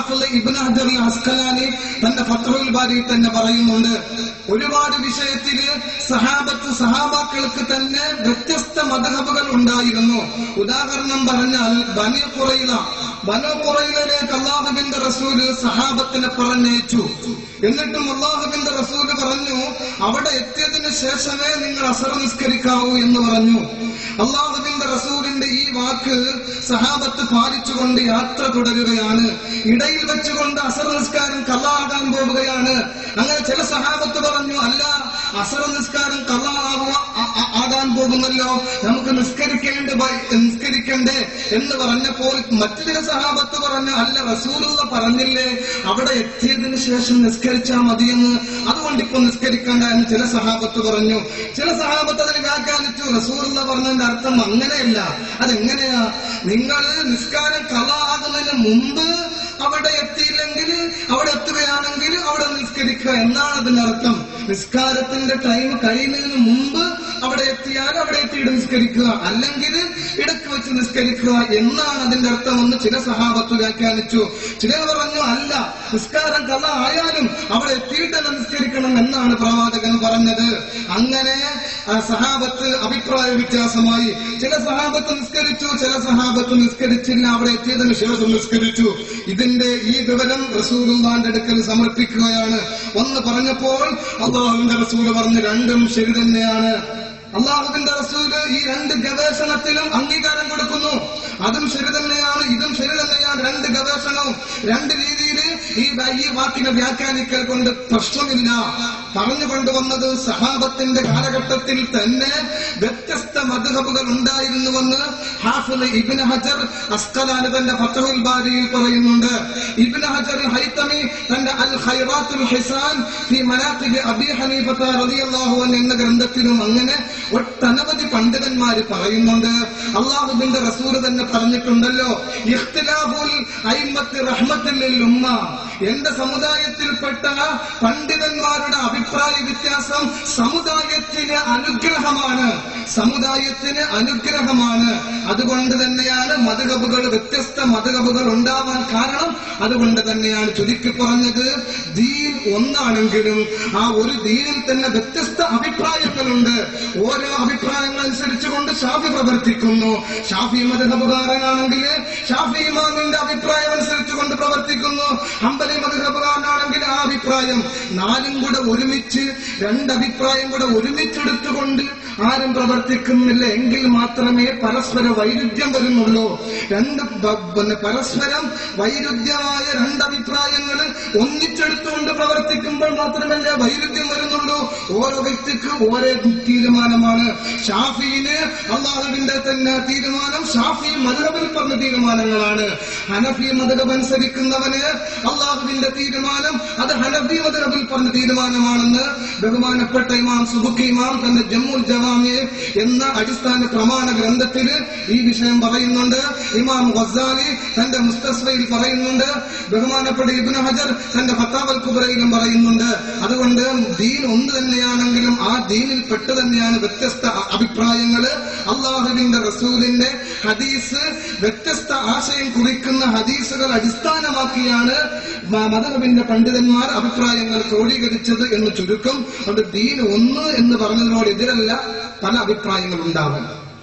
ഹാഫിള് ഇബ്നു ഹജർ അസ്കലാനി തന്റെ ഫത്രുൽ ബാരി തന്നെ പറയുന്നുണ്ട് ഒരുപാട് വിഷയത്തില് സഹാബത്ത് സഹാബാക്കൾക്ക് തന്നെ വ്യത്യസ്ത മതഹബുകൾ ഉണ്ടായിരുന്നു ഉദാഹരണം പറഞ്ഞാൽ ബനി കുറയില ബനു കുറയിലേക്ക് അള്ളാഹുബിന്റെ റസൂല് സഹാബത്തിനെ പറഞ്ഞയച്ചു എന്നിട്ടും അള്ളാഹുബിന്റെ റസൂല് പറഞ്ഞു അവിടെ എത്തിയതിനു ശേഷമേ നിങ്ങൾ അസർ നിസ്കരിക്കാവൂ എന്ന് പറഞ്ഞു അള്ളാഹുബിന്റെ റസൂലിന്റെ ഈ വാക്ക് സഹാബത്ത് പാലിച്ചുകൊണ്ട് യാത്ര തുടരുകയാണ് ഇടയിൽ വെച്ചുകൊണ്ട് അസർ നിസ്കാരം കള്ളാകാൻ പോവുകയാണ് അങ്ങനെ ചില സഹാബത്ത് പറഞ്ഞു അല്ല അസർ നിസ്കാരം കള്ളാകുക ആകാൻ പോകുന്നല്ലോ നമുക്ക് നിസ്കരിക്കേണ്ട നിസ്കരിക്കണ്ടേ എന്ന് പറഞ്ഞപ്പോൾ മറ്റു ചില സഹാബത്ത് പറഞ്ഞു അല്ല റസൂലുള്ള പറഞ്ഞില്ലേ അവിടെ എത്തിയതിനു ശേഷം നിസ്കരിച്ചാൽ മതിയെന്ന് അതുകൊണ്ട് ഇപ്പൊ നിസ്കരിക്കണ്ട എന്ന് ചില സഹാബത്ത് പറഞ്ഞു ചില സഹാബത്ത് അതിന് വ്യാഖ്യാനിച്ചു റസൂലുള്ള പറഞ്ഞതിന്റെ അർത്ഥം അങ്ങനെയല്ല അതെങ്ങനെയാ നിങ്ങൾ നിസ്കാരം കലാകുന്നതിന് മുമ്പ് അവിടെ എത്തിയില്ലെങ്കിൽ അവിടെ എത്തുകയാണെങ്കിൽ അവിടെ നിസ്കരിക്കുക എന്നാണ് അതിനർത്ഥം നിസ്കാരത്തിന്റെ ടൈം കഴിയുന്നതിന് മുമ്പ് അവിടെ എത്തിയാൽ അവിടെ എത്തിയിട്ട് നിസ്കരിക്കുക അല്ലെങ്കിൽ ഇടയ്ക്ക് വെച്ച് നിസ്കരിക്കുക എന്നാണ് അതിന്റെ അർത്ഥം എന്ന് ചില സഹാബത്ത് വ്യാഖ്യാനിച്ചു ചിലർ പറഞ്ഞു അല്ല നിസ്കാരം കഥ ആയാലും അവിടെ എത്തിയിട്ട് തന്നെ നിസ്കരിക്കണം എന്നാണ് പ്രവാചകൻ പറഞ്ഞത് അങ്ങനെ ആ സഹാബത്ത് അഭിപ്രായ വ്യത്യാസമായി ചില സഹാബത്ത് നിസ്കരിച്ചു ചില സഹാബത്ത് നിസ്കരിച്ചില്ല അവിടെ എത്തിയതിനു ശേഷം നിസ്കരിച്ചു ഇതിന്റെ ഈ വിവരം റസൂലുള്ളാന്റെ അടുക്കൽ സമർപ്പിക്കുകയാണ് ഒന്ന് പറഞ്ഞപ്പോൾ അള്ളാഹുവിന്റെ റസൂല് പറഞ്ഞു രണ്ടും ശരി തന്നെയാണ് അള്ളാഹുവിന്റെ റസൂല് ഈ രണ്ട് ഗവേഷണത്തിലും അംഗീകാരം കൊടുക്കുന്നു അതും ശരി തന്നെയാണ് ഇതും ശരി തന്നെയാണ് രണ്ട് ഗവേഷണവും രണ്ട് രീതിയിൽ ഈ ഈ വാക്കിനെ വ്യാഖ്യാനിക്കൽ കൊണ്ട് പ്രശ്നമില്ല പറഞ്ഞു കൊണ്ടുവന്നത് സഹാബത്തിന്റെ കാലഘട്ടത്തിൽ തന്നെ വ്യത്യസ്ത മധുഹബുകൾ ഉണ്ടായിരുന്നുവെന്ന് ഹാഫിദ് ഇബിൻ ഹജർ അസ്കലാന് തന്റെ ഫത്തഹുൽ ബാരിയിൽ പറയുന്നുണ്ട് ഇബിൻ ഹജർ ഹൈത്തമി തന്റെ അൽ ഖൈറാത്തുൽ ഹിസാൻ ഫി മനാഖിബ് അബി ഹനീഫത്ത റളിയല്ലാഹു അൻഹു എന്ന ഗ്രന്ഥത്തിലും അങ്ങനെ ഒട്ടനവധി പണ്ഡിതന്മാര് പറയുന്നുണ്ട് അള്ളാഹുബിന്റെ റസൂല് തന്നെ പറഞ്ഞിട്ടുണ്ടല്ലോ ഇഖ്തിലാഫുൽ അയിമത്ത് റഹ്മത്തിൽ ഉമ്മ എന്റെ സമുദായത്തിൽപ്പെട്ട പണ്ഡിതന്മാരുടെ അഭിപ്രായ വ്യത്യാസം സമുദായത്തിന് അനുഗ്രഹമാണ് സമുദായത്തിന് അനുഗ്രഹമാണ് അതുകൊണ്ട് തന്നെയാണ് മതകബുകൾ വ്യത്യസ്ത മതകബുകൾ ഉണ്ടാവാൻ കാരണം അതുകൊണ്ട് തന്നെയാണ് ചുരുക്കി പറഞ്ഞത് ദീൻ ഒന്നാണെങ്കിലും ആ ഒരു ദീനിൽ തന്നെ വ്യത്യസ്ത അഭിപ്രായങ്ങളുണ്ട് ഓരോ അഭിപ്രായങ്ങൾ അനുസരിച്ചുകൊണ്ട് ഷാഫി പ്രവർത്തിക്കുന്നു ഷാഫി മതഹബുകാരനാണെങ്കിൽ ഷാഫി ഇമാമിന്റെ അഭിപ്രായം അനുസരിച്ചുകൊണ്ട് പ്രവർത്തിക്കുന്നു ഹംബലി മതഹബുകാരനാണെങ്കിൽ ആ അഭിപ്രായം നാലും കൂടെ ഒരുമിച്ച് രണ്ടഭിപ്രായം കൂടെ ഒരുമിച്ചെടുത്തുകൊണ്ട് ആരും പ്രവർത്തിക്കുന്നില്ല എങ്കിൽ മാത്രമേ പരസ്പര വൈരുദ്ധ്യം വരുന്നുള്ളൂ രണ്ട് ബ- പിന്നെ പരസ്പരം വൈരുദ്ധ്യമായ രണ്ടഭിപ്രായങ്ങൾ ഒന്നിച്ചെടുത്തുകൊണ്ട് പ്രവർത്തിക്കുമ്പോൾ മാത്രമല്ലേ വൈരുദ്ധ്യം വരുന്നുള്ളൂ ഓരോ വ്യക്തിക്ക് ഓരോ തീരുമാനമാണ് ഷാഫിന് അള്ളാഹുവിന്റെ തന്നെ തീരുമാനം ഷാഫി മധുരബിൽ പറഞ്ഞ തീരുമാനങ്ങളാണ് ഹനഫി മധുരബ് അനുസരിക്കുന്നവന് അള്ളാഹുവിന്റെ തീരുമാനം അത് ഹനഫി മധുരബിൽ പറഞ്ഞ തീരുമാനമാണെന്ന് ബഹുമാനപ്പെട്ട ഇമാം സുബുക്കി ഇമാം തന്റെ ജമ്മുൽ ജവാമി എന്ന അടിസ്ഥാന പ്രമാണ ഗ്രന്ഥത്തിൽ ഈ വിഷയം പറയുന്നുണ്ട് ഇമാം ഗസാലി തന്റെ മുസ്തസ്വയിൽ പറയുന്നുണ്ട് ബഹുമാനപ്പെട്ട ഇബ്നു ഹജർ തന്റെ ഫത്താവൽ കുബറയിലും പറയുന്നുണ്ട് അതുകൊണ്ട് ദീൻ ഒന്ന് തന്നെയാണെങ്കിലും ആ ദീനിൽ പെട്ട് തന്നെയാണ് വ്യത്യസ്ത അ- അഭിപ്രായങ്ങള് അള്ളാഹുവിന്റെ റസൂലിന്റെ ഹദീസ് വ്യത്യസ്ത ആശയം കുറിക്കുന്ന ഹദീസുകൾ അടിസ്ഥാനമാക്കിയാണ് മ- മതകവിന്റെ പണ്ഡിതന്മാർ അഭിപ്രായങ്ങൾ ക്രോഡീകരിച്ചത് എന്ന് ചുരുക്കം അതുകൊണ്ട് ദീൻ ഒന്ന് എന്ന് പറഞ്ഞതിനോട് എതിരല്ല പല അഭിപ്രായങ്ങൾ ഉണ്ടാകും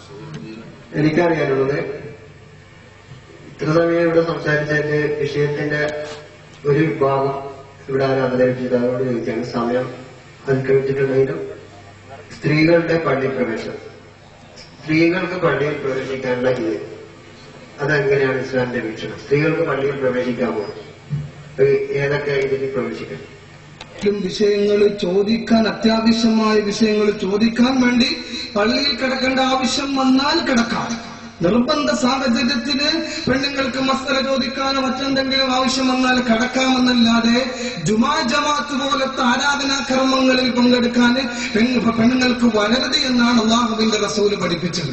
എനിക്കറിയാനുള്ളത് ഇത്ര സമയം ഇവിടെ സംസാരിച്ചതിന്റെ വിഷയത്തിന്റെ ഒരു വിഭാഗം ഇവിടെ ആരും അവതരിപ്പിച്ചത് അതോട് ചോദിക്കാണ് സമയം അതിക്രമിച്ചിട്ടുണ്ടെങ്കിലും സ്ത്രീകളുടെ പള്ളി പ്രവേശനം സ്ത്രീകൾക്ക് പള്ളിയിൽ പ്രവേശിക്കാനുള്ള ഇത് അതെങ്ങനെയാണ് ഇസ്ലാമിന്റെ വീക്ഷണം സ്ത്രീകൾക്ക് പള്ളിയിൽ പ്രവേശിക്കാമോ അത് ഏതൊക്കെ ഇതിൽ പ്രവേശിക്കാം ും വിഷയങ്ങൾ ചോദിക്കാൻ അത്യാവശ്യമായ വിഷയങ്ങൾ ചോദിക്കാൻ വേണ്ടി പള്ളിയിൽ കിടക്കേണ്ട ആവശ്യം വന്നാൽ കിടക്കാം നിർബന്ധ സാഹചര്യത്തിന് പെണ്ണുങ്ങൾക്ക് മസ്തര ചോദിക്കാനോ മറ്റെന്തെങ്കിലും ആവശ്യം വന്നാൽ കിടക്കാമെന്നല്ലാതെ ജുമാ ജമാഅത്ത് പോലത്തെ ആരാധനാക്രമങ്ങളിൽ പങ്കെടുക്കാൻ പെണ്ണ് പെണ്ണുങ്ങൾക്ക് വരരുത് എന്നാണ് അള്ളാഹുവിന്റെ റസൂല് പഠിപ്പിച്ചത്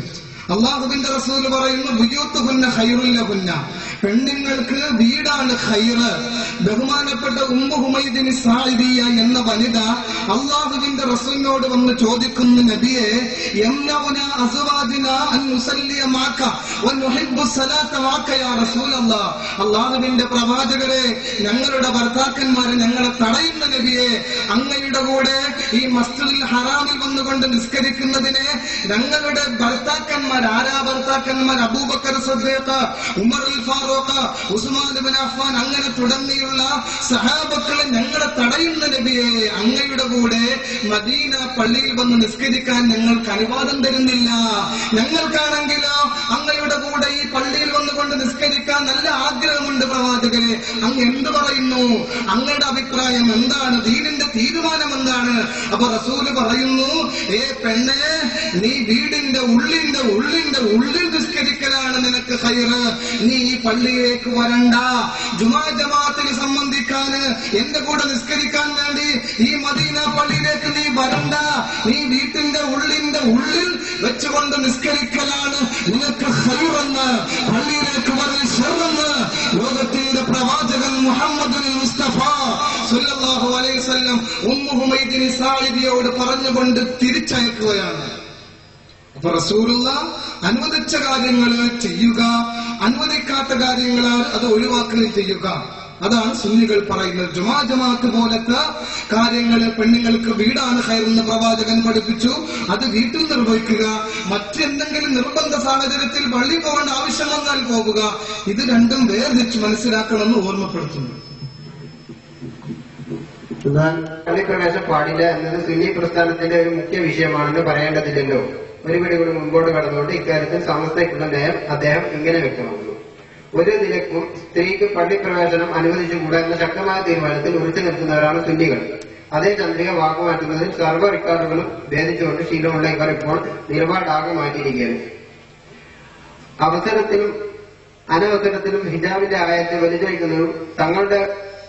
അള്ളാഹുവിന്റെ റസൂൽ പറയുന്നു ബുയൂത്തുഹുന്ന ഖൈറുല്ലഹുന്ന പെണ്ണുങ്ങൾക്ക് വീടാണ് ഖൈറ് ബഹുമാനപ്പെട്ട ഉമ്മു ഹുമൈദിന് സായിദിയ എന്ന വനിത അള്ളാഹുവിന്റെ റസൂലിനോട് വന്ന് ചോദിക്കുന്നു നബിയെ യംനഉന അസ്വാദിന അൻ നുസല്ലിയ മാക വനുഹിബ്ബു സലാത്ത മാക യാ റസൂലല്ലാഹ് അള്ളാഹുവിന്റെ പ്രവാചകരെ ഞങ്ങളുടെ ഭർത്താക്കന്മാരെ ഞങ്ങളെ തടയുന്ന നബിയെ അങ്ങയുടെ കൂടെ ഈ മസ്ജിദുൽ ഹറാമിൽ വന്നുകൊണ്ട് നിസ്കരിക്കുന്നതിനെ ഞങ്ങളുടെ ഭർത്താക്കന്മാർ ആരാ ഭർത്താക്കന്മാർ Abu Bakr Siddiq Umar al Farooq Usman bin Affan അങ്ങനെ തുടങ്ങിയുള്ള സഹാബക്കളെ ഞങ്ങളെ തടയുന്ന നബിയെ അങ്ങയുടെ കൂടെ മദീന പള്ളിയിൽ വന്ന് നിസ്കരിക്കാൻ ഞങ്ങൾക്ക് അനുവാദം തരുന്നില്ല ഞങ്ങൾക്കാണെങ്കിലോ അങ്ങയുടെ കൂടെ ഈ പള്ളിയിൽ വന്നുകൊണ്ട് നിസ്കരിക്കാൻ നല്ല ആഗ്രഹമുണ്ട് പ്രവാചകരെ അങ്ങ് എന്ത് പറയുന്നു അങ്ങയുടെ അഭിപ്രായം എന്താണ് ദീനിന്റെ തീരുമാനം എന്താണ് അപ്പൊ റസൂല് പറയുന്നു ഏ പെണ്ണെ നീ വീടിന്റെ ഉള്ളിന്റെ ഉള്ളിന്റെ ഉള്ളിൽ നിസ്കരിക്കലാണ് നിനക്ക് ഹൈറ് നീ ഈ പള്ളിയിലേക്ക് വരണ്ട ജുമാ ജമാഅത്തിന് സംബന്ധിക്കാന് എന്റെ കൂടെ നിസ്കരിക്കാൻ വേണ്ടി ഈ മദീന പള്ളിയിലേക്ക് നീ വരണ്ട നീ വീട്ടിന്റെ ഉള്ളിന്റെ ഉള്ളിൽ വെച്ചുകൊണ്ട് നിസ്കരിക്കലാണ് നിനക്ക് ഹൈറെന്ന് പള്ളിയിലേക്ക് വരൽ ഷെറെന്ന് ലോകത്തിന്റെ പ്രവാചകൻ മുഹമ്മദ് മുസ്തഫ സല്ലല്ലാഹു അലൈഹി വസല്ലം ഉമ്മു ഹുമൈദിന് സായിദിയോട് പറഞ്ഞുകൊണ്ട് തിരിച്ചയക്കുകയാണ് അപ്പൊ റസൂലുള്ള അനുവദിച്ച കാര്യങ്ങൾ ചെയ്യുക അനുവദിക്കാത്ത കാര്യങ്ങൾ അത് ഒഴിവാക്കുകയും ചെയ്യുക അതാണ് സുന്നികൾ പറയുന്നത് ജുമാ ജമാഅത്ത് പോലത്തെ കാര്യങ്ങൾ പെണ്ണുങ്ങൾക്ക് വീടാണ് ഹയറെന്ന് പ്രവാചകൻ പഠിപ്പിച്ചു അത് വീട്ടിൽ നിർവഹിക്കുക മറ്റെന്തെങ്കിലും നിർബന്ധ സാഹചര്യത്തിൽ പള്ളി പോകേണ്ട ആവശ്യം വന്നാൽ പോകുക ഇത് രണ്ടും വേർതിരിച്ച് മനസ്സിലാക്കണമെന്ന് ഓർമ്മപ്പെടുത്തുന്നു എന്നാൽ പള്ളിപ്രവേശം പാടില്ല എന്നത് സുന്നി പ്രസ്ഥാനത്തിന്റെ ഒരു മുഖ്യ വിഷയമാണെന്ന് പറയേണ്ടതില്ലല്ലോ ഒരു പിടി കൂടി മുമ്പോട്ട് കടന്നുകൊണ്ട് ഇക്കാര്യത്തിൽ സമസ്തയ്ക്കുള്ള നയം അദ്ദേഹം ഇങ്ങനെ വ്യക്തമാക്കുന്നു ഒരു നിലക്കും സ്ത്രീക്ക് പള്ളിപ്രവേശനം അനുവദിച്ചുകൂടാ എന്ന ശക്തമായ തീരുമാനത്തിൽ ഉറച്ചു നിൽക്കുന്നവരാണ് സുന്നികൾ അതേ ചന്ദ്രിക വാക്കുമാറ്റുന്നതിൽ സർവ്വ റിക്കാർഡുകളും ഭേദിച്ചുകൊണ്ട് ശീലമുള്ള ഇവർ ഇപ്പോൾ നിലപാടാകെ മാറ്റിയിരിക്കുകയാണ് അവസരത്തിലും അനവസരത്തിലും ഹിജാബിന്റെ ആയത്തെ വലിച്ചഴിക്കുന്നതും തങ്ങളുടെ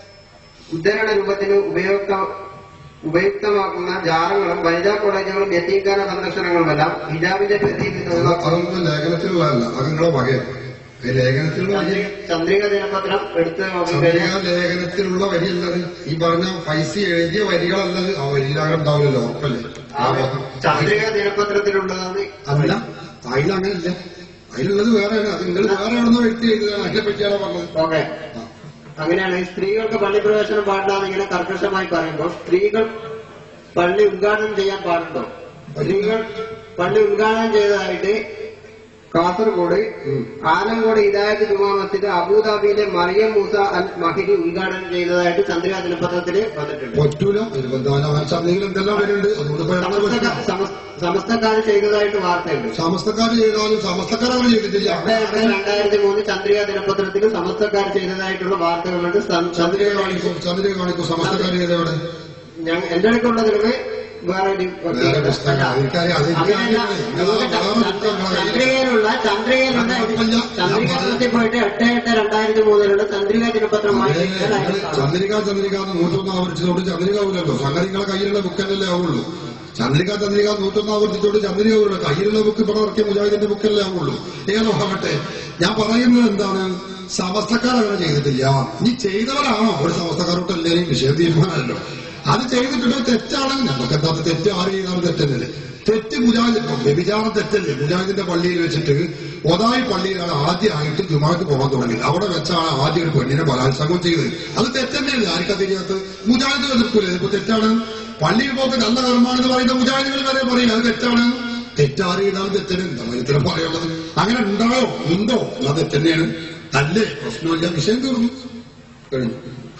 ഉദ്ധരണ രൂപത്തിന് ഉപയുക്ത ഉപയുക്തമാക്കുന്ന ജാറങ്ങളും വനിതാ കോളേജുകളും യത്തീംഖാന സന്ദർശനങ്ങളുമെല്ലാം ഹിജാബിന്റെ പരിധിയിൽ നിന്ന് ഒഴിവാക്കി അതൊന്നും ലേഖനത്തിലുള്ളതല്ല അത് നിങ്ങളെ വകയാണ് ഈ ലേഖനത്തിലുള്ള വരി ചന്ദ്രിക ദിനപത്രം എടുത്ത് ചന്ദ്രിക നോക്കിക്കഴിഞ്ഞാൽ ലേഖനത്തിലുള്ള വരിയല്ലത് ഈ പറഞ്ഞ പൈസ എഴുതിയ വരികളല്ലത് ആ വരിയിലങ്ങനെ ഉണ്ടാവില്ലല്ലോ ഉറപ്പല്ലേ ആ ചന്ദ്രിക ദിനപത്രത്തിലുള്ളതാണ് അല്ല അതിലങ്ങനല്ല അതിലുള്ളത് വേറെയാണ് അത് നിങ്ങൾ വേറെ എവിടുന്നോ എഴുതി എഴുതുകയാണ് അതിനെ പറ്റിയാണ് പറഞ്ഞത് ഓക്കെ അങ്ങനെയാണ് ഈ സ്ത്രീകൾക്ക് പള്ളി പ്രവേശനം പാടില്ല എന്ന് ഇങ്ങനെ കർക്കശമായി പറയുമ്പോൾ സ്ത്രീകൾ പള്ളി ഉദ്ഘാടനം ചെയ്യാൻ പാടുണ്ടോ സ്ത്രീകൾ പള്ളി ഉദ്ഘാടനം ചെയ്തതായിട്ട് കാസർഗോഡ് ആലങ്കോട് ഹിദായത്ത് ജുമാ മസ്ജിദ് അബുദാബിയിലെ മറിയം മൂസ അൽ മഹിരി ഉദ്ഘാടനം ചെയ്തതായിട്ട് ചന്ദ്രിക ദിനപത്രത്തിൽ വന്നിട്ടുണ്ട് പറ്റൂല ചന്ദ്രികൾ എന്തെല്ലാം വരുന്നുണ്ട് അതുകൊണ്ട് ഇപ്പൊ ഞങ്ങൾ സമസ്തക്കാർ പറ്റില്ല. സമസ്- സമസ്തക്കാർ ചെയ്തതായിട്ട് വാർത്തയുണ്ട് സമസ്തക്കാർ ചെയ്താലും സമസ്തക്കാർ അങ്ങനെ ചെയ്തിട്ടില്ല രണ്ട് എട്ട് രണ്ടായിരത്തി മൂന്ന് ചന്ദ്രിക ദിനപത്രത്തിൽ സമസ്തക്കാർ ചെയ്തതായിട്ടുള്ള വാർത്തകളുണ്ട് സം- ചന്ദ്രിക ചന്ദ്രിക കാണിക്കും ചന്ദ്രിക കാണിക്കും സമസ്തക്കാർ ചെയ്തവിടെ ഞാൻ എന്റെ അടുക്കുള്ളതിന് വേറെ ഒരു വേറെ പുസ്തകം. എനിക്കറിയാം. അത് അങ്ങനെയല്ല. എനിക്കറിയാം. നമുക്ക് വേറെ പുസ്തകങ്ങളാണ്. ചന്ദ്രികയിലുള്ള ചന്ദ്രികയിലുള്ള അത് കുഴപ്പമില്ല. ചന്ദ്രിക ഞാൻ ദിവസത്തിൽ പോയിട്ട് എട്ട് എട്ട് രണ്ടായിരത്തി മൂന്നിലുള്ള ചന്ദ്രിക ദിനപത്രമായി അതെ, നിങ്ങള് ചന്ദ്രിക ചന്ദ്രിക എന്ന് നൂറ്റൊന്ന് ആവർത്തിച്ചതുകൊണ്ട് ചന്ദ്രിക ആവില്ലല്ലോ സംഗതി നിങ്ങളെ കയ്യിലുള്ള ബുക്കല്ലേ ആവുള്ളൂ ചന്ദ്രിക ചന്ദ്രിക നൂറ്റൊന്ന് ആവർത്തിച്ചോണ്ട് ചന്ദ്രിക ആവില്ല കയ്യിലുള്ള ബുക്ക് ഇവിടെ ഇറക്കിയ മുജാഹിദിന്റെ ബുക്കല്ലേ ആവുള്ളൂ ഏതോ ആവട്ടെ ഞാൻ പറയുന്നത് എന്താണ് സമസ്തക്കാർ അങ്ങനെ ചെയ്തിട്ടില്ല ഇനി ചെയ്തവരാണോ ഒരു സമസ്തക്കാരോട്ട് എല്ലാവരെയും വിഷയം തീരുമാനമല്ലോ അത് ചെയ്തിട്ടുണ്ടോ തെറ്റാണ് നമുക്ക് എന്താ തെറ്റ് ആര് ചെയ്താലും തെറ്റല്ലേ തെറ്റ് മുജാഹിദ് ഇപ്പം വ്യഭിചാരം തെറ്റല്ലേ മുജാഹിദിന്റെ പള്ളിയിൽ വെച്ചിട്ട് ഒതായി പള്ളിയിലാണ് ആദ്യമായിട്ട് ജുമാക്ക് പോകാൻ തുടങ്ങിയത് അവിടെ വെച്ചാണ് ആദ്യം ഒരു പെണ്ണിനെ ബലാത്സംഗം ചെയ്തത് അത് തെറ്റന്നെയല്ലേ ആർക്കാ തിരിയാത്ത മുജാഹിദ് എതിർക്കൂലേ ഇതിപ്പോ തെറ്റാണ് പള്ളിയിൽ പോക്ക് നല്ല കർമാണെന്ന് പറയുന്ന മുജാഹിദുകൾ വരെ പറയില്ല അത് തെറ്റാണ് തെറ്റാറ് ചെയ്താലും തെറ്റന് എന്താ മരുത്തിനെ പറയുള്ളത് അങ്ങനെ ഉണ്ടായോ ഉണ്ടോ അത് തെറ്റന്നെയാണ് അല്ലേ പ്രശ്നമില്ല വിഷയം തീർന്നു കഴിഞ്ഞു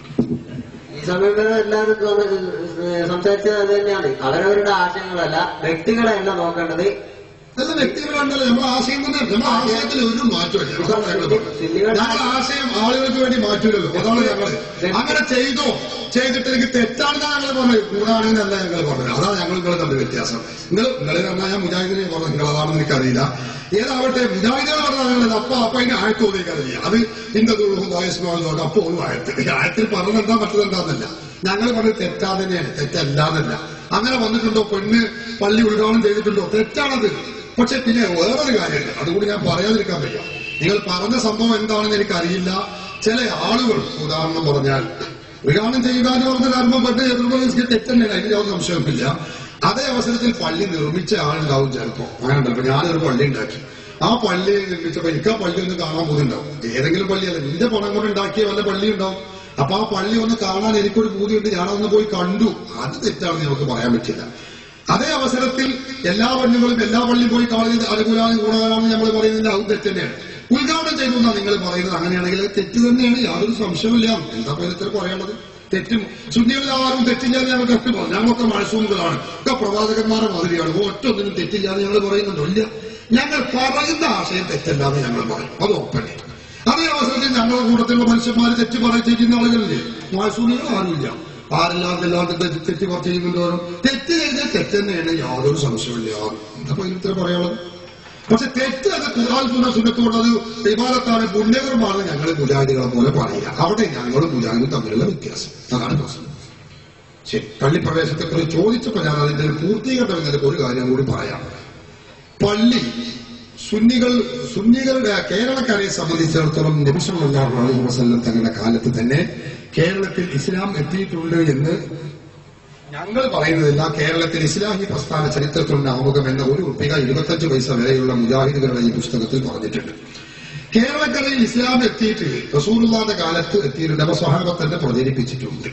ഈ സമയത്ത് എല്ലാവരും തോന്നുന്നത് സംസാരിച്ചത് അത് തന്നെയാണ് അവരവരുടെ ആശയങ്ങളല്ല വ്യക്തികളെയല്ല നോക്കേണ്ടത് അല്ല വ്യക്തികളാണല്ലോ നമ്മുടെ ആശയം തന്നെ നമ്മുടെ ആശയത്തിൽ ഒരു മാറ്റമില്ല അതാണ് ഞങ്ങൾ പറഞ്ഞത്. ഞങ്ങളുടെ ആശയം ആളുകൾക്ക് വേണ്ടി മാറ്റൂലല്ലോ അതാണ് ഞങ്ങള് അങ്ങനെ ചെയ്തോ ചെയ്തിട്ട് എനിക്ക് തെറ്റാണെന്നാണ് ഞങ്ങൾ പറഞ്ഞത് കൂടാണെന്നല്ല ഞങ്ങൾ പറഞ്ഞത് അതാണ് ഞങ്ങൾ നിങ്ങൾ തമ്മിൽ വ്യത്യാസം നിങ്ങൾ നിങ്ങൾ പറഞ്ഞാൽ ഞാൻ മുജാഹിദിനെ പറഞ്ഞു നിങ്ങൾ അതാണെന്ന് എനിക്കറിയില്ല ഏതാവട്ടെ മുജാഹിദികൾ പറഞ്ഞാൽ ഞങ്ങൾ അപ്പൊ അപ്പൊ അതിന് ആയത്ത് തോന്നിക്കറിയില്ല അത് ഇന്നതും വയസ്സുമാകുന്നതുകൊണ്ട് അപ്പൊ ഒരു ആയത്ത് ഈ ആയത്തിൽ പറഞ്ഞതെന്താ മറ്റതെന്താന്നല്ല ഞങ്ങൾ പറഞ്ഞത് തെറ്റാ തന്നെയാണ് തെറ്റല്ലാന്നല്ല അങ്ങനെ വന്നിട്ടുണ്ടോ പെണ്ണ് പള്ളി ഉദ്ഘാടനം ചെയ്തിട്ടുണ്ടോ തെറ്റാണത് പക്ഷെ പിന്നെ വേറൊരു കാര്യമുണ്ട് അതുകൂടി ഞാൻ പറയാതിരിക്കാൻ വയ്യ നിങ്ങൾ പറഞ്ഞ സംഭവം എന്താണെന്ന് എനിക്കറിയില്ല ചില ആളുകൾ ഉദാഹരണം പറഞ്ഞാൽ ഉദ്ഘാടനം ചെയ്യുക എന്ന് പറഞ്ഞ കർമ്മം പെട്ട് എതിർപ്പ് തെറ്റന്നെയാണ് അതിന് യാതൊരു സംശയമില്ല അതേ അവസരത്തിൽ പള്ളി നിർമ്മിച്ച ആളുണ്ടാവും ചിലപ്പോ അങ്ങനെ ഉണ്ടല്ലോ ഞാനൊരു പള്ളി ഉണ്ടാക്കി ആ പള്ളി നിർമ്മിച്ചപ്പോ എനിക്ക് ആ പള്ളി ഒന്ന് കാണാൻ പോകുന്നുണ്ടാവും ഏതെങ്കിലും പള്ളിയല്ല നിന്റെ പണം കൊണ്ട് ഉണ്ടാക്കിയ വല്ല പള്ളി ഉണ്ടാവും അപ്പൊ ആ പള്ളി ഒന്ന് കാണാൻ എനിക്കൊരു പൂതിയുണ്ട് ഞാനതൊന്ന് പോയി കണ്ടു അത് തെറ്റാണെന്ന് നമുക്ക് പറയാൻ പറ്റില്ല അതേ അവസരത്തിൽ എല്ലാ പള്ളികളും എല്ലാ പള്ളിയും പോയി കാണുന്നത് അനുകൂലമാണ് ഗുണകരമാണ് നമ്മൾ പറയുന്നത് അത് തെറ്റ് തന്നെയാണ് ഉദ്ഘാടനം ചെയ്തു എന്നാണ് നിങ്ങൾ പറയുന്നത് അങ്ങനെയാണെങ്കിൽ അത് തെറ്റ് തന്നെയാണ് യാതൊരു സംശയമില്ല എന്താ ഇത്ര പറയാനുള്ളത് തെറ്റും സുന്നികളിൽ ആരും തെറ്റില്ലാതെ ഞങ്ങൾ തെറ്റുമോ ഞങ്ങളൊക്കെ മഴസൂമുകളാണ് ഒക്കെ പ്രവാചകന്മാരെ മാതിരിയാണ് ഒറ്റ ഒന്നിനും തെറ്റില്ലാതെ ഞങ്ങൾ പറയുന്നുണ്ടോ ഇല്ല ഞങ്ങൾ പറയുന്ന ആശയം തെറ്റല്ലാതെ ഞങ്ങൾ പറയും അത് ഒപ്പനെ അതേ അവസരത്തിൽ ഞങ്ങളുടെ കൂട്ടത്തിലുള്ള മനുഷ്യന്മാർ തെറ്റ് പറയിച്ചിരിക്കുന്ന ആളുകളില്ലേ മാസൂമികൾ ആരുമില്ല ആരെല്ലാം എല്ലാവർക്കും തെറ്റ് തെറ്റ് പറ- ചെയ്യുന്നുണ്ടോരും തെറ്റ് ചെയ്താൽ തെറ്റ് തന്നെയാണ് യാതൊരു സംശയമില്ല എന്താ ഇത്ര പറയാനുള്ളത് പക്ഷെ തെറ്റ് അത് ഖുർആൻ സുന്ന സുന്നത്തോട് അത് വിവാദത്താണ് പുണ്യകരമാണ് ഞങ്ങൾ മുജാഹിദികളെ പോലെ പറയുക അവിടെ ഞങ്ങളും മുജാഹിദും തമ്മിലുള്ള വ്യത്യാസം അതാണ് പ്രശ്നം ശരി പള്ളിപ്രവേശത്തെ കുറിച്ച് ചോദിച്ചപ്പോൾ ഞാൻ അതിന്റെ ഒരു പൂർത്തീകരണം എന്നതിൽ ഒരു കാര്യം കൂടി പറയാം പള്ളി സുന്നികൾ സുന്നികളുടെ കേരളക്കാരെ സംബന്ധിച്ചിടത്തോളം നബിസല്ലാഹു അലൈഹി വസല്ലം തങ്ങളുടെ കാലത്ത് തന്നെ കേരളത്തിൽ ഇസ്ലാം എത്തിയിട്ടുണ്ട് എന്ന് ഞങ്ങൾ പറയുന്നതല്ല കേരളത്തിൽ ഇസ്ലാഹി പ്രസ്ഥാന ചരിത്രത്തിലുള്ള ആമുഖം എന്ന ഒരു റുപ്പിക ഇരുപത്തഞ്ച് പൈസ വരെയുള്ള മുജാഹിദുകളുടെ ഈ പുസ്തകത്തിൽ പറഞ്ഞിട്ടുണ്ട് കേരളക്കരയിൽ ഇസ്ലാം എത്തിയിട്ട് റസൂലുള്ളാന്റെ കാലത്ത് എത്തിയിട്ടുണ്ട് അവ സ്വഹാബത്തന്നെ പ്രചരിപ്പിച്ചിട്ടുണ്ട്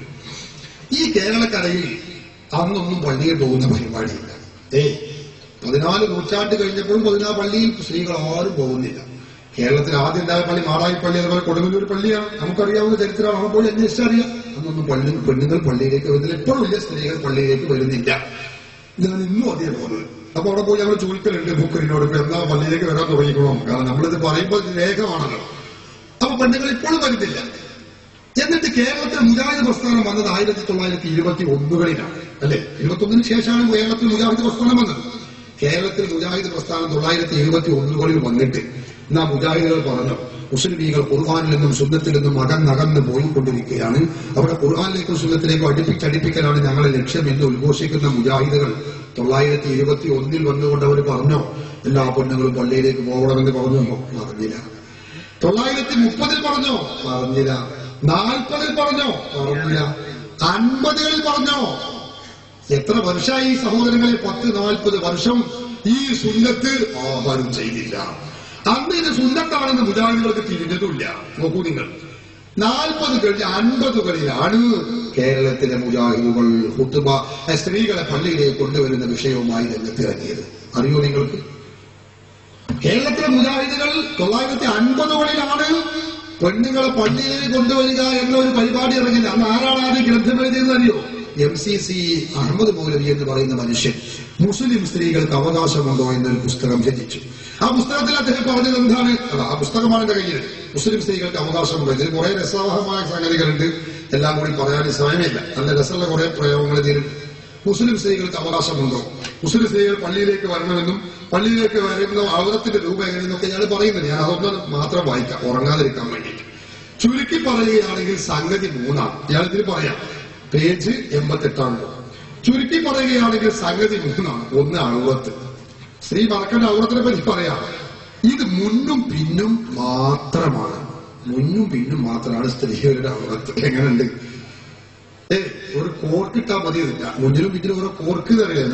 ഈ കേരളക്കരയിൽ അന്നൊന്നും പള്ളിയിൽ പോകുന്ന പരിപാടിയില്ല ഏയ് പതിനാല് നൂറ്റാണ്ട് കഴിഞ്ഞപ്പോഴും പതിനാല് പള്ളിയിൽ സ്ത്രീകൾ ആരും പോകുന്നില്ല കേരളത്തിൽ ആദ്യം ഉണ്ടായ പള്ളി മാടായി പള്ളി അതുപോലെ കൊടുങ്ങല്ലൂർ പള്ളിയാണ് നമുക്കറിയാവുന്ന ചരിത്രമാണ് നമ്മൾ പോയി അന്വേഷിച്ചറിയാം അന്നൊന്നും പള്ളി പെണ്ണുങ്ങൾ പള്ളിയിലേക്ക് വരുന്നില്ല എപ്പോഴും ഇല്ല സ്ത്രീകൾ പള്ളിയിലേക്ക് വരുന്നില്ല ഞാൻ ഇന്നും അതേ പോകുന്നത് അപ്പൊ അവിടെ പോയി ഞങ്ങൾ ചോദിക്കലുണ്ട് ബുക്കരിനോട് ഇപ്പൊ എന്നാ പള്ളിയിലേക്ക് വരാൻ തുടങ്ങിക്കണോ കാരണം നമ്മളിത് പറയുമ്പോൾ ഇത് രേഖമാണല്ലോ അപ്പൊ പെണ്ണുങ്ങൾ ഇപ്പോഴും വരുന്നില്ല എന്നിട്ട് കേരളത്തിൽ മുജാഹിദ് പ്രസ്ഥാനം വന്നത് ആയിരത്തി തൊള്ളായിരത്തി ഇരുപത്തി ഒന്നുകളിലാണ് അല്ലെ ഇരുപത്തി ഒന്നിന് ശേഷമാണ് കേരളത്തിൽ മുജാഹിദ് പ്രസ്ഥാനം വന്നത് കേരളത്തിൽ മുജാഹിദ് പ്രസ്ഥാനം തൊള്ളായിരത്തി ഇരുപത്തി ഒന്നുകളിൽ വന്നിട്ട് നാ മുജാഹിദുകൾ പറഞ്ഞു മുസ്ലിം ലീഗുകൾ ഖുർആാനിൽ നിന്നും സുന്നത്തിൽ നിന്നും അകന്നകന്ന് പോയിക്കൊണ്ടിരിക്കുകയാണ് അവിടെ ഖുർആാനിലേക്കും സുന്നത്തിലേക്കും അടുപ്പിച്ചടിപ്പിക്കലാണ് ഞങ്ങളെ ലക്ഷ്യമെന്ന് ഉദ്ഘോഷിക്കുന്ന മുജാഹിദുകൾ തൊള്ളായിരത്തി ഇരുപത്തി ഒന്നിൽ വന്നുകൊണ്ട് അവർ പറഞ്ഞോ എല്ലാ പെണ്ണുങ്ങളും പള്ളിയിലേക്ക് പോകണമെന്ന് പറഞ്ഞോ പറഞ്ഞില്ല തൊള്ളായിരത്തി മുപ്പതിൽ പറഞ്ഞോ പറഞ്ഞില്ല നാൽപ്പതിൽ പറഞ്ഞോ പറഞ്ഞില്ല അൻപതുകളിൽ പറഞ്ഞോ എത്ര വർഷമായി ഈ സഹോദരങ്ങളെ പത്ത് നാൽപ്പത് വർഷം ഈ സുന്നത്ത് ആഹ്വാനം ചെയ്തില്ല അന്ന് ഇത് സുന്നത്താണെന്ന് മുജാഹിദുകൾക്ക് തിരിഞ്ഞതുമില്ല നോക്കൂ നിങ്ങൾ നാൽപ്പത് കഴിഞ്ഞ് അൻപതുകളിലാണ് കേരളത്തിലെ മുജാഹിദുകൾ ഹുത്തുബ സ്ത്രീകളെ പള്ളിയിലേക്ക് കൊണ്ടുവരുന്ന വിഷയവുമായി രംഗത്തിറങ്ങിയത് അറിയോ നിങ്ങൾക്ക് കേരളത്തിലെ മുജാഹിദുകൾ തൊള്ളായിരത്തി അൻപതുകളിലാണ് പെണ്ണുങ്ങളെ പള്ളിയിൽ കൊണ്ടുവരിക എന്ന ഒരു പരിപാടി ഇറങ്ങിയത് അന്ന് ആരാണ് ആദ്യം ഗ്രന്ഥം എഴുതിയെന്ന് അറിയോ M C C Ahmed Maulavi എന്ന് പറയുന്ന മനുഷ്യൻ മുസ്ലിം സ്ത്രീകൾക്ക് അവകാശമുണ്ടോ എന്നൊരു പുസ്തകം രചിച്ചു ആ പുസ്തകത്തിൽ അദ്ദേഹം പറഞ്ഞത് എന്താണ് അല്ല ആ പുസ്തകമാണ് എന്റെ കയ്യിൽ മുസ്ലിം സ്ത്രീകൾക്ക് അവകാശമുണ്ടോ ഇതിൽ കുറെ രസവഹമായ സംഗതികളുണ്ട് എല്ലാം കൂടി പറയാൻ സമയമില്ല നല്ല രസമുള്ള കുറെ പ്രയോഗങ്ങൾ ഇതിലുണ്ട് മുസ്ലിം സ്ത്രീകൾക്ക് അവകാശമുണ്ടോ മുസ്ലിം സ്ത്രീകൾ പള്ളിയിലേക്ക് വരണമെന്നും പള്ളിയിലേക്ക് വരുന്ന ഔറത്തിന്റെ രൂപ എങ്ങനെയെന്നൊക്കെ ഞാൻ പറയുന്നത് ഞാൻ അതൊന്ന് മാത്രം വായിക്കാം ഉറങ്ങാതിരിക്കാൻ വേണ്ടിയിട്ട് ചുരുക്കി പറയുകയാണെങ്കിൽ സംഗതി മൂന്നാണ് ഇയാൾ ഇതിൽ പറയാം പേജ് എൺപത്തെട്ടാണ് ചുരുക്കി പറയുകയാണെങ്കിൽ സംഗതി മൂന്നാണ് ഒന്ന് ഔറത്ത് സ്ത്രീ മറക്കേണ്ട ഔറത്തിനെ പറ്റി പറയാം ഇത് മുന്നും പിന്നും മാത്രമാണ് മുന്നും പിന്നും മാത്രമാണ് സ്ത്രീകളുടെ ഔറത്ത് എങ്ങനെയുണ്ട് ഏ ഒരു കോർക്കിട്ടാ മതി ഇതില്ല മുന്നിലും പിന്നിലും ഓരോ കോർക്ക് തന്നെയാണ്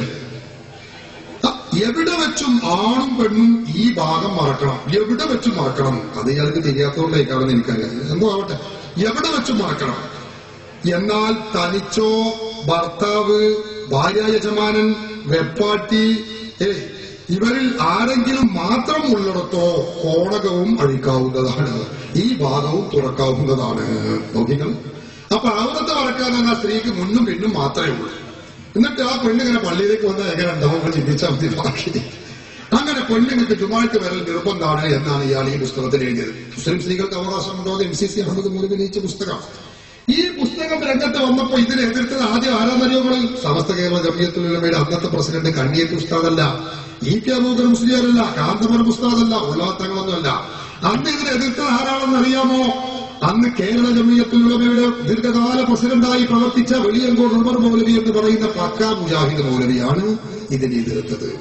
എവിടെ വെച്ചും ആണും പെണ്ണും ഈ ഭാഗം മറക്കണം എവിടെ വെച്ചും മറക്കണം അത് ഇയാൾക്ക് തിരിയാത്തോണ്ടേക്കാണെന്ന് എനിക്കറിയാം എന്തോ ആവട്ടെ എവിടെ വെച്ചും മറക്കണം എന്നാൽ തനിച്ചോ ഭർത്താവ് ഭാര്യ യജമാനൻ വെപ്പാട്ടി ഏ ഇവരിൽ ആരെങ്കിലും മാത്രം ഉള്ളിടത്തോ കോണകവും അഴിക്കാവുന്നതാണ് ഈ ഭാഗവും തുറക്കാവുന്നതാണ് നോക്കിക്കൾ അപ്പൊ അവിടുത്തെ മറക്കാൻ ആ സ്ത്രീക്ക് മുന്നും പിന്നും മാത്രമേ ഉള്ളൂ എന്നിട്ട് ആ പെണ്ണിങ്ങനെ പള്ളിയിലേക്ക് വന്നാൽ എങ്ങനെ ഉണ്ടാവും ചിന്തിച്ചാൽ മതി ബാക്കി അങ്ങനെ പെണ്ണുങ്ങൾക്ക് ചുമ്മാഴ്ച വരൽ നിർബന്ധമാണ് എന്നാണ് ഇയാൾ ഈ പുസ്തകത്തിൽ എഴുതിയത് മുസ്ലിം സ്ത്രീകൾക്ക് അവകാശമുണ്ടോ എം സി സി അഹമ്മദ് മൂലം ജയിച്ച പുസ്തകം ഈ പുസ്തകം രംഗത്ത് വന്നപ്പോ ഇതിനെ എതിർത്തത് ആദ്യം ആരാധനയോകളിൽ സമസ്ത കേരള ജമിയത്തുലമയുടെ അന്നത്തെ പ്രസിഡന്റ് കണ്ണിയത്ത് ഉസ്താദല്ല ഇ കെ അബൂബക്കർ മുസ്ലിയാരല്ല കാന്തപുരം ഉസ്താദല്ല ഉലവത്തങ്ങളൊന്നുമല്ല അന്ന് ഇതിനെ എതിർത്തത് ആരാണെന്ന് അറിയാമോ അന്ന് കേരള ജമിയത്തുലമയുടെ ദീർഘകാല പ്രസിഡന്റായി പ്രവർത്തിച്ച വെളിയങ്കോട് ഉമർ മൗലവി എന്ന് പറയുന്ന പക്ക മുജാഹിദ് മൗലവിയാണ് ഇതിനെ എതിർത്തത്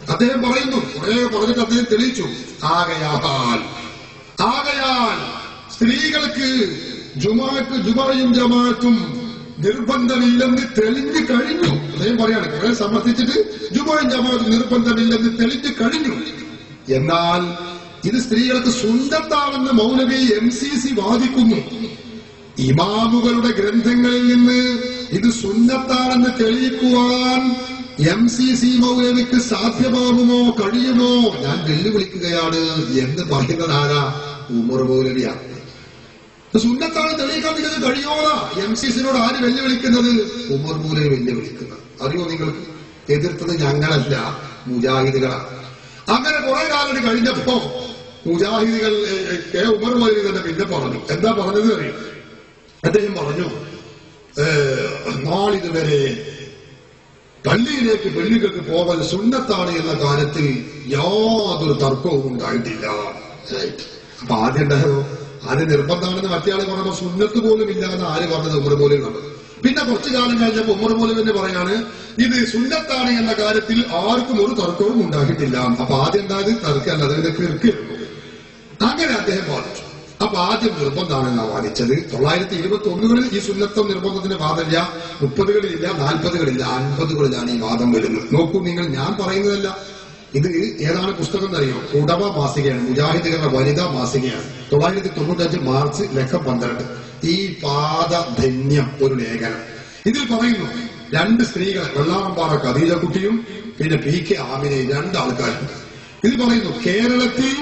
അദ്ദേഹം പറയുന്നു കുറെ പറഞ്ഞിട്ട് അദ്ദേഹം തെളിയിച്ചു ആകയാൽ ആകയാൽ സ്ത്രീകൾക്ക് ജുമാക്ക് ജുമായും ജമാഅത്തും നിർബന്ധമില്ലെന്ന് തെളിഞ്ഞു കഴിഞ്ഞു അദ്ദേഹം പറയാണ് കുറെ സമർത്ഥിച്ചിട്ട് ജുമായും ജമാഅത്തും നിർബന്ധമില്ലെന്ന് തെളിഞ്ഞു കഴിഞ്ഞു എന്നാൽ ഇത് സ്ത്രീകൾക്ക് സുന്ദത്താണെന്ന് മൗലവി എം സി സി വാദിക്കുന്നു ഇമാമുകളുടെ ഗ്രന്ഥങ്ങളിൽ നിന്ന് ഇത് സുന്നത്താണെന്ന് തെളിയിക്കുവാൻ എം സി സി മൗലവിക്ക് സാധ്യമാകുമോ കഴിയുമോ ഞാൻ വെല്ലുവിളിക്കുകയാണ് എന്ന് പറയുന്നത് ആരാ ഉമർ മൗലവിയാണ് ഇത് സുന്നത്താണ് തെളിയിക്കാൻ നിങ്ങൾക്ക് കഴിയോളാ എം സി സിനോട് ആര് വെല്ലുവിളിക്കുന്നത് ഉമർ മൗലവി വെല്ലുവിളിക്കുന്നത് അറിയോ നിങ്ങൾക്ക് എതിർത്തത് ഞങ്ങളല്ല മുജാഹിദുകളാണ് അങ്ങനെ കുറെ കാലം കഴിഞ്ഞപ്പോ മുജാഹിദികൾ ഏ, ഏ, കെ ഉമർ മൗലവി തന്നെ പിന്നെ പറഞ്ഞു എന്താ പറഞ്ഞത് അറിയോ അദ്ദേഹം പറഞ്ഞു ഏ, നാളിതുവരെ പള്ളിയിലേക്ക് പെണ്ണുങ്ങൾക്ക് പോകൽ സുന്നത്താണ് എന്ന കാര്യത്തിൽ യാതൊരു തർക്കവും ഉണ്ടായിട്ടില്ല Right. അപ്പൊ ആദ്യം ഉണ്ടായോ ആദ്യം നിർബന്ധമാണെന്ന് മറ്റേയാള് പറഞ്ഞപ്പോ സുന്നത്ത് പോലും ഇല്ല എന്ന് ആര് പറഞ്ഞത് ഉമർ പോലും കണ്ടത് പിന്നെ കുറച്ചു കാലം കഴിഞ്ഞപ്പോ ഉമർ പോലും എന്ന് പറയാണ് ഇത് സുന്നത്താണ് എന്ന കാര്യത്തിൽ ആർക്കും ഒരു തർക്കവും ഉണ്ടായിട്ടില്ല അപ്പൊ ആദ്യം ഉണ്ടായത് തർക്കമല്ല അതിന്റെ കിർക്കായിരുന്നു അങ്ങനെ അദ്ദേഹം വാദിച്ചു അപ്പൊ ആദ്യം നിർബന്ധമാണെന്നാ വാദിച്ചത് തൊള്ളായിരത്തി ഇരുപത്തി ഒന്നുകളിൽ ഈ സുന്നത്തം നിർബന്ധത്തിന്റെ വാദമില്ല മുപ്പതുകളിലില്ല നാൽപ്പതുകളില്ല അൻപതുകളിലാണ് ഈ വാദം വരുന്നത് നോക്കൂ നിങ്ങൾ ഞാൻ പറയുന്നതല്ല ഇത് ഏതാണ് പുസ്തകം എന്നറിയോ ഉടമ മാസികയാണ് മുജാഹിദുകളുടെ വനിതാ മാസികയാണ് തൊള്ളായിരത്തി തൊണ്ണൂറ്റഞ്ച് മാർച്ച് ലക്കം പന്ത്രണ്ട് ഈ പാദധന്യം ഒരു ലേഖനം ഇതിൽ പറയുന്നു രണ്ട് സ്ത്രീകൾ വെള്ളാറമ്പാറ ഖദീജക്കുട്ടിയും പിന്നെ പി കെ ആമിനയും രണ്ട് ആൾക്കാരുണ്ട് ഇത് പറയുന്നു കേരളത്തിൽ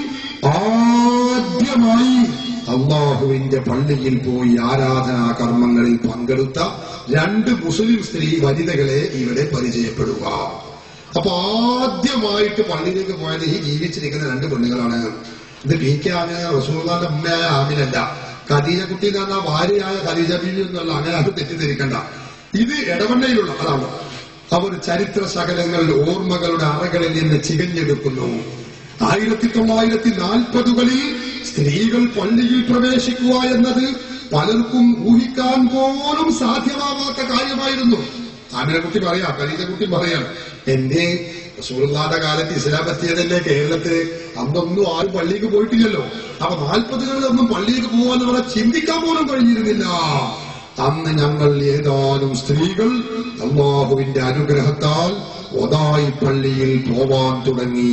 ആദ്യമായി അള്ളാഹുവിന്റെ പള്ളിയിൽ പോയി ആരാധനാ കർമ്മങ്ങളിൽ പങ്കെടുത്ത രണ്ട് മുസ്ലിം സ്ത്രീ വനിതകളെ ഇവിടെ പരിചയപ്പെടുക അപ്പൊ ആദ്യമായിട്ട് പള്ളിയിലേക്ക് പോയത് ഈ ജീവിച്ചിരിക്കുന്ന രണ്ട് പെണ്ണുങ്ങളാണ് ഇത് പി കെ ആമിന റസൂർദാന്റെ ഉമ്മയായ ആമിനല്ല ഖദീജ കുട്ടി എന്ന് പറഞ്ഞാൽ ഭാര്യയായ ഖദീജ ബീവി എന്നുള്ള അങ്ങനെ അത് തെറ്റിദ്ധരിക്കണ്ട ഇത് ഇടവണ്ണയിലുള്ള അതാണ് അവർ ചരിത്ര ശകലങ്ങൾ ഓർമ്മകളുടെ അറകളിൽ നിന്ന് ചികഞ്ഞെടുക്കുന്നു ആയിരത്തി തൊള്ളായിരത്തി നാൽപ്പതുകളിൽ സ്ത്രീകൾ പള്ളിയിൽ പ്രവേശിക്കുക എന്നത് പലർക്കും ഊഹിക്കാൻ പോലും സാധ്യമാവാത്ത കാര്യമായിരുന്നു ആമിനക്കുട്ടി പറയാം കലീജക്കുട്ടി പറയാം എന്റെ റസൂലുള്ളാന്റെ കാലത്ത് ഇസ്ലാം എത്തിയതല്ലേ കേരളത്തില് അന്നൊന്നും ആരും പള്ളിക്ക് പോയിട്ടില്ലല്ലോ അപ്പൊ നാൽപ്പതുകളിലൊന്നും പള്ളിക്ക് പോകാന്ന് പറഞ്ഞാൽ ചിന്തിക്കാൻ പോലും കഴിഞ്ഞിരുന്നില്ല അന്ന് ഞങ്ങൾ ഏതാനും സ്ത്രീകൾ അള്ളാഹുവിന്റെ അനുഗ്രഹത്താൽ ഒതായി പള്ളിയിൽ പോവാൻ തുടങ്ങി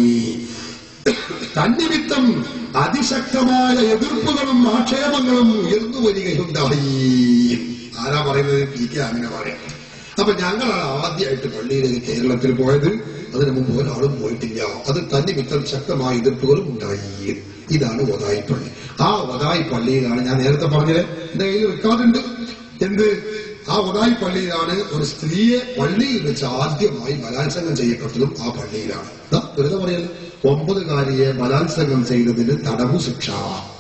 തന്നിമിത്തം അതിശക്തമായ എതിർപ്പുകളും ആക്ഷേപങ്ങളും ഉയർന്നു വരികയുണ്ടായി ആരാ പറയുന്നത് പി കെ അങ്ങനെ പറയാം അപ്പൊ ഞങ്ങളാണ് ആദ്യമായിട്ട് പള്ളിയിലേക്ക് കേരളത്തിൽ പോയത് അതിനു മുമ്പ് ഒരാളും പോയിട്ടില്ല അത് തന്നിമിത്തം ശക്തമായ എതിർപ്പുകളും ഉണ്ടായി ഇതാണ് ഒതായി പള്ളി ആ ഒതായി പള്ളിയിലാണ് ഞാൻ നേരത്തെ പറഞ്ഞത് എന്റെ കയ്യിൽ വെക്കാറുണ്ട് എന്ത് ആ ഒതായി പള്ളിയിലാണ് ഒരു സ്ത്രീയെ പള്ളിയിൽ വെച്ച് ആദ്യമായി ബലാത്സംഗം ചെയ്യപ്പെട്ടതും ആ പള്ളിയിലാണ് ദാ വെറുതെ പറയൽ ഒമ്പതുകാരിയെ ബലാത്സംഗം ചെയ്തതിന് തടവു ശിക്ഷ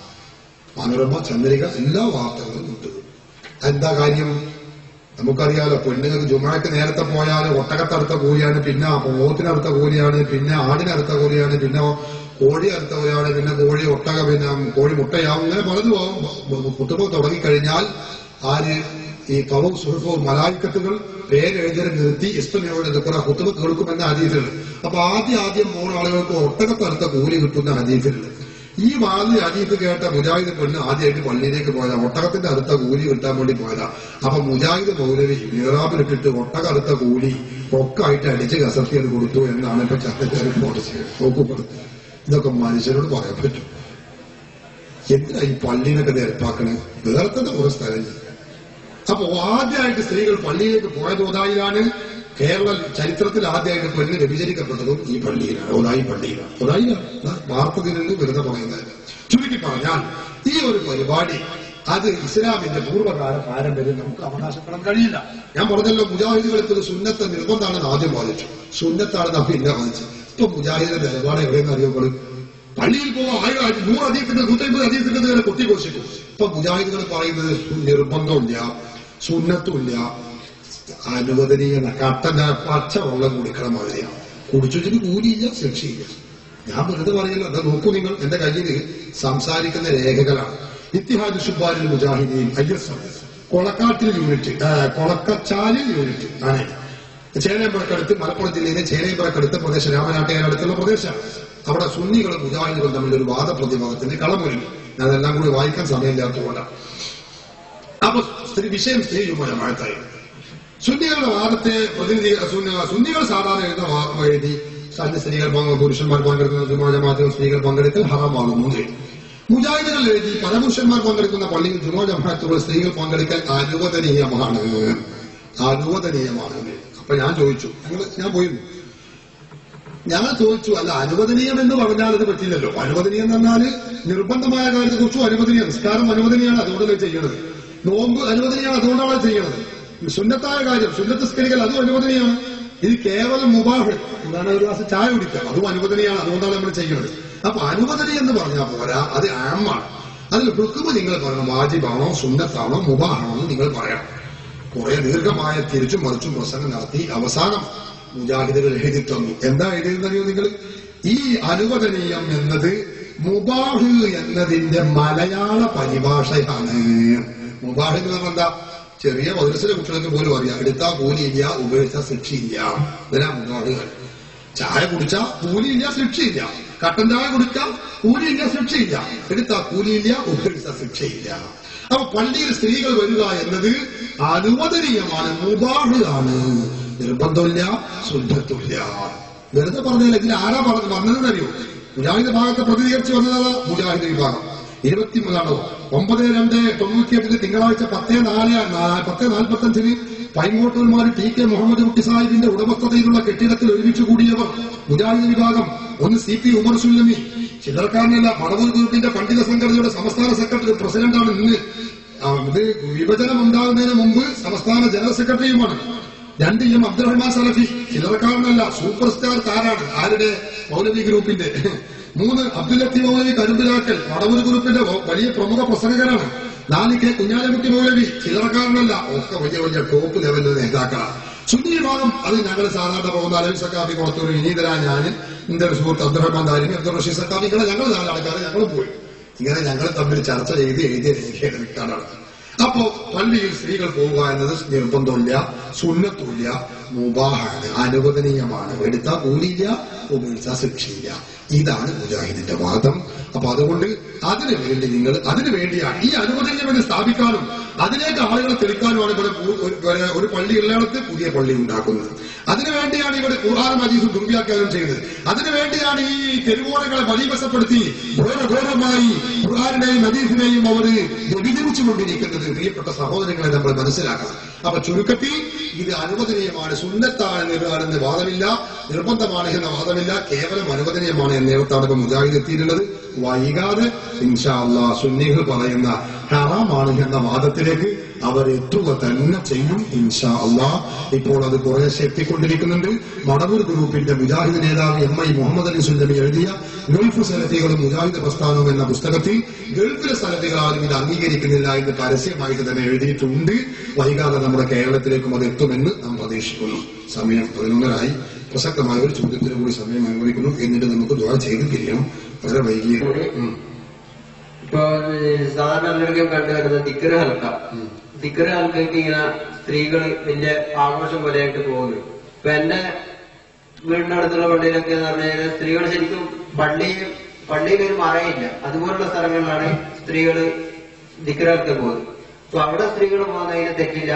മനോരമ ചന്ദ്രിക എല്ലാ വാർത്തകളും ഉണ്ട് എന്താ കാര്യം നമുക്കറിയാലോ പെണ്ണുങ്ങൾക്ക് ജുമാക്ക് നേരത്തെ പോയാൽ ഒട്ടകത്തടുത്ത കൂലിയാണ് പിന്നെ പോത്തിനടുത്ത കൂലിയാണ് പിന്നെ ആടിനടുത്ത കൂലിയാണ് പിന്നെ കോഴി അടുത്ത കൂലിയാണ് പിന്നെ കോഴി ഒട്ടക പിന്നെ കോഴി മുട്ടയാവും അങ്ങനെ പലതും ആവും കുത്തുമ്പോ തുടങ്ങിക്കഴിഞ്ഞാൽ ആര് ഈ കവും സുഹൃഫവും മലായിക്കത്തുകൾ പേരെഴുതി നിർത്തി ഇസ്തമയോട് കുറെ കുത്തുമ്പ് കേൾക്കുമെന്ന ഹദീസുണ്ട് അപ്പൊ ആദ്യം ആദ്യം മൂന്ന് ആളുകൾക്ക് ഒട്ടകത്തടുത്ത കൂലി കിട്ടുന്ന ഹദീസുണ്ട് ഈ വാതിൽ അജീഫ് കേട്ട മുജാഹിദ് പെണ്ണ് ആദ്യമായിട്ട് പള്ളിയിലേക്ക് പോയതാ ഒട്ടകത്തിന്റെ അടുത്ത കൂലി കിട്ടാൻ വേണ്ടി പോയതാ അപ്പൊ മുജാഹിദ് മൗലവി മിറാബിലിട്ടിട്ട് ഒട്ടക അടുത്ത കൂലി ഒക്കായിട്ട് അടിച്ച് കസർത്തിയത് കൊടുത്തു എന്നാണ് ഇപ്പൊ ചർച്ച റിപ്പോർട്ട് ചെയ്യുന്നത് നോക്കൂ ഇതൊക്കെ മനുഷ്യരോട് പറയാൻ പറ്റും എന്തിനാ ഈ പള്ളിനൊക്കെ നിരപ്പാക്കണേ വേറെ തന്നെ ഓരോ സ്ഥലം അപ്പൊ ആദ്യമായിട്ട് സ്ത്രീകൾ പള്ളിയിലേക്ക് പോയത് ഒതായിലാണ് കേരള ചരിത്രത്തിൽ ആദ്യമായിട്ട് പെണ്ണ് വ്യഭിചരിക്കപ്പെട്ടതും ഈ പള്ളിയിലാണ് ഒതായി പള്ളിയിലാണ് ഒതായിലാണ് വാർത്തയിൽ നിന്ന് വെറുതെ പറയുന്നത് ചുരുക്കി പറഞ്ഞാൽ ഈ ഒരു പരിപാടി അത് ഇസ്ലാമിന്റെ പൂർവ്വകാല പാരമ്പര്യം നമുക്ക് അവകാശപ്പെടാൻ കഴിയില്ല ഞാൻ പറഞ്ഞല്ലോ മുജാഹിദുകൾക്ക് ഒരു സുന്നത്ത് നിർബന്ധമാണെന്ന് ആദ്യം വാദിച്ചു സുന്നത്താണെന്ന് പിന്നെ വാദിച്ചു ഇപ്പൊ മുജാഹിദിന്റെ നിലപാട് എവിടെയെന്ന് അറിയപ്പെടും പള്ളിയിൽ പോകാൻ ആയിരം നൂറ് അധികത്തിന്റെ നൂറ്റമ്പത് അധികത്തിന്റെ നേരെ കൊത്തിഘോഷിക്കും ഇപ്പൊ മുജാഹിദുകൾ പറയുന്നത് നിർബന്ധമില്ല സുന്നത്തുമില്ല അനുവദനീയ കട്ടന്റെ പച്ച വെള്ളം കുടിക്കണം മാതിരിയാണ് കുടിച്ചിട്ട് കൂലിയില്ല ശിക്ഷയില്ല ഞാൻ വെറുതെ പറയില്ല അത് നോക്കൂ നിങ്ങൾ എന്റെ കയ്യിൽ സംസാരിക്കുന്ന രേഖകളാണ് ഇത്തിഹാദ് ഷുബാരിൽ മുജാഹിദീൻ ഐ എസ് എം കൊളക്കാട്ടിൽ യൂണിറ്റ് ആ, കൊളക്കച്ചാലിൽ യൂണിറ്റ് ആണ് ചേനയമ്പഴക്കടുത്ത് മലപ്പുറം ജില്ലയിലെ ചേനയമ്പഴക്കടുത്ത പ്രദേശം രാമനാട്ടുകാരടുത്തുള്ള പ്രദേശമാണ് അവിടെ സുന്നികളും മുജാഹിദുകളും തമ്മിൽ ഒരു വാദപ്രതിവാദത്തിന്റെ കളമൊരുങ്ങി ഞാൻ അതെല്ലാം കൂടി വായിക്കാൻ സമയമില്ലാത്തതുകൊണ്ടാണ് അപ്പൊ സ്ത്രീ വിഷയം സ്ത്രീ ജുമഴത്തായി സുന്നികളുടെ വാദത്തെ പ്രതിനിധി സുന്ന- സുന്നികൾ സാധാരണ എഴുതുന്ന വാ- എഴുതി സന്നി സ്ത്രീകൾ പങ്ക് പുരുഷന്മാർ പങ്കെടുക്കുന്ന ജുമാ ജമാഅത്തിൽ സ്ത്രീകൾ പങ്കെടുക്കൽ ഹറാമാകുന്നു എന്ന് എഴുതി. മുജാഹിദുകൾ എഴുതി പരപുരുഷന്മാർ പങ്കെടുക്കുന്ന പള്ളിയിൽ ജുമാ ജമാഅത്തുകൾ സ്ത്രീകൾ പങ്കെടുക്കൽ അനുവദനീയമാണ് അനുവദനീയമാണ് എന്ന് എഴുതി. അപ്പൊ ഞാൻ ചോദിച്ചു ഞങ്ങൾ ഞാൻ പോയിരുന്നു ഞങ്ങൾ ചോദിച്ചു അല്ല അനുവദനീയം എന്ന് പറഞ്ഞാൽ അത് പറ്റില്ലല്ലോ അനുവദനീയം എന്ന് പറഞ്ഞാല് നിർബന്ധമായ കാര്യത്തെ കുറിച്ചും അനുവദനീയം നിസ്കാരം അനുവദനീയാണ് അതുകൊണ്ടല്ലേ ചെയ്യണത് നോമ്പ് അനുവദനീയാണ് അതുകൊണ്ടാണ് അത് ചെയ്യണത് സുന്നത്തായ കാര്യം സുന്നത്ത് സ്കരിക്കൽ അതും അനുവദനീയാണ് ഇത് കേവലം മുബാഹ് എന്താണ് ഒരു ഗ്ലാസ് ചായ കുടിക്കുക അതും അനുവദനീയാണ് അതുകൊണ്ടാണ് നമ്മൾ ചെയ്യുന്നത് അപ്പൊ അനുവദനീ എന്ന് പറഞ്ഞാൽ പോരാ അത് ആമാണ് അതിൽ ഹുക്കുമ് നിങ്ങൾ പറയണം വാജിബാണോ സുന്നത്താണോ മുബാഹാണോ എന്ന് നിങ്ങൾ പറയണം കുറെ ദീർഘമായ തിരിച്ചും മറിച്ചും പ്രസംഗം നടത്തി അവസാനം മുജാഹിദുകൾ എഴുതി തന്നു എന്താ എഴുതിയെന്നറിയോ നിങ്ങൾ ഈ അനുവദനീയം എന്നത് മുബാഹ് എന്നതിന്റെ മലയാള പരിഭാഷയാണ് മുബാഹ് എന്ന് പറഞ്ഞാൽ എന്താ ചെറിയ മദ്രസിലെ കുട്ടികൾക്ക് പോലും അറിയാം എടുത്താ കൂലിയില്ല ഉപയോഗിച്ച ശിക്ഷയില്ല ഇതിനാ മുബാഹുകൾ ചായ കുടിച്ചാ കൂലിയില്ല ശിക്ഷയില്ല കട്ടൻ ചായ കുടിച്ചാൽ കൂലിയില്ല ശിക്ഷയില്ല എടുത്താ കൂലിയില്ല ഉപയോഗിച്ച ശിക്ഷയില്ല അപ്പൊ പള്ളിയിൽ സ്ത്രീകൾ വരിക എന്നത് അനുവദനീയമാണ് മുബാഹ് ആണ് നിർബന്ധമില്ല സുദ്ധത്തുമില്ല വെറുതെ പറഞ്ഞാൽ ഇതിൽ ആരാ പറഞ്ഞു വന്നതെന്നറിയോ മുജാഹിദ് ഭാഗത്തെ പ്രതികരിച്ച് വന്നതാണ് മുജാഹിദ് വിഭാഗം ഇരുപത്തിമൂന്നാണോ ഒമ്പത് രണ്ട് തൊണ്ണൂറ്റിയെട്ടിന് തിങ്കളാഴ്ച പത്ത് നാല് നാ- പത്ത് നാൽപ്പത്തഞ്ചിന് പൈങ്ങോട്ടൂർമാർ ടി കെ മുഹമ്മദ് കുട്ടി സാഹിബിന്റെ ഉടമസ്ഥതയിലുള്ള കെട്ടിടത്തിൽ ഒരുമിച്ച് കൂടിയവർ മുജാഹിദ് വിഭാഗം ഒന്ന് സി പി ഉമർ സുല്ലമി ചിലർക്കാരനല്ല മടവൂർ ഗ്രൂപ്പിന്റെ പണ്ഡിത സംഘടനയുടെ സംസ്ഥാന സെക്രട്ടറി പ്രസിഡന്റാണ് ഇന്ന് ആ, ഇത് വിഭജനം ഉണ്ടാകുന്നതിന് മുമ്പ് സംസ്ഥാന ജനറൽ സെക്രട്ടറിയുമാണ് രണ്ട് എം അബ്ദുറഹ്മാൻ സലഫി ചിലർക്കാരനല്ല സൂപ്പർ സ്റ്റാർ താരാണ് ആരുടെ മൗലവി ഗ്രൂപ്പിന്റെ മൂന്ന് അബ്ദുൽ ലത്തീഫ് മൗലവി കരുമ്പിലാക്കൽ വടവൂർ ഗ്രൂപ്പിന്റെ വ- വലിയ പ്രമുഖ പ്രസംഗകനാണ് നാല് കെ കുഞ്ഞാലിക്കുട്ടി മൗലവി ചിലർക്കാരനല്ല ഒക്കെ വലിയ വലിയ ടോപ്പ് ലെവലിലെ നേതാക്കളാണ് സുന്നി വിഭാഗം അത് ഞങ്ങൾ സാധാരണ പോകുന്ന അലവി സക്കാബി കുളത്തൂർ വിനീതരാ ഞാൻ എന്റെ ഒരു സുഹൃത്ത് അബ്ദുറഹ്മാൻ ദാരിമി അബ്ദുൾ റഷീദ് സക്കാബി ഇങ്ങനെ ഞങ്ങൾ നാലാൾക്കാർ ഞങ്ങൾ പോയി ഇങ്ങനെ ഞങ്ങൾ തമ്മിൽ ചർച്ച ചെയ്ത് എഴുതിയ രേഖയാണ് നിൽക്കാനാണ് അപ്പോ പള്ളിയിൽ സ്ത്രീകൾ പോവുക എന്നത് നിർബന്ധമില്ല സുന്നത്തുമില്ല മുബാഹാണ് അനുവദനീയമാണ് എടുത്ത കൂലിയില്ല ഉപയോഗിച്ച ശിക്ഷയില്ല ഇതാണ് മുജാഹിദിന്റെ വാദം അപ്പൊ അതുകൊണ്ട് അതിനു വേണ്ടി നിങ്ങൾ അതിനു വേണ്ടിയാണ് ഈ അനുവദനീയം എന്ന് സ്ഥാപിക്കാനും അതിലേക്ക് ആളുകളെ തെളിക്കാനുമാണ് ഇവിടെ പു- ഒരു- ഒരു- ഒരു പള്ളി ഉള്ളിടത്ത് പുതിയ പള്ളി ഉണ്ടാക്കുന്നത് അതിനു വേണ്ടിയാണ് ഇവിടെ ഖുർആാനും അജീസും ദുർവ്യാഖ്യാനം ചെയ്യുന്നത് അതിനു വേണ്ടിയാണ് ഈ തെരുവോരങ്ങളെ ബലീവശപ്പെടുത്തി ഘോരഘോരമായി ഖുർആാനിനെയും അജീസിനെയും അവർ വ്യതിചരിച്ചുകൊണ്ടിരിക്കുന്നത് പ്രിയപ്പെട്ട സഹോദരങ്ങളെ നമ്മൾ മനസ്സിലാക്കണം അപ്പൊ ചുരുക്കത്തിൽ ഇത് അനുവദനീയമാണ് സുന്നത്താണ് എന്ന് വാദമില്ല നിർബന്ധമാണ് എന്ന വാദമില്ല കേവലം അനുവദനീയമാണ് എന്നിടത്താണ് ഇപ്പൊ മുജാഹിദ് എത്തിയിട്ടുള്ളത് വൈകാതെ ഇൻഷാ അള്ളാ സുന്നികൾ പറയുന്ന ഹറാമാണ് എന്ന വാദത്തിലേക്ക് അവർ എത്തുക തന്നെ ചെയ്യും ഇൻഷാ അള്ളാ ഇപ്പോൾ അത് കുറേശ്ശെ എത്തിക്കൊണ്ടിരിക്കുന്നുണ്ട് മടവൂർ ഗ്രൂപ്പിന്റെ മുജാഹിദ് നേതാവ് എം ഐ മുഹമ്മദ് അലി സുല്ലമി എഴുതിയ ഗൾഫ് സലഫികളും മുജാഹിദ് പ്രസ്ഥാനവും എന്ന പുസ്തകത്തിൽ ഗൾഫിലെ സലഫികൾ ആരും ഇത് അംഗീകരിക്കുന്നില്ല എന്ന് പരസ്യമായിട്ട് തന്നെ എഴുതിയിട്ടുണ്ട് വൈകാതെ നമ്മുടെ കേരളത്തിലേക്കും അത് എത്തുമെന്ന് നാം പ്രതീക്ഷിക്കുന്നു സമയം പതിനൊന്നരായി പ്രസക്തമായ ഒരു ചോദ്യത്തിന് കൂടി സമയം അനുവദിക്കുന്നു എന്നിട്ട് നമുക്ക് ദ്വാ ചെയ്ത് പിരിയണം വളരെ വൈകിയ ഉം. ഇപ്പൊ ഏഹ്, സാധാരണ എല്ലാവർക്കും കണ്ടുവരുന്നത് ദിക്കറ് ഹൽക്ക ദിക്കറ് ഹൽക്കയ്ക്ക് ഇങ്ങനെ സ്ത്രീകൾ വലിയ ആഘോഷം പോലെയായിട്ട് പോകുന്നു ഇപ്പൊ എന്റെ വീടിന്റെ അടുത്തുള്ള പള്ളിയിലൊക്കെ എന്ന് പറഞ്ഞു കഴിഞ്ഞാൽ സ്ത്രീകൾ ശരിക്കും പള്ളിയിൽ പള്ളിയിൽ ഒരു മറയില്ല അതുപോലുള്ള സ്ഥലങ്ങളിലാണ് സ്ത്രീകൾ ദിക്കറ് ഹൽക്ക പോകുന്നത് അപ്പൊ അവിടെ സ്ത്രീകൾ പോകുന്നതിന് തെറ്റില്ല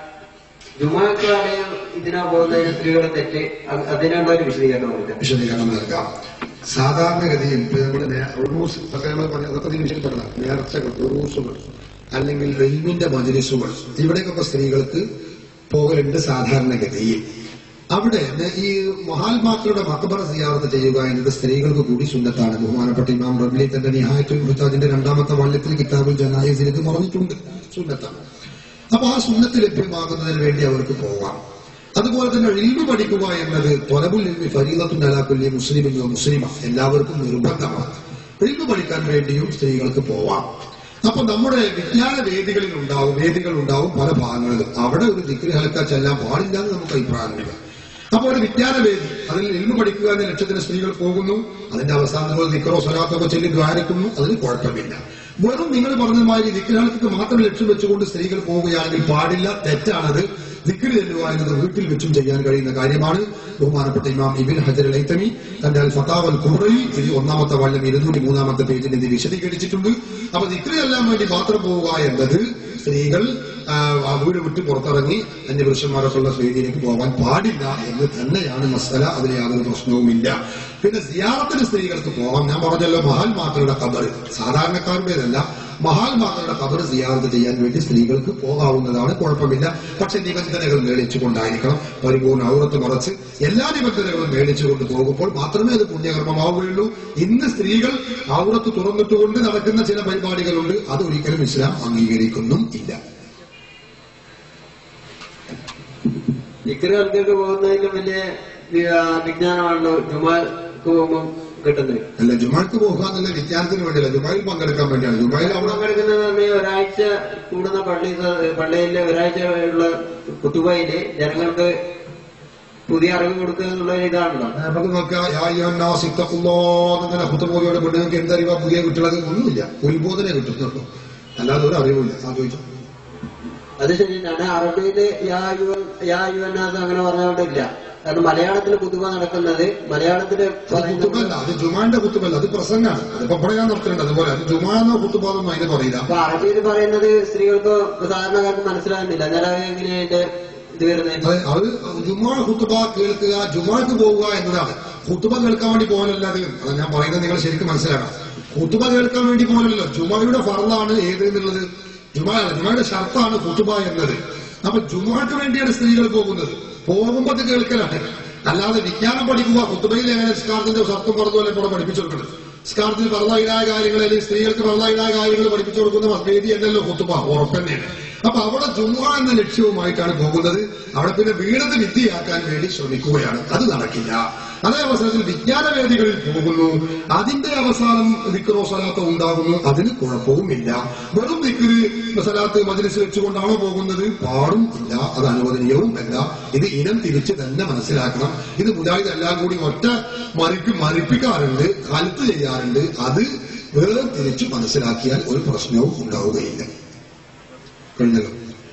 ജുമാക്കാലയം ഇതിനാ പോകുന്നതിന് സ്ത്രീകൾ തെറ്റ് അത് അതിനുള്ള ഒരു വിശദീകരണം കൊടുക്കാം വിശദീകരണം നൽകാം സാധാരണഗതിയിൽ ഇപ്പൊ നമ്മുടെ നേ- ഉറൂസ് ഒക്കെ നമ്മൾ പറഞ്ഞ അതൊക്കെ ഇതിന് വിഷയപ്പെടണം നേർച്ചകൾ ഉറൂസുകൾ അല്ലെങ്കിൽ വെൽമിന്റെ മജലിസുകൾ ഇവിടെയൊക്കെ സ്ത്രീകൾക്ക് പോകലുണ്ട് സാധാരണഗതിയിൽ അവിടെ നെ- ഈ മഹാത്മാക്കളുടെ മക്കബറ സിയാറത്ത് ചെയ്യുക എന്നത് സ്ത്രീകൾക്ക് കൂടി സുന്നത്താണ് ബഹുമാനപ്പെട്ട ഇമാം റബ്ലി തന്റെ നിഹായത്തുൽ മുഹ്താജിന്റെ രണ്ടാമത്തെ വള്ളിത്തിൽ കിതാബുൽ ജനായിസിൽ ഇത് പറഞ്ഞിട്ടുണ്ട് സുന്നത്താണ് അപ്പൊ ആ സുന്നത്ത് ലഭ്യമാകുന്നതിന് വേണ്ടി അവർക്ക് പോകാം അതുപോലെ തന്നെ ഇൽമു പഠിക്കുക എന്നത് തൊലബുൽ ഇൽമി ഫരീദത്തുൻ അലാക്കുല്ലി മുസ്ലിമിനോ മുസ്ലിമ എല്ലാവർക്കും നിർബന്ധമാണ് ഇൽമു പഠിക്കാൻ വേണ്ടിയും സ്ത്രീകൾക്ക് പോവാം അപ്പൊ നമ്മുടെ വിജ്ഞാന വേദികളിൽ ഉണ്ടാവും വേദികൾ ഉണ്ടാവും പല ഭാഗങ്ങളിലും അവിടെ ഒരു ദിഗ്രി ഹലക്ക ചെല്ലാൻ പാടില്ല എന്ന് നമുക്ക് അഭിപ്രായമില്ല അപ്പോൾ ഒരു വിജ്ഞാന വേദി അതിൽ ഇൽമു പഠിക്കുക എന്ന ലക്ഷ്യത്തിന് സ്ത്രീകൾ പോകുന്നു അതിന്റെ അവസാനം ഒരു ദിക്കറോ സ്വലാത്തൊക്കെ ചൊല്ലി ദ്വാരിക്കുന്നു അതിന് കുഴപ്പമില്ല വെറും നിങ്ങൾ പറഞ്ഞ മാതിരി ദിക്കലാൾക്ക് മാത്രം ലക്ഷ്യം വെച്ചുകൊണ്ട് സ്ത്രീകൾ പോവുകയാണെങ്കിൽ പാടില്ല തെറ്റാണത് ദിക്ർ ചെല്ലുക എന്നത് വീട്ടിൽ വെച്ചും ചെയ്യാൻ കഴിയുന്ന കാര്യമാണ് ബഹുമാനപ്പെട്ട ഇമാം ഇബിൻ ഹജർ ലൈത്തമി തന്റെ അൽ ഫത്താവൽ കുബ്രയിൽ ഇത് ഒന്നാമത്തെ വാള്യം ഇരുന്നൂറ്റി മൂന്നാമത്തെ പേജിൽ ഇത് വിശദീകരിച്ചിട്ടുണ്ട് അപ്പൊ ദിക്ർ ചെല്ലാൻ വേണ്ടി മാത്രം പോവുക എന്നത് സ്ത്രീകൾ ആ, ആ വീട് വിട്ട് പുറത്തിറങ്ങി അന്യപുരുഷന്മാരൊക്കെയുള്ള വേദിയിലേക്ക് പോകാൻ പാടില്ല എന്ന് തന്നെയാണ് മസല അതിൽ യാതൊരു പ്രശ്നവുമില്ല പിന്നെ സിയാറത്തിന് സ്ത്രീകൾക്ക് പോകാം ഞാൻ പറഞ്ഞല്ലോ മഹാത്മാക്കളുടെ കബർ സാധാരണക്കാരുടേതല്ല മഹാത്മാക്കളുടെ കബർ സിയാറത്ത് ചെയ്യാൻ വേണ്ടി സ്ത്രീകൾക്ക് പോകാവുന്നതാണ് കുഴപ്പമില്ല പക്ഷെ നിബന്ധനകൾ മേടിച്ചുകൊണ്ടായിരിക്കണം പരിപൂർണ്ണ ഔറത്ത് മറച്ച് എല്ലാ നിബന്ധനകളും മേടിച്ചുകൊണ്ട് പോകുമ്പോൾ മാത്രമേ അത് പുണ്യകർമ്മമാവുകയുള്ളൂ ഇന്ന് സ്ത്രീകൾ ഔറത്ത് തുറന്നിട്ടുകൊണ്ട് നടക്കുന്ന ചില പരിപാടികളുണ്ട് അത് ഒരിക്കലും ഇസ്ലാം അംഗീകരിക്കുന്നും ഇല്ല ഇക്കരകൾക്ക് പോകുന്നതിലും വലിയ വി- വിജ്ഞാനമാണല്ലോ ജുമാക്ക് പോകുമ്പോൾ കിട്ടുന്നത് അല്ല ജുമാക്ക് പോകുക എന്നുള്ള വിജ്ഞാനത്തിന് വേണ്ടിയല്ല ജുമായിൽ പങ്കെടുക്കാൻ വേണ്ടിയാണ് ജുമായിൽ അവിടെ പങ്കെടുക്കുന്നത് പറഞ്ഞാൽ ഒരാഴ്ച കൂടുന്ന പള്ളി പള്ളിയിലെ ഒരാഴ്ച ഉള്ള കുത്തുബയില് ജനങ്ങൾക്ക് പുതിയ അറിവ് കൊടുക്കുക എന്നുള്ള ഒരു ഇതാണല്ലോ നമുക്ക് നോക്കുക യാ അയ്യുഹന്നാ സിത്തഖുല്ലാ എന്നിങ്ങനെ ഹുത്തുമോദിയോട് പെണ്ണുങ്ങൾക്ക് എന്തറിവാ പുതിയ കുട്ടികളൊക്കെ ഒന്നുമില്ല ഉത്ബോധന കിട്ടുന്നുള്ളൂ അല്ലാതെ ഒരു അറിവില്ല ആ ചോദിച്ചു അത് ശരി ഞാൻ അറബിയില് യാ യുവൻ യാ യുവനാസ് അങ്ങനെ പറഞ്ഞുകൊണ്ടില്ല കാരണം മലയാളത്തിൽ കുത്തുബ നടക്കുന്നത് മലയാളത്തില് അത് പറയുന്നത് കുത്തുബല്ല അത് ജുമാന്റെ കുത്തുബല്ല അത് പ്രസംഗാണ് അതിപ്പോ പറയാൻ നടത്തുന്നുണ്ട് അതുപോലെ അത് ജുമാനോ കുത്തുബാന്നൊന്നും അതിന് പറയില്ല അപ്പൊ അറബിയിൽ പറയുന്നത് സ്ത്രീകൾക്ക് സാധാരണക്കാർക്ക് മനസ്സിലാകുന്നില്ല അന്നേരം എങ്ങനെയാ അതിന്റെ ഇത് വരുന്നത് അത് അത് ജുമാ ഹുത്തുബ കേൾക്കുക ജുമാക്ക് പോവുക എന്നതാണ് ഹുത്തുബ കേൾക്കാൻ വേണ്ടി പോകാനല്ല അത് അത് ഞാൻ പറയുന്നത് നിങ്ങൾ ശരിക്കും മനസ്സിലാക്കണം ഹുത്തുബ കേൾക്കാൻ വേണ്ടി പോകണല്ലോ ജുമായുടെ ഫറലാണ് ഏത് എന്നുള്ളത് ജുമാ ജുമായുടെ ഷർത്താണ് ഹുത്തുബ എന്നത് അപ്പൊ ജുമാക്ക് വേണ്ടിയാണ് സ്ത്രീകൾ പോകുന്നത് പോകുമ്പോൾ അത് കേൾക്കലാണ് അല്ലാതെ വിജ്ഞാനം പഠിക്കുക ഹുത്തുബയിൽ എങ്ങനെ സ്കാർത്തിന്റെ ഷർത്തും പറഞ്ഞു പോലെ ഇവിടെ പഠിപ്പിച്ചു കൊടുക്കുന്നത് സ്കാർത്തിൽ പറതായിടായ കാര്യങ്ങൾ അല്ലെങ്കിൽ സ്ത്രീകൾക്ക് പറതായിടായ കാര്യങ്ങൾ പഠിപ്പിച്ചു കൊടുക്കുന്ന വേദി അല്ലല്ലോ ഹുത്തുബ ഉറപ്പന്നെയാണ് അപ്പൊ അവിടെ ജുമുഅ എന്ന ലക്ഷ്യവുമായിട്ടാണ് പോകുന്നത് അവിടെ പിന്നെ വീണത് വിദ്യയാക്കാൻ വേണ്ടി ശ്രമിക്കുകയാണ് അത് നടക്കില്ല അതേ അവസരത്തിൽ വിജ്ഞാനവേദികളിൽ പോകുന്നു അതിന്റെ അവസാനം ദിക്കറോ സലാത്തോ ഉണ്ടാകുന്നു അതിന് കുഴപ്പവുമില്ല വെറും ദിക്കറ് സലാത്ത് മജ്ലിസ് വെച്ചുകൊണ്ടാണോ പോകുന്നത് പാടും ഇല്ല അത് അനുവദനീയവും അല്ല ഇത് ഇനം തിരിച്ച് തന്നെ മനസ്സിലാക്കണം ഇത് മുജാഹിദ് എല്ലാം കൂടി ഒറ്റ മറിപ്പി മറിപ്പിക്കാറുണ്ട് കലുത്ത് ചെയ്യാറുണ്ട് അത് വേർതിരിച്ച് മനസ്സിലാക്കിയാൽ ഒരു പ്രശ്നവും ഉണ്ടാവുകയില്ല കഴിഞ്ഞല്ലോ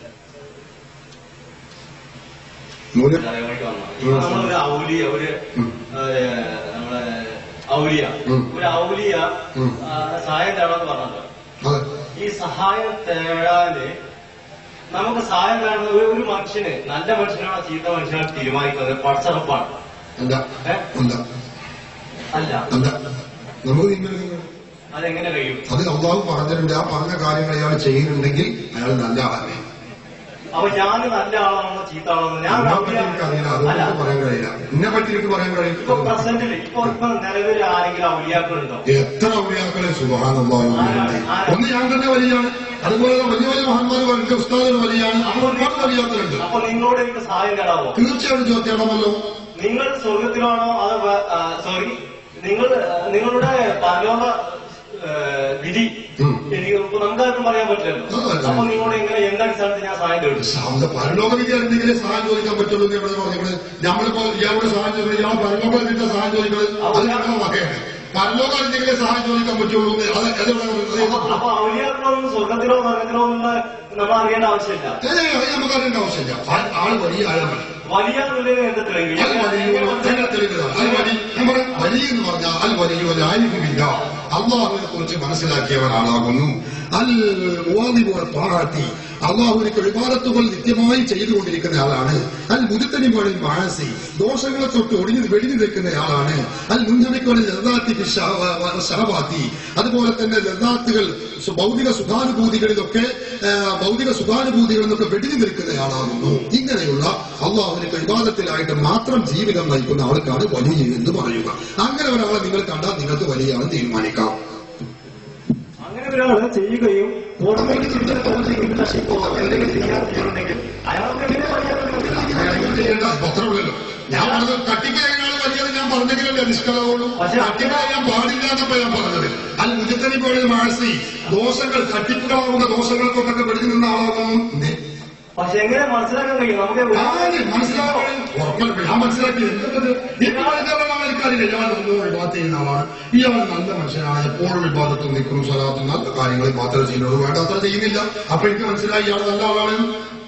മൂല്യം തലമുറയ്ക്ക് വന്നത് നമ്മളൊരു ഔലിയ ഒരു ഉം. ഏഹ്, നമ്മളെ ഔലിയ ഉം. ഒരു ഔലിയ ഉം. ആ, സഹായം തേടാന്ന് പറഞ്ഞത് അതെ ഈ സഹായം തേടാന് നമുക്ക് സഹായം തേടുന്ന ഒരു ഒരു മനുഷ്യന് നല്ല മനുഷ്യനാണോ ചീത്ത മനുഷ്യനാണോ തീരുമാനിക്കുന്നത് പടച്ചറപ്പാണ് അല്ല ഏ? അല്ല അല്ല അല്ല നമുക്ക് തീരുമാനിക്കുന്നത് അതെങ്ങനെ കഴിയും അത് അള്ളാഹു പറഞ്ഞിട്ടുണ്ട് ആ പറഞ്ഞ കാര്യങ്ങൾ അയാൾ ചെയ്യുന്നുണ്ടെങ്കിൽ അയാൾ നല്ല ആളാണ് അപ്പൊ ഞാൻ നല്ല ആളാണോ ചീത്ത ആളാണോ ഞാൻ എന്നെ ഒരു പറ്റി ഔലിയ- എനിക്കറിയില്ല അല്ല അതുകൊണ്ട് പറയാൻ കഴിയില്ല എന്നെ പറ്റി എനിക്ക് പറയാൻ ഇപ്പൊ കഴിയും പ്രസന്റില് ഇപ്പൊ ഇപ്പൊ നിലവിൽ ആരെങ്കിലും ഔലിയാക്കളുണ്ടോ എത്ര ഔലിയാക്കളെ സുബാനുള്ളവരുണ്ട് ഒന്ന് ഞാൻ തന്നെ വലിയാണ് അതുപോലെ വലിയ വലിയ മഹാന്മാർ വലിയ ഉസ്താദുകൾ വലിയാണ് ഒരുപാട് വലിയാക്കളുണ്ട് അപ്പൊ നിങ്ങളോട് എനിക്ക് സഹായം തേടാവോ തീർച്ചയായിട്ടും ചോദിക്കണമല്ലോ നിങ്ങൾ സ്വർഗത്തിലാണോ അത് സോറി നിങ്ങൾ ആ, നിങ്ങളുടെ പരലോക ആ, വിധി ഉം. എനിക്ക് ഇപ്പൊ നമുക്കാർക്കും പറയാൻ പറ്റില്ലല്ലോ ആ, അതെ. അപ്പൊ നിങ്ങളോട് എങ്ങനെ എന്തടിസ്ഥാനത്തിൽ ഞാൻ സഹായം തേടും സാറിന്റെ പരലോക വിദ്യ എന്തെങ്കിലും സഹായം ചോദിക്കാൻ പറ്റുള്ളൂ എന്ന് ഇവിടെ പറഞ്ഞത് നമ്മളിപ്പോ ഇയാളുടെ സഹായം ചോദിക്കുന്നത് ഇയാൾ പരലോക വിദ്യ സഹായം ചോദിക്കുന്നത് അത് ഞങ്ങളുടെ വകയാണ് പരലോക എന്തെങ്കിലും സഹായം ചോദിക്കാൻ പറ്റുള്ളൂ എന്ന് അത് എവിടെ അപ്പൊ അപ്പൊ ഔലിയാക്കളൊന്നും സ്വർഗത്തിലോ നരകത്തിലോ ഒന്നും നമ്മൾ അറിയേണ്ട ആവശ്യമില്ല ഏ അത് നമുക്ക് അറിയേണ്ട ആവശ്യമില്ല ആ- ആള് വലിയ ആളാണ് മതി വലിയ നിലയിൽ എന്ത് തെളിവ് അത് വലിയ തന്നെ തെളിവുകളാണ് അത് വലിയ ഞാൻ പറയാം വലിയ എന്ന് പറഞ്ഞാൽ അൽ വലിയ ഒരു ആയിരിക്കുമില്ല അള്ളാഹുവിനെ കുറിച്ച് മനസ്സിലാക്കിയവർ ആളാകുന്നു അൽ മുവാദിബുകൾ പാഴാത്തി അള്ളാഹുവിനൊക്കെ വിവാദത്തുകൾ നിത്യമായി ചെയ്തുകൊണ്ടിരിക്കുന്ന ആളാണ് അൽ മുതുത്തനിമകളിൽ മാഴസി ദോഷങ്ങളെ തൊട്ട് ഒടിഞ്ഞു വെടിഞ്ഞു നിൽക്കുന്ന ആളാണ് അൽ മുൻഗമിക്കളിൽ ലതാത്തി സഹവാത്തി അതുപോലെ തന്നെ ലതാത്തുകൾ സു- ഭൗതിക സുഖാനുഭൂതികളിലൊക്കെ ആ, ഭൗതിക സുഖാനുഭൂതികളിൽ നിന്നൊക്കെ വെടിഞ്ഞു നിൽക്കുന്നയാളാകുന്നു ഇങ്ങനെയുള്ള അള്ളാഹുവിന് വിവാദത്തിലായിട്ട് മാത്രം ജീവിതം നയിക്കുന്ന ആൾക്കാണ് വലിയ എന്ന് പറയുക അങ്ങനെ ഒരാളെ നിങ്ങൾ കണ്ടാൽ നിങ്ങൾക്ക് വലിയ ആൾ തീരുമാനിക്കാം അങ്ങനെ ഒരാള് ചെയ്യുകയും പുറമേക്ക് ചിരിച്ചു തോന്നുകയും നശിപ്പോ എന്തെങ്കിലും ചെയ്യാൻ ചെയ്യുന്നുണ്ടെങ്കിൽ അയാൾക്ക് എങ്ങനെ പറയാൻ ചെയ്യേണ്ട പത്രമില്ലല്ലോ ഞാൻ പറഞ്ഞത് തട്ടിപ്പ് ചെയ്യുന്ന വലിയത് ഞാൻ പറഞ്ഞെങ്കിലല്ലേ നിഷ്കളവുള്ളൂ പക്ഷേ തട്ടിപ്പ് ചെയ്യാൻ പാടില്ല എന്നപ്പോ ഞാൻ പറഞ്ഞത് അൽ മുജത്തനി പോലെ മാഴസി ദോഷങ്ങൾ തട്ടിപ്പുകളാവുന്ന ദോഷങ്ങൾക്കൊക്കെ വെടിഞ്ഞു നിന്ന ആളാകുന്നു പക്ഷെ എങ്ങനെ മനസ്സിലാക്കാൻ കഴിയും നമുക്ക് ആര് മനസ്സിലാക്കാൻ ഉറപ്പല്ല ഞാൻ മനസ്സിലാക്കി എന്തൊക്കെ ഈ പറഞ്ഞവരാണ് എനിക്കറിയില്ല ഇയാൾ ഒന്നും വിവാദത്ത് ചെയ്യുന്ന ആളാണ് ഇയാൾ നല്ല മനുഷ്യനാണ് എപ്പോഴും വിവാദത്തും നിൽക്കും സ്വലാത്തും നല്ല കാര്യങ്ങൾ മാത്രമേ ചെയ്യുന്നുള്ളൂ വേണ്ട അത്ര ചെയ്യുന്നില്ല അപ്പൊ എനിക്ക് മനസ്സിലായി ഇയാൾ നല്ല ആളാണ്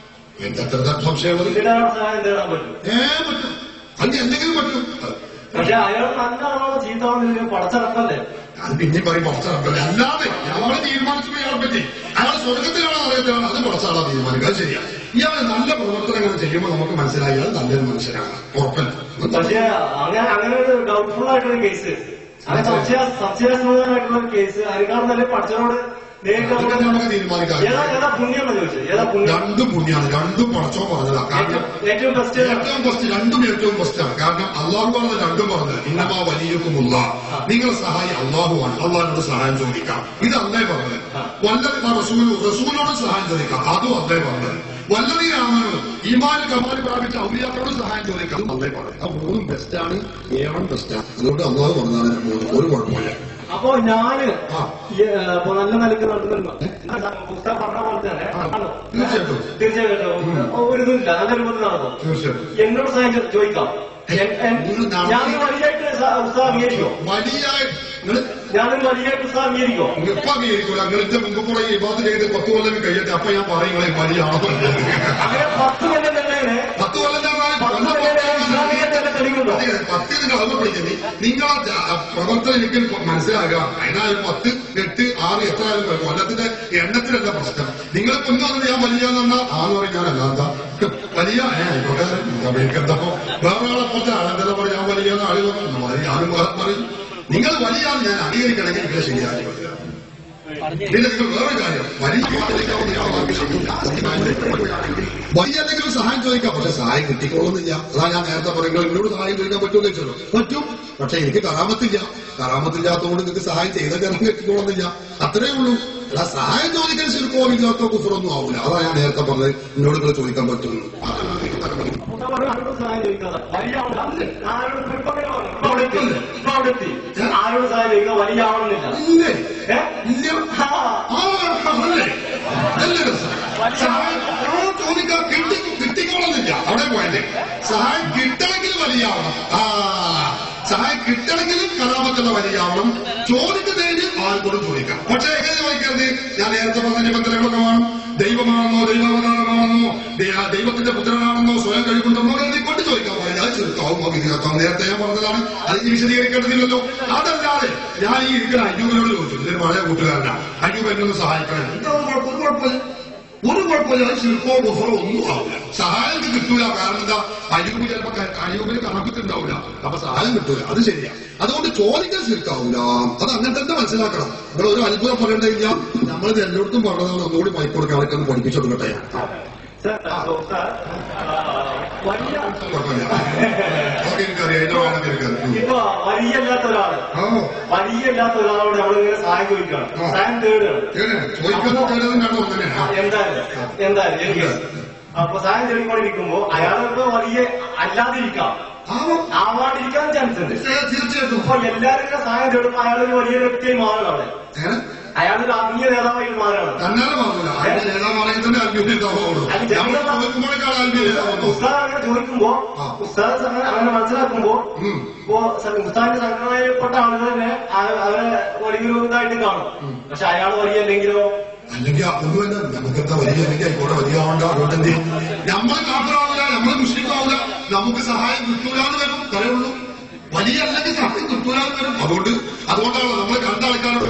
എന്താ എത്ര സംശയമുള്ളത് പിന്നീട് അയാൾ സഹായം തേടാൻ പറ്റും ഏ പറ്റും അത് എന്തെങ്കിലും പറ്റും പക്ഷെ അയാൾ നല്ലതാണോ ചീത്താണെന്ന് പടച്ചിറക്കല്ലേ അത് പിന്നെ പറയും പുറത്തിറക്കല്ലേ അല്ലാതെ നമ്മളെ തീരുമാനിച്ചു ഇയാളെ പറ്റി അയാൾ സ്വർഗത്തിലാണോ അറിയത്തിലാണ് അത് പുറത്താളാ തീരുമാനിക്കുക അത് ശരിയാ ഇയാൾ നല്ല പ്രവർത്തനങ്ങൾ ചെയ്യുമ്പോൾ നമുക്ക് മനസ്സിലായി അത് നല്ലൊരു മനുഷ്യനാണ് ഉറപ്പല്ല പക്ഷെ അങ്ങനെ അങ്ങനെ ഒരു ഡൗട്ട്ഫുൾ ആയിട്ടുള്ള കേസ് അങ്ങനെ സംശയ സംശയാസ്പദമായിട്ടുള്ള ഒരു കേസ് അതിനേക്കാളും നല്ല പഠിച്ചവരോട് നേരിട്ട് അതൊക്കെ നമുക്ക് നമുക്ക് തീരുമാനിക്കാം ഏതാ ഏതാ പുണ്യം ചോദിച്ചത് ഏതാ പുണ്യം രണ്ടും പുണ്യാണ് രണ്ടും പടച്ചോ പറഞ്ഞതാ കാരണം ഏറ്റവും- ഏറ്റവും ബെസ്റ്റ് ഏറ്റവും ഫസ്റ്റ് രണ്ടും ഏറ്റവും ഫസ്റ്റാണ് കാരണം അള്ളാഹു പറഞ്ഞത് രണ്ടും പറഞ്ഞത് ഇന്നമാ വലിയക്കുമുള്ള നിങ്ങളെ സഹായി അള്ളാഹുവാണ് അള്ളാഹിനോട് സഹായം ചോദിക്കാം ഇത് അല്ലേ പറഞ്ഞത് വല്ല റസൂൽ റസൂലിനോട് സഹായം ചോദിക്കാം അതും അല്ലേ പറഞ്ഞത് വല്ലതീരാമനോ ഈമാൻ കമാൽ പ്രാപിച്ച ഔലിയാക്കളോട് സഹായം ചോദിക്കാം അതും അല്ലേ പറഞ്ഞത് ആ മൂന്നും ബെസ്റ്റാണ് ഏവൺ ബെസ്റ്റാണ് അതുകൊണ്ട് അള്ളാഹു പറഞ്ഞതാണ് മൂന്നും ഒരു കുഴപ്പമില്ല അപ്പോ ഞാന് ആ. ഈ, ഏ, ഇപ്പൊ നല്ല നിലയ്ക്ക് നടത്തുന്നു പുസ്തകം പറഞ്ഞ പോലെ തന്നെ ആണോ? തീർച്ചയായിട്ടും. തീർച്ചയായിട്ടും ഒരു ഇതുമില്ല നല്ല രൂപത്തിൽ നടക്കും തീർച്ചയായിട്ടും എന്നോട് സഹായം ചോ- ചോദിക്കാം എൻ- എൻ- നിങ്ങൾ നടത്തി- ഞാൻ വലിയായിട്ട് സ- ഉസ്താദ് അംഗീകരിക്കോ വലിയായി നിങ്ങൾ ഞാനൊരു വലിയായിട്ട് ഉസ്താദ് അംഗീകരിക്കോ ഇപ്പൊ അംഗീകരിക്കൂല നിങ്ങളുടെ മുമ്പ് കൂടെ ഈ ബാത്ത് ചെയ്ത് പത്ത് കൊല്ലം കഴിയട്ടെ അപ്പൊ ഞാൻ പറയുന്നത് വലിയ ആണോ അങ്ങനെ പത്ത് കൊല്ലം തന്നെ പത്ത് കൊല്ലം ഞാൻ പത്ത് കൊല്ലം തന്നെ ഇസ്ലാമികത്തെ തെളിവുണ്ടോ അതെ, പത്ത് നിങ്ങൾ അത് പഠിക്കുന്നത് നിങ്ങളെ ജ- പ്രവർത്തനം എനിക്ക് മനസ്സിലാകുക അതിനാല് പത്ത് എട്ട് ആറ് എത്ര ആയാലും കുഴപ്പം. കൊല്ലത്തിന്റെ എണ്ണത്തിലല്ല പ്രശ്നം നിങ്ങൾ പൊന്നു ഞാൻ വലിയ എന്ന് പറഞ്ഞാൽ ആന്ന് പറയും ഞാൻ അല്ലാത്ത വലിയ ഏ, ആയിക്കോട്ടെ എനിക്കെന്താ വേറെ ആളെപ്പുറത്തെ ആളെന്താ പറയാ ഞാൻ വലിയ ആള് പറഞ്ഞു മതി, ഞാനും വേറെ പറയും നിങ്ങൾ വലിയ ആൾ ഞാൻ അംഗീകരിക്കണമെങ്കിൽ നിങ്ങൾ ശരിയാക്കി വരിക. പിന്നെ നിങ്ങൾ വേറെ കാര്യം വലിയ ആളിലേക്കാവുന്ന ആളാണ് ശരിയില്ല. വലിയ എന്തെങ്കിലും സഹായം ചോദിക്കാം പക്ഷെ സഹായം കിട്ടിക്കോളുന്നില്ല അതാ ഞാൻ നേരത്തെ പറയുന്നത് എന്നോട് സഹായം ചോദിക്കാൻ പറ്റുമെന്ന് ചോദിച്ചല്ലോ പറ്റും പക്ഷെ എനിക്ക് കറാമത്തില്ല കറാമത്തില്ലാത്തതുകൊണ്ട് നിങ്ങൾക്ക് സഹായം ചെയ്ത കയറാൻ കിട്ടിക്കോളുന്നില്ല അത്രേ ഉള്ളൂ അല്ല സഹായം ചോദിക്കാൻ ശരിക്കോ ഇല്ലാത്ത കുഫറൊന്നും ആവില്ല അതാ ഞാൻ നേരത്തെ പറഞ്ഞത് എന്നോട് നിങ്ങൾ ചോദിക്കാൻ പറ്റുള്ളൂ ഉസ്താദ് പറഞ്ഞു, ആരോടും സഹായം ചോദിക്കാതെ വലിയ ആളാണ്. ആരോടും ഇപ്പൊ അങ്ങനെ പറഞ്ഞു. ഇപ്പൊ അവിടെ എത്തി. ഇപ്പൊ അവിടെ എത്തി. ആരോടും സഹായം ചോദിക്കുക വലിയ ആവണമെന്നില്ല ഇല്ലേ ഏ? ഇല്ല ആ. ആ, അല്ലേ? നല്ല രസം. സഹായം ആ, ചോദിക്കാൻ കിട്ടി കിട്ടിക്കോളുന്നില്ല അവിടെ പോയത് സഹായം കിട്ടണമെങ്കിൽ വലിയാവണം ആ സഹായം കിട്ടണമെങ്കിൽ കലാപത്തുള്ള വലിയാവണം ചോദിക്കുന്നതിന് ആൾക്കോട് ചോദിക്കാം പക്ഷെ എങ്ങനെ ചോദിക്കരുത് ഞാൻ നേരത്തെ പറഞ്ഞ നിബന്ധനകളൊക്കെ വേണം ദൈവമാണെന്നോ ദൈവാവതാരമാണെന്നോ ദൈ- ദൈവത്തിന്റെ പുത്രനാണെന്നോ സ്വയം കഴിവുണ്ടെന്നോ എഴുതിക്കൊണ്ട് ചോദിക്കാൻ പറയാം അത് ചെറുത്താവും വിധികത്താവും നേരത്തെ ഞാൻ പറഞ്ഞതാണ് അത് ഇനി വിശദീകരിക്കേണ്ടതില്ലല്ലോ അതല്ലാതെ ഞാൻ ഈ ഇരിക്കുന്ന അയ്യൂബിനോട് ചോദിച്ചു ഇതൊരു പഴയ കൂട്ടുകാരനാണ് അയ്യൂബ് എന്നെ ഒന്ന് സഹായിക്കണം എന്താ ഒരു കുഴപ്പം? ഒരു കുഴപ്പമില്ല ഒരു കുഴപ്പമില്ല അത് ശില്പോ ബുഫറോ ഒന്നും ആവില്ല സഹായം ഇത് കിട്ടൂല കാരണം എന്താ അയ്യൂബ് ചിലപ്പോ ക- അയ്യൂബിന് കണക്കിട്ടുണ്ടാവില്ല അപ്പൊ സഹായം കിട്ടൂല അത് ശരിയാ അതുകൊണ്ട് ചോദിക്കാൻ ശരിക്കാവൂല അത് അങ്ങനെ തന്നെ മനസ്സിലാക്കണം നിങ്ങൾ ഒരു അത്ഭുതം പറയണ്ടില്ല നമ്മളിത് എല്ലായിടത്തും പറഞ്ഞതാണ് ഒന്നുകൂടി മൈക്കൊടുക്കാൻ അവർക്ക് ഒന്ന് പഠിപ്പിച്ചു കൊടുക്കട്ടെ സാർ, ഉസ്താദ്, ആ, വലിയ കുഴപ്പമില്ല അതൊക്കെ എനിക്കറിയാം എന്നെ വേണമെങ്കിൽ എനിക്കറിയാം ഇപ്പൊ വലിയല്ലാത്ത ഒരാള് ഓ വലിയല്ലാത്ത ഒരാളോട് നമ്മളിങ്ങനെ സഹായം ചോദിക്കണം ആ. സഹായം തേടുകയാണ് എങ്ങനെ ചോദിക്കുന്നത് കേട്ടതും രണ്ടും ആ, അങ്ങനെയാണ് എന്തായാലും എന്തായാലും എനിക്ക് അപ്പൊ സഹായം തേടിക്കൊണ്ടിരിക്കുമ്പോ അയാൾക്ക് വലിയ അല്ലാതിരിക്കാം ആവാം ആവാണ്ടിരിക്കാൻ ചാൻസ് ഉണ്ട് തീർച്ചയായിട്ടും അപ്പൊ എല്ലാവരും ഇങ്ങനെ സഹായം തേടുമ്പോ അയാളൊരു വലിയ വ്യക്തിയായി മാറുകയാണ് ഏഹ് അയാളൊരു ആത്മീയ നേതാവായി മാറുകയാണ് തന്നാലെ മാറൂല അതിന്റെ നേതാവാണെങ്കിൽ തന്നെ അത്ഭുതമാവുള്ളൂ നമ്മൾ ചോദിക്കുമ്പോഴേക്കാൾ അത്ഭുതമാവുന്നു ഉസ്താദ് അങ്ങനെ ചോദിക്കുമ്പോ ആ. ഉസ്താദ് സംഘ- അങ്ങനെ മനസ്സിലാക്കുമ്പോ ഉം. ഇപ്പോ സ- ഉസ്താദിന്റെ സംഘടനയിൽപ്പെട്ട ആളുകൾ തന്നെ ആ- അവരെ വലിയൊരു ഇതായിട്ട് കാണും പക്ഷെ അയാൾ വലിയ അല്ലെങ്കിലോ അല്ലെങ്കിൽ ഒന്നുമല്ല നമുക്കെന്താ വലിയ അല്ലെങ്കിൽ ആയിക്കോട്ടെ വലിയ ആവണ്ട അതുകൊണ്ട് എന്ത് നമ്മൾ കാപ്പറാവില്ല നമ്മൾ മുസ്ലിമാവില്ല നമുക്ക് സഹായം കിട്ടൂലെന്ന് വരും പറയുള്ളൂ വലിയ അല്ലെങ്കിൽ സഹായം കിട്ടൂലെന്ന് വരും അതുകൊണ്ട് അതുകൊണ്ടാണ് നമ്മൾ കണ്ട ആൾക്കാരോട്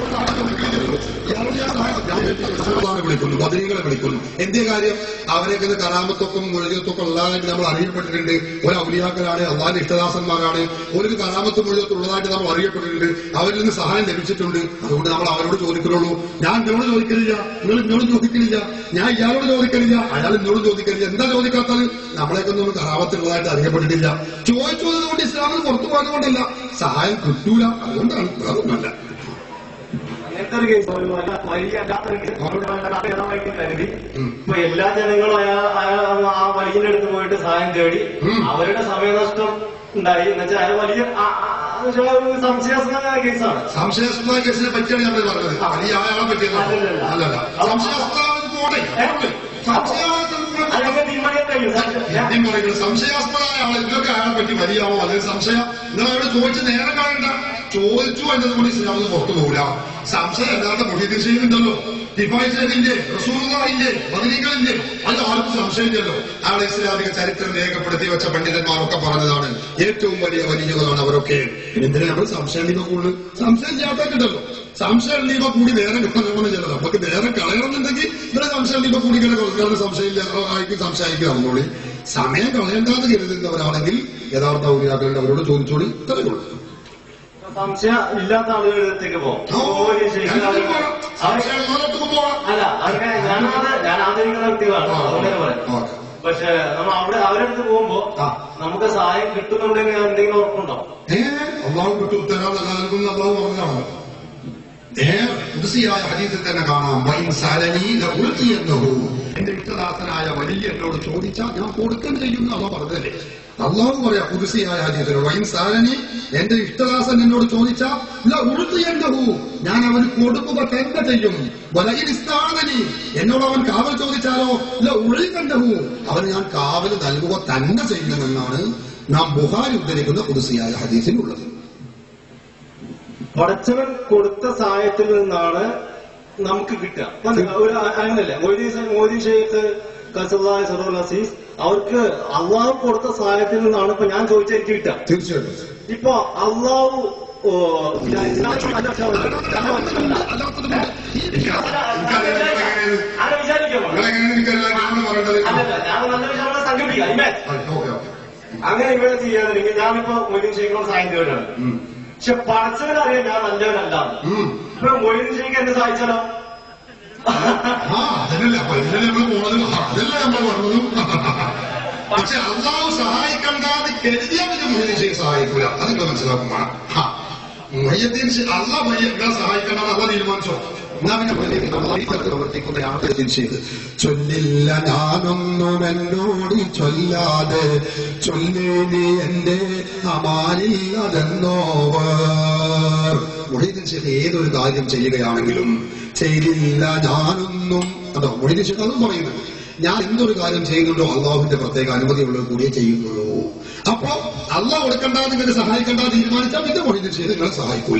ഇയാളോട് ഞാൻ സഹായം- ഞാൻ റസൂലുള്ളാഹിനെ വിളിക്കുന്നു ബദരീകളെ വിളിക്കുന്നു എന്തേ കാര്യം അവരൊക്കെ ഇത് കറാമത്തൊക്കെ മുഴുകത്തൊക്കെ ഉള്ളതായിട്ട് നമ്മൾ അറിയപ്പെട്ടിട്ടുണ്ട് ഒരു ഔലിയാക്കളാണ് അള്ളാഹിന്റെ ഇഷ്ടദാസന്മാരാണ് ഒരു കറാമത്ത് മുഴുകത്ത് ഉള്ളതായിട്ട് നമ്മൾ അറിയപ്പെട്ടിട്ടുണ്ട് അവരിൽ നിന്ന് സഹായം ലഭിച്ചിട്ടുണ്ട് അതുകൊണ്ട് നമ്മൾ അവരോട് ചോദിക്കുന്നുള്ളൂ ഞാൻ എന്നോട് ചോദിക്കലില്ല നിങ്ങൾ എന്നോട് ചോദിക്കലില്ല ഞാൻ ഇയാളോട് ചോദിക്കലില്ല അയാൾ എന്നോട് ചോദിക്കലില്ല എന്താ ചോദിക്കാത്തത് നമ്മളെയൊക്കെ ഒന്നും കറാമത്തുള്ളതായിട്ട് അറിയപ്പെട്ടിട്ടില്ല ചോദിച്ചത് കൊണ്ട് ഇസ്ലാമിൽ പുറത്തു പോയത് കൊണ്ടല്ല സഹായം കിട്ടൂല അതുകൊണ്ടാണ് വേറൊന്നല്ല അങ്ങനത്തെ ഒരു കേസ് ഒരു വല്ല- വലിയ അല്ലാത്ത ഒരു കേസ് അവരോട് വേണ്ട നേതാവായിട്ട് കരുതി ഉം. ഇപ്പൊ എല്ലാ ജനങ്ങളും അയാൾ അയാൾ ആ വലിയന്റെ അടുത്ത് പോയിട്ട് സഹായം തേടി ഉം. അവരുടെ സമയനഷ്ടം ഉണ്ടായി എന്നുവെച്ചാൽ അയാൾ വലിയ ആ- ആ- ആ വെച്ചാൽ ഒരു സംശയാസ്പദമായ കേസാണ് സംശയാസ്പദ കേസിനെ പറ്റിയാണ് ഞാൻ പറഞ്ഞത് വലിയ ആളെ പറ്റിയത് അല്ലല്ല. അല്ലല്ല സംശയാസ്പദ പോട്ടെ സംശയാസ്പദ അല്ലെങ്കിൽ തീരുമാനിക്കാൻ കഴിയും ആദ്യം പറയുന്നത് സംശയാസ്പദമായ ആൾ ഇതൊക്കെ അയാളെ പറ്റി വലിയാവോ അതിന് സംശയം നിങ്ങൾ അവിടെ ചോദിച്ച് നേരെ കാണണ്ട ചോദിച്ചു എന്നത് കൊണ്ട് ഇസ്ലാമിന് പുറത്തു പോകില്ല സംശയം അല്ലാത്ത മൊഹീദ്ദീൻ ഷെയ്ഖുണ്ടല്ലോ ഡിഫൈസറിന്റെ റസൂലിന്റെ മദനികളിന്റെ അത് ആർക്കും സംശയമില്ലല്ലോ ആളെ ഇസ്ലാമിക ചരിത്രം രേഖപ്പെടുത്തി വെച്ച പണ്ഡിതന്മാരൊക്കെ പറഞ്ഞതാണ് ഏറ്റവും വലിയ വലിയകളാണ് അവരൊക്കെ എന്തിനാ നമ്മൾ സംശയം ലീവ കൂടുതൽ സംശയം ചെയ്യാത്തല്ലോ സംശയം ലീവ കൂടി വേറെ കളയണം ചിലത് നമുക്ക് വേറെ കളയണമെന്നുണ്ടെങ്കിൽ ഇവിടെ സംശയം ലീവ കൂടി കിടക്കണം സംശയമില്ല ആയിരിക്കും സംശയിക്കുക നമ്മളോട് സമയം കളയണ്ടാന്ന് കരുതുന്നവരാണെങ്കിൽ യഥാർത്ഥ ഔലിയാക്കളുടെ അവരോട് ചോദിച്ചോളി ഇത്രയേ ഉള്ളൂ സംശയം ഇല്ലാത്ത ആളുകളിലേക്ക് പോകും സംശയമുള്ളവർക്ക് പോവാം അല്ല അവർക്ക് ഞാനത് ഞാൻ ആദരിക്കുന്ന വ്യക്തികളാണ് അതുകൊണ്ട് പറയാം ഓക്കെ പക്ഷെ നമ്മൾ അവിടെ അവരടുത്ത് പോകുമ്പോ ആ. നമുക്ക് സഹായം കിട്ടുന്നുണ്ടെങ്കിൽ എന്തെങ്കിലും ഉറപ്പുണ്ടോ ഏ അള്ളാഹു കിട്ടും ഉത്തരം നൽകുന്ന അള്ളാഹു പറഞ്ഞതാണ് ഏ ഉദ്സിയായ ഹദീസിൽ തന്നെ കാണാം വൈൻ സാലനി ഉൾത്തിയെന്നഹു എന്റെ ഇഷ്ടദാസനായ വലിയ എന്നോട് ചോദിച്ചാൽ ഞാൻ കൊടുക്കാൻ ചെയ്യുന്ന അള്ളാഹ് പറഞ്ഞതല്ലേ അള്ളാഹു പറയാ കുതിസിയായ ഹദീസിൽ വൈൻ സാലനി എന്റെ ഇഷ്ടദാസൻ എന്നോട് ചോദിച്ചാൽ ഉൾത്തിയെന്നഹു ഞാൻ അവന് കൊടുക്കുക തന്നെ ചെയ്യും വലയിൽ സ്ഥാനനി എന്നോട് അവൻ കാവൽ ചോദിച്ചാലോ ഇല്ല ഉളി കണ്ടഹു അവന് ഞാൻ കാവൽ നൽകുക തന്നെ ചെയ്യുമെന്നാണ് നാം ബുഹാരി ഉദ്ധരിക്കുന്ന കുതിസിയായ ഹദീസിലുള്ളത് പടച്ചവൻ കൊടുത്ത സഹായത്തിൽ നിന്നാണ് നമുക്ക് കിട്ടുക അപ്പൊ ഒരു അങ്ങനല്ലേ മൊയ്തീൻ സ- മൊയ്തീൻ ഷെയ്ഖ് കസലായ സറുൽ അസീസ് അവർക്ക് അള്ളാഹു കൊടുത്ത സഹായത്തിൽ നിന്നാണ് ഇപ്പൊ ഞാൻ ചോദിച്ച എനിക്ക് കിട്ടുക തീർച്ചയായിട്ടും ഇപ്പൊ അള്ളാഹു ഓ, ഞാൻ ഇസ്ലാമിക മതവിശ്വാസികളാണ്. ഞങ്ങൾ മതത്തിലല്ല. അങ്ങനെ വിചാരിക്കുമോ? അല്ലല്ല, ഞാൻ നല്ല വിശ്വാസം സംഘടിപ്പിക്കാം ഇമേ. അങ്ങനെ ഇവിടെ ചെയ്യാതിരിക്കും ഞാനിപ്പോ മൊയ്തീൻ ഷെയ്ഖിനോട് സഹായം തേടുകയാണ് പക്ഷെ പടച്ചവനറിയാം ഞാൻ നല്ലവനല്ല ഇപ്പൊ മൊയ്തീൻ ഷെയ്ഖ് എന്നെ സഹായിച്ചാലോ ആ അതല്ല അപ്പൊ ഇന്നലെ നമ്മൾ പോണത് അതല്ല നമ്മൾ പറഞ്ഞതും പക്ഷെ അള്ളാഹു സഹായിക്കണ്ടാന്ന് കരുതിയാൽ പിന്നെ മൊയ്തീൻ സഹായിക്കൂല അത് നിങ്ങൾ മനസ്സിലാക്കും മൊയ്യദ്ദീൻ അള്ളാഹ് മൊയ്യ സഹായിക്കണ്ടെന്ന് അള്ള തീരുമാനിച്ചോ എന്നാ പിന്നെ മൊയ്യദ്ദീൻ അള്ളാഹ് ഈ തരത്തിൽ പ്രവർത്തിക്കുന്ന യാതൊരു ചെയ്ത് ചൊല്ലില്ല ഞാനൊന്നും എന്നോട് ചൊല്ലാതെ ചൊല്ലേനി എന്റെ അമാനില്ലതെന്നോവർ മൊഹീദ്ദീൻ ഷെയ്ഖ് ഏതൊരു കാര്യം ചെയ്യുകയാണെങ്കിലും ചെയ്തില്ല ഞാനൊന്നും അതോ മൊഹീദ്ദീൻ ഷെയ്ഖ് അതും പറയുന്നുണ്ട് ഞാൻ എന്തൊരു കാര്യം ചെയ്യുന്നുണ്ടോ അള്ളാഹുവിന്റെ പ്രത്യേക അനുമതിയുള്ളത് കൂടിയേ ചെയ്യുന്നുള്ളൂ അപ്പോ അള്ളാഹ് കൊടുക്കണ്ട നിങ്ങളെ സഹായിക്കണ്ട തീരുമാനിച്ചാൽ പിന്നെ മൊഹീദ്ദീൻ ഷെയ്ഖ് നിങ്ങളെ സഹായിക്കൂല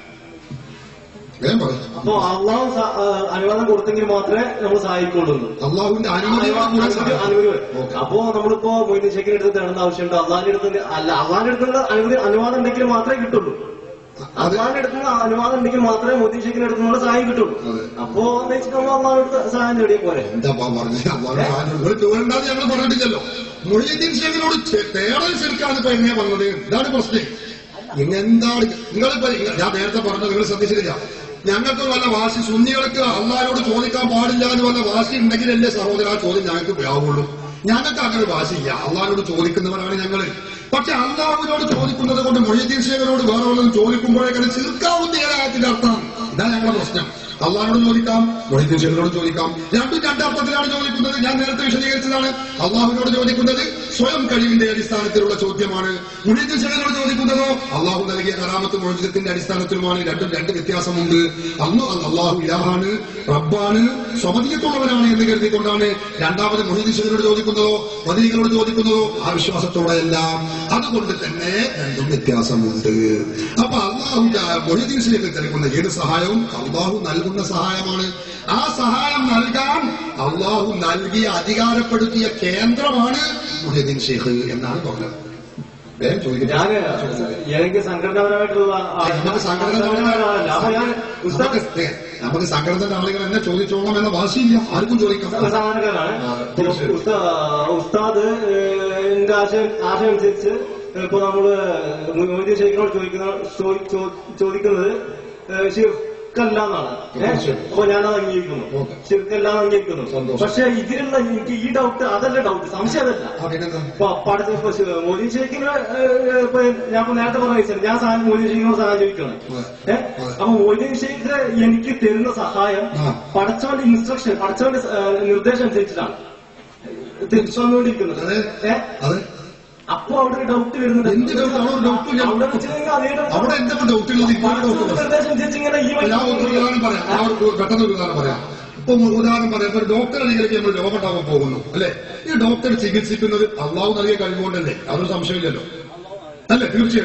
വേഗം പറ അപ്പൊ അള്ളാഹു സ- ആ, അനുവാദം കൊടുത്തെങ്കിൽ മാത്രമേ നമ്മൾ സഹായിക്കുള്ളൂ അള്ളാഹുവിന്റെ അനുമതിയോട് കൂടെ സഹായിക്കും. അനുമതി ഓക്കേ. അപ്പോ നമ്മളിപ്പോ മൊയ്തീൻ ഷെയ്ഖിന്റെ അടുത്ത് തേടേണ്ട ആവശ്യമുണ്ട് അള്ളാഹിന്റെ അടുത്ത് അല്ല അള്ളാഹിന്റെ അടുത്തുള്ള അനുമതി അനുവാദം ഉണ്ടെങ്കിൽ മാത്രമേ കിട്ടുള്ളൂ അത് അള്ളാഹിന്റെ അടുത്തുള്ള അനുവാദം ഉണ്ടെങ്കിൽ മാത്രമേ മൊയ്തീൻ ഷെയ്ഖിന്റെ അടുത്ത് നമ്മൾ സഹായം കിട്ടുള്ളൂ അതെ. അപ്പോ എന്ന് വെച്ചിട്ട് നമ്മൾ അള്ളാഹിന്റെ അടുത്ത് സഹായം തേടിയ പോരെ എന്താ പറഞ്ഞത് അള്ളാഹു സഹായം നിങ്ങൾ ചോദിണ്ടാന്ന് ഞങ്ങൾ പറഞ്ഞിട്ടില്ലല്ലോ മൊഴിയദ്ദീൻ ഷേഖിനോട് തേടൽ ശരിക്കാണ് ഇപ്പൊ എങ്ങനെ പറഞ്ഞത് ഇതാണ് പ്രശ്നം ഇങ്ങെന്താണ് നിങ്ങളിപ്പോ ഇങ്ങ- ഞാൻ നേരത്തെ പറഞ്ഞത് നിങ്ങൾ ശ്രദ്ധിച്ചിട്ടില്ല ഞങ്ങൾക്ക് വല്ല വാശി സുന്നികൾക്ക് അള്ളാഹിനോട് ചോദിക്കാൻ പാടില്ല എന്ന് വല്ല വാശി ഉണ്ടെങ്കിലല്ലേ സഹോദര ആ ചോദ്യം ഞങ്ങൾക്ക് ആവുള്ളൂ ഞങ്ങൾക്ക് അങ്ങനെ വാശിയില്ല അള്ളാഹിനോട് ചോദിക്കുന്നവരാണ് ഞങ്ങൾ പക്ഷെ അള്ളാഹുവിനോട് ചോദിക്കുന്നത് കൊണ്ട് മൊഴിയദ്ദീൻ ശേഖരോട് വേറെ വല്ലതും ചോദിക്കുമ്പോഴേക്കാണ് ചെറുക്കാവുന്ന ഏതായത്തിന്റെ അർത്ഥം ഇതാണ് ഞങ്ങളുടെ പ്രശ്നം അള്ളാഹിനോട് ചോദിക്കാം മൊഴിദ്ദീൻ ശേഖരോട് ചോദിക്കാം രണ്ടും രണ്ടർത്ഥത്തിലാണ് ചോദിക്കുന്നത് ഞാൻ നേരത്തെ വിശദീകരിച്ചതാണ് അള്ളാഹുവിനോട് ചോദിക്കുന്നത് സ്വയം കഴിവിന്റെ അടിസ്ഥാനത്തിലുള്ള ചോദ്യമാണ് മൊഴിദ്ദീൻ ശേഖരോട് ചോദിക്കുന്നതോ അള്ളാഹു നൽകിയ കറാമത്ത് മൊഴിദത്തിന്റെ അടിസ്ഥാനത്തിലുമാണ് രണ്ടും രണ്ട് വ്യത്യാസമുണ്ട് അന്ന് അള്ളാഹു ഇലാഹാണ് റബ്ബാണ് സ്വമതിയത്തുള്ളവനാണ് എന്ന് കരുതിക്കൊണ്ടാണ് രണ്ടാമത് മൊഴിദ്ദീൻ ശേഖരോട് ചോദിക്കുന്നതോ മദീകളോട് ചോദിക്കുന്നതോ ആ വിശ്വാസത്തോടെയെല്ലാം അതുകൊണ്ട് തന്നെ രണ്ടും വ്യത്യാസമുണ്ട് അപ്പൊ അള്ളാഹു മൊഴിദ്ദീൻ ശേഖർ നൽകുന്ന ഏത് സഹായവും അള്ളാഹു നൽകുന്ന സഹായമാണ് ആ സഹായം നൽകാൻ അള്ളാഹു നൽകിയ അധികാരപ്പെടുത്തിയ കേന്ദ്രമാണ് മൊഹിദ്ദീൻ ഷെയ്ഖ് എന്നാണ് പറഞ്ഞത് വേഗം ചോദിക്കട്ടെ. ഞാന് എനിക്ക് സംഘടനാപരമായിട്ടുള്ള ആ- നമുക്ക് സംഘടനാപരമല്ല. അപ്പൊ ഞാൻ നമുക്ക് ഉസ്താദ് നമുക്ക് സംഘടനയുടെ ആളുകൾ എന്നെ ചോദിച്ചോളാം എന്ന വാശിയില്ല ആർക്കും ചോദിക്കാം സാധാരണക്കാരാണ് ആ, തീർച്ചയായും. ഉസ്താ- ഉസ്താദ് ഏഹ്, എന്റെ ആശയം ആശയം അനുസരിച്ച് ഇപ്പൊ നമ്മള് മോദി ഷെയ്ഖിനോട് ചോദിക്കുന്ന ചോ- ചോ- ചോദിക്കുന്നത് ഏഹ്, ശിർക്കല്ല എന്നാണ് ഏഹ്? തീർച്ചയായും. അപ്പൊ ഞാനത് അംഗീകരിക്കുന്നു ഓക്കെ. ശിർക്കല്ല എന്ന് അംഗീകരിക്കുന്നു സന്തോഷം. പക്ഷെ ഇതിലുള്ള എനിക്ക് ഈ ഡൗട്ട് അതല്ല ഡൗട്ട് സംശയം അതല്ല ആ, പിന്നെന്താ ഇപ്പൊ പഠിച്ച ഇപ്പൊ ശ- മോദി ഷെയ്ഖിന് ഏഹ്, ഇപ്പൊ ഞാൻ ഇപ്പൊ നേരത്തെ പറഞ്ഞ വെച്ചാൽ ഞാൻ സാധനം മോദി ഷെയ്ഖിനോട് സഹായം ചോദിക്കണം അതെ. ഏഹ് അതെ. അപ്പൊ മോദി ഷെയ്ഖ് എനിക്ക് തരുന്ന സഹായം ആ. പഠിച്ചവന്റെ ഇൻസ്ട്രക്ഷൻ പഠിച്ചവന്റെ ഏഹ്, നിർദ്ദേശം അനുസരിച്ചിട്ടാണ് തിരിച്ചുവന്നുകൊണ്ടിരിക്കുന്നത് അതെ. ഏഹ് അതെ അപ്പൊ അവിടെ ഒരു ഡൗട്ട് വരുന്നുണ്ട് എന്ത് doubt? അവിടെ ഒരു doubt ഇല്ല. അവിടെ വെച്ചിട്ടുണ്ടെങ്കിൽ അതേ doubt. അവിടെ എന്തൊക്കെ ഡൗട്ട് ഉള്ളത് ഇപ്പോഴും ഡൗട്ട് പഠിച്ചവന്റെ നിർദ്ദേശം അനുസരിച്ച് ഇങ്ങനെ ഈ വഴി ഞാൻ ഒരു ഉദാഹരണം പറയാം ഞാൻ ഒരു പെട്ടെന്ന് ഒരു ഉദാഹരണം പറയാം ഇപ്പൊ ഒരു ഉദാഹരണം പറയാം ഇപ്പൊ ഒരു ഡോക്ടർ അല്ലെങ്കിലേക്ക് നമ്മൾ രോഗം ഉണ്ടാവാൻ പോകുന്നു അല്ലെ ഈ ഡോക്ടർ ചികിത്സിക്കുന്നത് അള്ളാഹു നൽകിയ കഴിവുകൊണ്ടല്ലേ അതൊരു സംശയമില്ലല്ലോ അല്ലേ തീർച്ചയായിട്ടും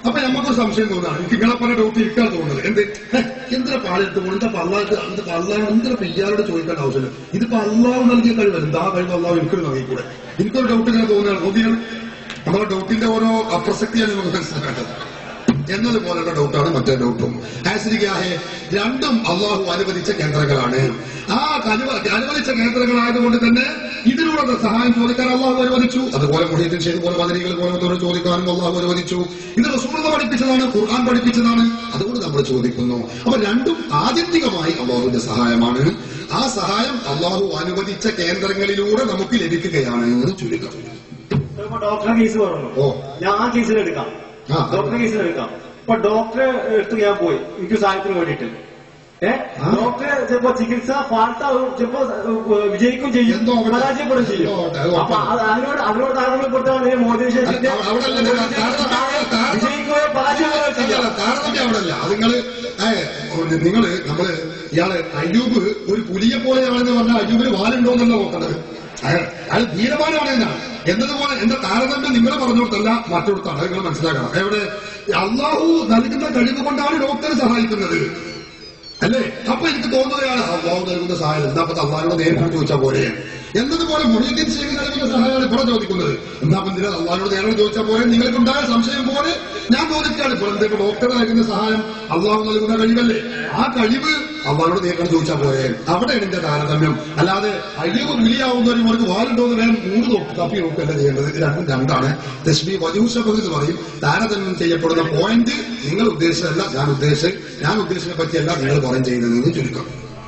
അപ്പൊ നമുക്കൊരു സംശയം തോന്നാണ് എനിക്ക് നിങ്ങളെ പറഞ്ഞ ഡൗട്ട് ഇരിക്കാൻ തോന്നുന്നത് എന്ത് ഹെ, എന്തിനാ പാലെടുത്ത് പോകുന്നത് എന്താ പള്ളാട്ട് എന്താ പള്ളാണ് എന്തിനാ ഇയാളോട് ചോദിക്കേണ്ട ആവശ്യമില്ല ഇതിപ്പോ അള്ളാഹ് നൽകിയ കഴിവല്ല എന്താ കഴിവ് അള്ളാഹ് എനിക്കൊരു നൽകിക്കൂടെ എനിക്കൊരു ഡൗട്ട് ഇങ്ങനെ തോന്നുകയാണ് തോന്നിയാണ് നമ്മുടെ ഡൗട്ടിന്റെ ഓരോ അപ്രസക്തിയാണ് നമുക്ക് മനസ്സിലാക്കേണ്ടത് എന്നതുപോലുള്ള ഡൗട്ടാണ് മറ്റേ ഡൗട്ടും ഹാസിരിക്കാഹെ രണ്ടും അള്ളാഹു അനുവദിച്ച കേന്ദ്രങ്ങളാണ് ആ അനുവ- അനുവദിച്ച കേന്ദ്രങ്ങളായതുകൊണ്ട് തന്നെ ഇതിലൂടെ സഹായം ചോദിക്കാൻ അള്ളാഹു അനുവദിച്ചു അതുപോലെ മുഹീദ്ദീൻ ഷെയ്ഖ് പോലെ മദനികൾ പോലെ ചോദിക്കാനും അള്ളാഹു അനുവദിച്ചു ഇത് റസൂളത പഠിപ്പിച്ചതാണ് ഖുർആൻ പഠിപ്പിച്ചതാണ് അതുകൊണ്ട് നമ്മൾ ചോദിക്കുന്നു അപ്പൊ രണ്ടും ആത്യന്തികമായി അള്ളാഹുവിന്റെ സഹായമാണ് ആ സഹായം അള്ളാഹു അനുവദിച്ച കേന്ദ്രങ്ങളിലൂടെ നമുക്ക് ലഭിക്കുകയാണ് എന്ന് ചുരുക്കം ഇപ്പൊ ഡോക്ടറെ കേസ് പറഞ്ഞു ഓ. ഞാൻ ആ കേസിൽ എടുക്കാം ആ. ഡോക്ടറെ കേസിൽ എടുക്കാം ഇപ്പൊ ഡോക്ടറെ അടുത്ത് ഞാൻ പോയി എനിക്ക് സഹായത്തിന് വേണ്ടിയിട്ട് ഏഹ് ആ. ഡോക്ടറെ ചിലപ്പോ ചികിത്സ ഫാൾട്ടാവും ചിലപ്പോ ഏഹ്, വിജയിക്കും ചെയ്യും എന്തോ ആവട്ടെ. പരാജയപ്പെടും ചെയ്യും എന്തോ ആവട്ടെ, അത് അപ്പൊ ഉറപ്പാണ്. അത് അതിനോട് അതിനോട് താരതമ്യപ്പെടുത്താണ് മോദിശേഷത്തിന്റെ അല്ല, അവിടെ അല്ല, അല്ല, താരതമ്യം- താരതമ്യം- വിജയിക്കുകയോ പരാജയപ്പെടുകയോ ചെയ്യാം അല്ലല്ല, താരതമ്യം അവിടെ അല്ല അത് നിങ്ങള് ഏ, നിങ്ങള് നമ്മള് ഇയാള് അയ്യൂബ് ഒരു പുലിയെ പോലെയാണെന്ന് പറഞ്ഞാൽ അയ്യൂബിന് വാലുണ്ടോ എന്നല്ല നോക്കേണ്ടത് അയാൾ അയാൾ ധീരമാനാണ് എന്നാണ് എന്നതുപോലെ എന്റെ താരതമ്യം നിങ്ങൾ പറഞ്ഞോടത്തല്ല മറ്റോടത്താണ് അത് നിങ്ങൾ മനസ്സിലാക്കണം എവിടെ അള്ളാഹു നൽകുന്ന കഴിവ് കൊണ്ടാണ് ഡോക്ടറെ സഹായിക്കുന്നത് അല്ലേ അപ്പൊ എനിക്ക് തോന്നുകയാണ് അള്ളാഹു നൽകുന്ന സഹായം എന്താ അപ്പൊ അള്ളാഹിനോട് നേരിട്ട് ചോദിച്ചാൽ പോലെ എന്നതുപോലെ മുഹീദ്ദീൻ ഷെയ്ഖ് നൽകുന്ന സഹായമാണ് ഇവിടെ ചോദിക്കുന്നത് എന്താ അപ്പൊ എന്തിനാ അള്ളാഹിനോട് നേരിട്ട് ചോദിച്ചാൽ പോലെ നിങ്ങൾക്കുണ്ടായ സംശയം പോലെ ഞാൻ ചോദിക്കുകയാണ് ഇപ്പോൾ എന്തേ ഡോക്ടർ നൽകുന്ന സഹായം അള്ളാഹു നൽകുന്ന കഴിവല്ലേ ആ കഴിവ് അള്ളാഹിനോട് നേരിട്ട് ചോദിച്ചാൽ പോലെ അവിടെയാണ് എന്റെ താരതമ്യം അല്ലാതെ അയ്യവ് വിളിയാവുന്നവരും അവർക്ക് വാലുണ്ടോ എന്ന് വേണം മൂന്ന് നോക്ക് തപ്പി നോക്കല്ല ചെയ്യേണ്ടത് ഇത് രണ്ടും രണ്ടാണ് തസ്ബി വജൂഷബ് എന്ന് പറയും താരതമ്യം ചെയ്യപ്പെടുന്ന പോയിന്റ് നിങ്ങൾ ഉദ്ദേശിച്ചതല്ല ഞാൻ ഉദ്ദേശിച്ചത് ഞാൻ ഉദ്ദേശിച്ചതിനെ പറ്റിയല്ല നിങ്ങൾ പറയും ചെയ്യുന്നതെന്ന് ചുരുക്കം